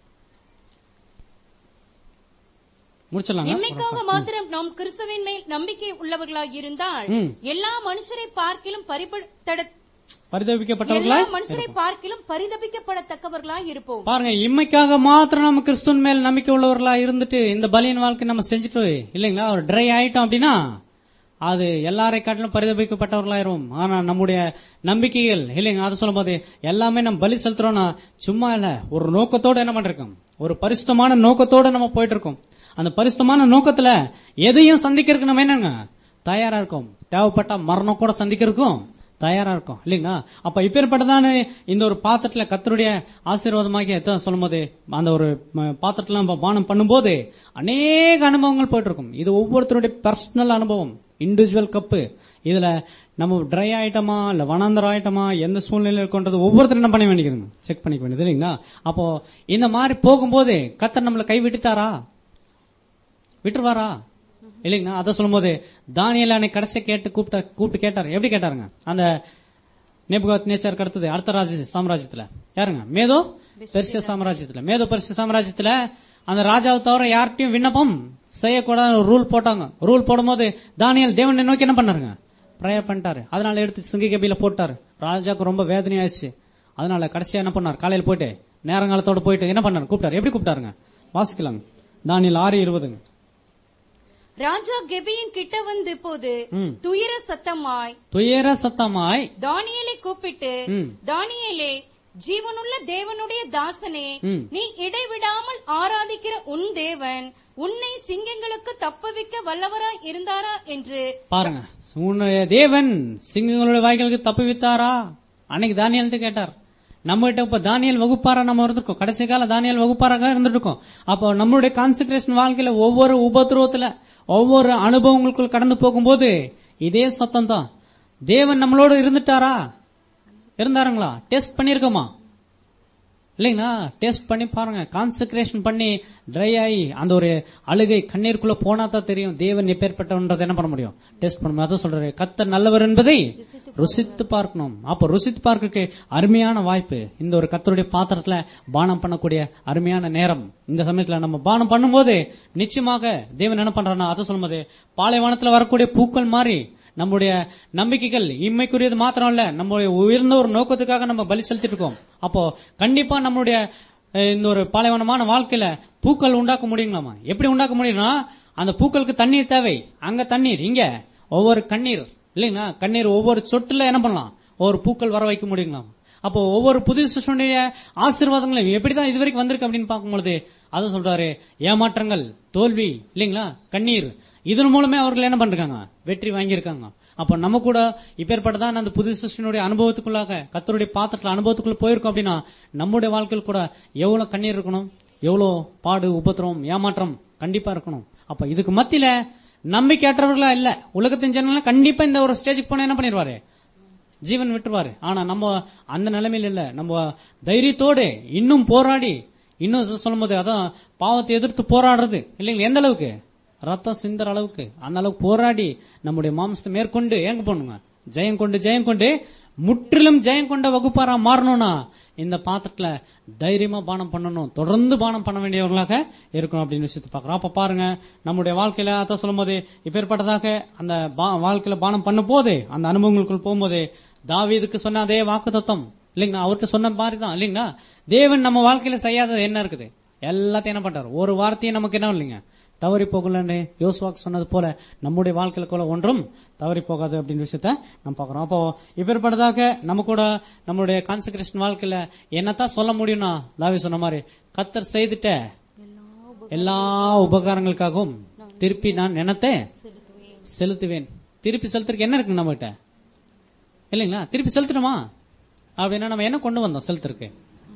முடிச்சிடலாங்க எம்மைக்காக மாத்திரம் நாம் கிறிஸ்துவின் மேல் நம்பிக்கை உள்ளவர்களாய் இருந்தால் ம். எல்லா மனுஷரை பார்க்கிலும் பரிபட பரிதவிக்கப்பட்டவர்களா எல்லா மனுஷரை பார்க்கிலும் பரிதபிக்கப்படத்தக்கவர்களாய் இருப்போம் பாருங்க இம்மைக்காக மாத்திரம் நம்ம கிறிஸ்துவின் மேல் நம்பிக்கை உள்ளவர்களா இருந்துட்டு இந்த பலியின் வாழ்க்கை நம்ம செஞ்சுட்டு இல்லைங்களா ஒரு ட்ரை ஆயிட்டோம் அப்படின்னா அது எல்லாரை காட்டிலும் பரிதபிக்கப்பட்டவர்களாயிரும் ஆனா நம்முடைய நம்பிக்கைகள் இல்லைங்க அதை சொல்லும் போது எல்லாமே நம்ம பலி செலுத்துறோம்னா சும்மா இல்ல ஒரு நோக்கத்தோட என்ன பண்ணிருக்கோம் ஒரு பரிசுத்தமான நோக்கத்தோட நம்ம போயிட்டு இருக்கோம் அந்த பரிசுத்தமான நோக்கத்துல எதையும் சந்திக்கிறதுக்கு நம்ம என்னங்க தயாரா இருக்கோம் தேவைப்பட்ட மரணம் கூட சந்திக்கிறதுக்கும் தயாரா இருக்கும் இல்லைங்களா அப்ப இப்பேற்பட்டதான இந்த ஒரு பாத்திரத்துல கத்தருடைய ஆசீர்வாதமாகி எத்தனை சொல்லும் போது அந்த ஒரு ம, பாத்திரத்துல நம்ம பானம் பண்ணும்போது அநேக அனுபவங்கள் போயிட்டு இருக்கும் இது ஒவ்வொருத்தருடைய பர்சனல் அனுபவம் இண்டிவிஜுவல் கப்பு இதுல நம்ம ட்ரை ஆயிட்டமா இல்ல வனாந்தரம் ஆயிட்டமா எந்த சூழ்நிலையில் இருக்கோன்றது ஒவ்வொருத்தரும் என்ன பண்ண வேண்டியதுங்க செக் பண்ணிக்க வேண்டியது இல்லைங்களா அப்போ இந்த மாதிரி போகும்போது கத்தர் நம்மளை கை விட்டுட்டாரா விட்டுருவாரா இல்லைங்கண்ணா அதை சொல்லும்போது தானியல் அன்னைக்கு கடைசி கேட்டு கூப்பிட்ட கூப்பிட்டு கேட்டாரு எப்படி கேட்டாருங்க அந்த நேபுகாத் நேச்சருக்கு அடுத்தது அடுத்த ராஜ்ய சாம்ராஜ்யத்துல யாருங்க மேதோ பெர்சிய சாம்ராஜ்யத்துல மேதோ பெர்சிய சாம்ராஜ்யத்துல அந்த ராஜாவை தவிர யார்கிட்டயும் விண்ணப்பம் செய்யக்கூடாத ஒரு ரூல் போட்டாங்க ரூல் போடும்போது தானியல் தேவனை நோக்கி என்ன பண்ணாருங்க ப்ரேயர் பண்ணிட்டாரு அதனால எடுத்து சிங்க கபில போட்டாரு ராஜாக்கு ரொம்ப வேதனை ஆயிடுச்சு அதனால கடைசியா என்ன பண்ணார் காலையில போயிட்டு நேரங்காலத்தோட போயிட்டு என்ன பண்ணார் கூப்பிட்டாரு எப்படி கூப்பிட்டாருங்க வாசிக்கலாங்க தானியல் ஆறு இருபதுங்க ராஜா கெபியின் கிட்ட வந்து போது ம். துயர சத்தமாய் துயர சத்தமாய் தானியேலை கூப்பிட்டு ம். தானியேலே ஜீவனுள்ள தேவனுடைய தாசனே ம். நீ இடைவிடாமல் ஆராதிக்கிற உன் தேவன் உன்னை சிங்கங்களுக்கு தப்புவிக்க வல்லவராய் இருந்தாரா என்று பாருங்க உன்னுடைய தேவன் சிங்கங்களுடைய வாய்களுக்கு தப்பி வித்தாரா அன்னைக்கு தானியல்ட்டு கேட்டார் நம்ம கிட்ட இப்ப தானியல் வகுப்பாரா நம்ம இருந்திருக்கோம் கடைசி கால தானியல் வகுப்பாராக இருந்துட்டு இருக்கோம் அப்போ நம்மளுடைய கான்சென்ட்ரேஷன் வாழ்க்கையில ஒவ்வொரு உபத்திரவத்துல ஒவ்வொரு அனுபவங்களுக்குள் கடந்து போகும்போது இதே சத்தம் தான் தேவன் நம்மளோட இருந்துட்டாரா இருந்தாருங்களா டெஸ்ட் பண்ணிருக்கோமா இல்லைங்களா டெஸ்ட் பண்ணி பாருங்க கான்சென்ட்ரேஷன் பண்ணி ட்ரை ஆகி அந்த ஒரு அழுகை கண்ணீருக்குள்ள போனா தான் தெரியும் தேவன் எப்பேற்பட்டவன்றதை என்ன பண்ண முடியும் டெஸ்ட் பண்ண முடியும் அதான் சொல்றாரு கத்தர் நல்லவர் என்பதை ருசித்து பார்க்கணும் அப்ப ருசித்து பார்க்கறதுக்கு அருமையான வாய்ப்பு இந்த ஒரு கத்தருடைய பாத்திரத்துல பானம் பண்ணக்கூடிய அருமையான நேரம் இந்த சமயத்துல நம்ம பானம் பண்ணும்போது நிச்சயமாக தேவன் என்ன பண்றாருன்னா அதை சொல்லும்போது பாலைவனத்துல வரக்கூடிய பூக்கள் மாதிரி நம்முடைய நம்பிக்கைகள் இம்மைக்குரியது மாத்திரம் இல்ல நம்முடைய உயர்ந்த ஒரு நோக்கத்துக்காக நம்ம பலி செலுத்திட்டு இருக்கோம் அப்போ கண்டிப்பா நம்மளுடைய அஹ், இந்த ஒரு பாலைவனமான வாழ்க்கையில பூக்கள் உண்டாக்க முடியுங்களாமா எப்படி உண்டாக்க முடியும்னா அந்த பூக்களுக்கு தண்ணீர் தேவை அங்க தண்ணீர் இங்க ஒவ்வொரு கண்ணீர் இல்லைங்களா கண்ணீர் ஒவ்வொரு சொட்டுல என்ன பண்ணலாம் ஒவ்வொரு பூக்கள் வர வைக்க முடியுங்களாம் அப்போ ஒவ்வொரு புது சிசுடைய ஆசீர்வாதங்களும் எப்படிதான் இது வரைக்கும் வந்திருக்கு அப்படின்னு பார்க்கும்பொழுது அதை சொல்றாரு ஏமாற்றங்கள் தோல்வி இல்லைங்களா கண்ணீர் இதன் மூலமே அவர்கள் என்ன பண்றாங்க வெற்றி வாங்கியிருக்காங்க அப்ப நம்ம கூட இப்பேற்பட்டதான் அந்த புது சிருஷ்டினுடைய அனுபவத்துக்குள்ளாக கத்தருடைய பாத்திரத்துல அனுபவத்துக்குள்ள போயிருக்கோம் அப்படின்னா நம்முடைய வாழ்க்கையில் கூட எவ்வளவு கண்ணீர் இருக்கணும் எவ்வளவு பாடு உபத்திரம் ஏமாற்றம் கண்டிப்பா இருக்கணும் அப்ப இதுக்கு மத்தியில நம்பிக்கையற்றவர்களா இல்ல உலகத்தின் ஜனங்கள் கண்டிப்பா இந்த ஒரு ஸ்டேஜுக்கு போனா என்ன பண்ணிடுவாரு ஜீவன் விட்டுருவாரு ஆனா நம்ம அந்த நிலைமையில இல்ல நம்ம தைரியத்தோடு இன்னும் போராடி இன்னும் சொல்லும் போது அதான் பாவத்தை எதிர்த்து போராடுறது இல்லைங்களா எந்த அளவுக்கு ரத்தம் சிந்தற அளவுக்கு அந்த அளவுக்கு போராடி நம்முடைய மாம்சத்தை மேற்கொண்டு எங்க போகணுங்க ஜெயம் கொண்டு ஜெயம் கொண்டு முற்றிலும் ஜெயம் கொண்ட வகுப்பாரா மாறணும்னா இந்த பாத்திரத்துல தைரியமா பானம் பண்ணணும் தொடர்ந்து பானம் பண்ண வேண்டியவர்களாக இருக்கணும் அப்படின்னு விஷயத்தை பார்க்கிறோம் அப்ப பாருங்க நம்முடைய வாழ்க்கையில அதான் சொல்லும் போது இப்பேற்பட்டதாக அந்த பா- வாழ்க்கையில பானம் பண்ணும் போது அந்த அனுபவங்களுக்குள் போகும்போது தாவீதுக்கு சொன்ன அதே வாக்கு தத்துவம் இல்லைங்களா அவர்கிட்ட சொன்ன மாதிரி தான் இல்லைங்களா தேவன் நம்ம வாழ்க்கையில செய்யாதது என்ன இருக்குது எல்லாத்தையும் என்ன பண்றாரு ஒரு வார்த்தையும் நமக்கு என்ன இல்லைங்க தவறி போகலன்னு யோசுவாக்கு சொன்னது போல நம்முடைய வாழ்க்கையில கூட ஒன்றும் தவறி போகாது அப்படின்னு விஷயத்த நம்ம பார்க்கிறோம் அப்போ இப்பேற்பட்டதாக நம்ம கூட நம்மளுடைய கான்சென்ட்ரேஷன் வாழ்க்கையில என்னத்தான் சொல்ல முடியும்னா தாவி சொன்ன மாதிரி கத்தர் செய்துட்ட எல்லா உபகாரங்களுக்காகவும் திருப்பி நான் நினைத்தே செலுத்துவேன் திருப்பி செலுத்துறதுக்கு என்ன இருக்கு நம்ம கிட்ட இல்லைங்களா திருப்பி செலுத்தணுமா அப்படின்னா நம்ம என்ன கொண்டு வந்தோம் செலுத்துறதுக்கு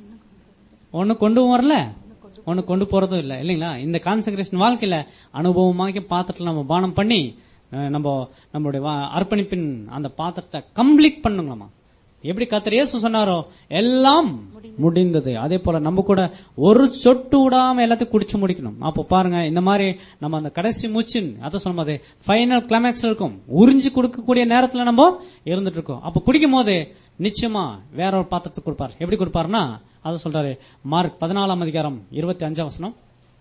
ஒண்ணு கொண்டு வரல ஒண்ணு கொண்டு போறதும் இல்ல இல்லைங்களா இந்த கான்சென்ட்ரேஷன் வாழ்க்கையில அனுபவமாக்கி பாத்திரத்துல நம்ம பானம் பண்ணி அஹ், நம்ம நம்மளுடைய வா- அர்ப்பணிப்பின் அந்த பாத்திரத்தை கம்ப்ளீட் பண்ணுங்களாமா எப்படி கத்தர் இயேசு சொன்னாரோ எல்லாம் முடிந்தது அதே போல நம்ம கூட ஒரு சொட்டு விடாம எல்லாத்தையும் குடிச்சு முடிக்கணும் அப்போ பாருங்க இந்த மாதிரி நம்ம அந்த கடைசி மூச்சின் அதை சொல்லும்போது ஃபைனல் கிளைமேக்ஸ்ல இருக்கும் உறிஞ்சு கொடுக்கக்கூடிய நேரத்துல நம்ம இருந்துட்டு இருக்கோம் அப்ப குடிக்கும் போது நிச்சயமா வேற ஒரு பாத்திரத்தை கொடுப்பார் எப்படி கொடுப்பாருன்னா அதை சொல்றாரு மார்க் பதினாலாம் அதிகாரம் இருபத்தி அஞ்சாம் வசனம்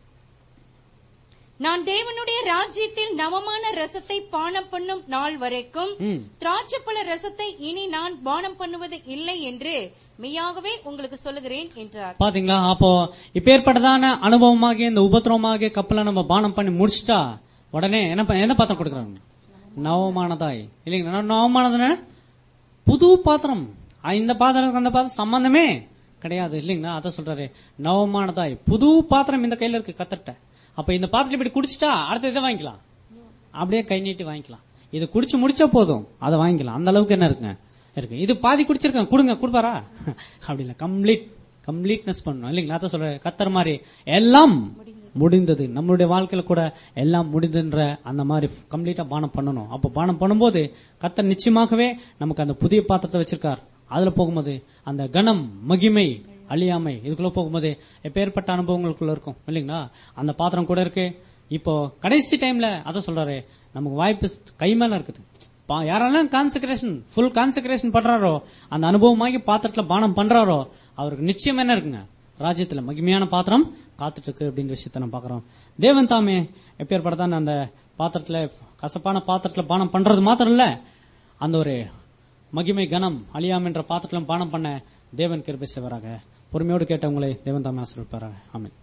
நான் தேவனுடைய ராஜ்யத்தில் நவமான ரசத்தை பானம் பண்ணும் நாள் வரைக்கும் ம். திராட்சைப்பழ ரசத்தை இனி நான் பானம் பண்ணுவது இல்லை என்று மெய்யாகவே உங்களுக்கு சொல்லுகிறேன் என்றார் பாத்தீங்களா அப்போ இப்பேற்பட்டதான அனுபவமாகிய இந்த உபத்திரவமாகிய கப்பலை நம்ம பானம் பண்ணி முடிச்சிட்டா உடனே என்ன ப- என்ன பாத்திரம் கொடுக்குறாங்க நவமானதாய் இல்லைங்களா நவமானதுன்னா புது பாத்திரம் அஹ் இந்த பாத்திரம் அந்த பாத்திரம் சம்பந்தமே கிடையாது இல்லைங்களா அத சொல்றாரு நவமானதாய் புது பாத்திரம் இந்த கையில இருக்கு கத்தட்ட அப்ப இந்த பாத்திரம் இப்படி குடிச்சிட்டா அடுத்த இதை வாங்கிக்கலாம் அப்படியே கை நீட்டி வாங்கிக்கலாம் இது குடிச்சு முடிச்சா போதும் அதை வாங்கிக்கலாம் அந்த அளவுக்கு என்ன இருக்குங்க இருக்கு இது பாதி குடிச்சிருக்கேன் கொடுங்க கொடுப்பாரா அப்படி இல்ல கம்ப்ளீட் கம்ப்ளீட்னஸ் பண்ணணும் இல்லைங்களா அதான் சொல்ற கத்தர் மாதிரி எல்லாம் முடிந்தது நம்மளுடைய வாழ்க்கையில கூட எல்லாம் முடிந்துன்ற அந்த மாதிரி கம்ப்ளீட்டா பானம் பண்ணணும் அப்ப பானம் பண்ணும்போது கத்தர் நிச்சயமாகவே நமக்கு அந்த புதிய பாத்திரத்தை வச்சிருக்கார் அதுல போகும்போது அந்த கணம் மகிமை அழியாமை இதுக்குள்ள போகும்போது எப்பேற்பட்ட அனுபவங்களுக்குள்ள இருக்கும் இல்லைங்களா அந்த பாத்திரம் கூட இருக்கு இப்போ கடைசி டைம்ல அதை சொல்றாரு நமக்கு வாய்ப்பு கை மேல இருக்குது பா- யாரெல்லாம் கான்சென்ட்ரேஷன் ஃபுல் கான்சென்ட்ரேஷன் பண்றாரோ அந்த அனுபவமாகி பாத்திரத்துல பானம் பண்றாரோ அவருக்கு நிச்சயம் என்ன இருக்குங்க ராஜ்யத்துல மகிமையான பாத்திரம் காத்துட்டு இருக்கு அப்படின்ற விஷயத்த நம்ம பாக்குறோம் தேவன் தாமே எப்பேற்பட்டதான் அந்த பாத்திரத்துல கசப்பான பாத்திரத்துல பானம் பண்றது மாத்திரம் இல்ல அந்த ஒரு மகிமை கனம் அழியாம் என்ற பாத்திரத்திலும் பானம் பண்ண தேவன் கிருபை செய்வாராக பொறுமையோடு கேட்டவங்களை தேவன் தாமே ஆசீர்வதிப்பாராக ஆமென்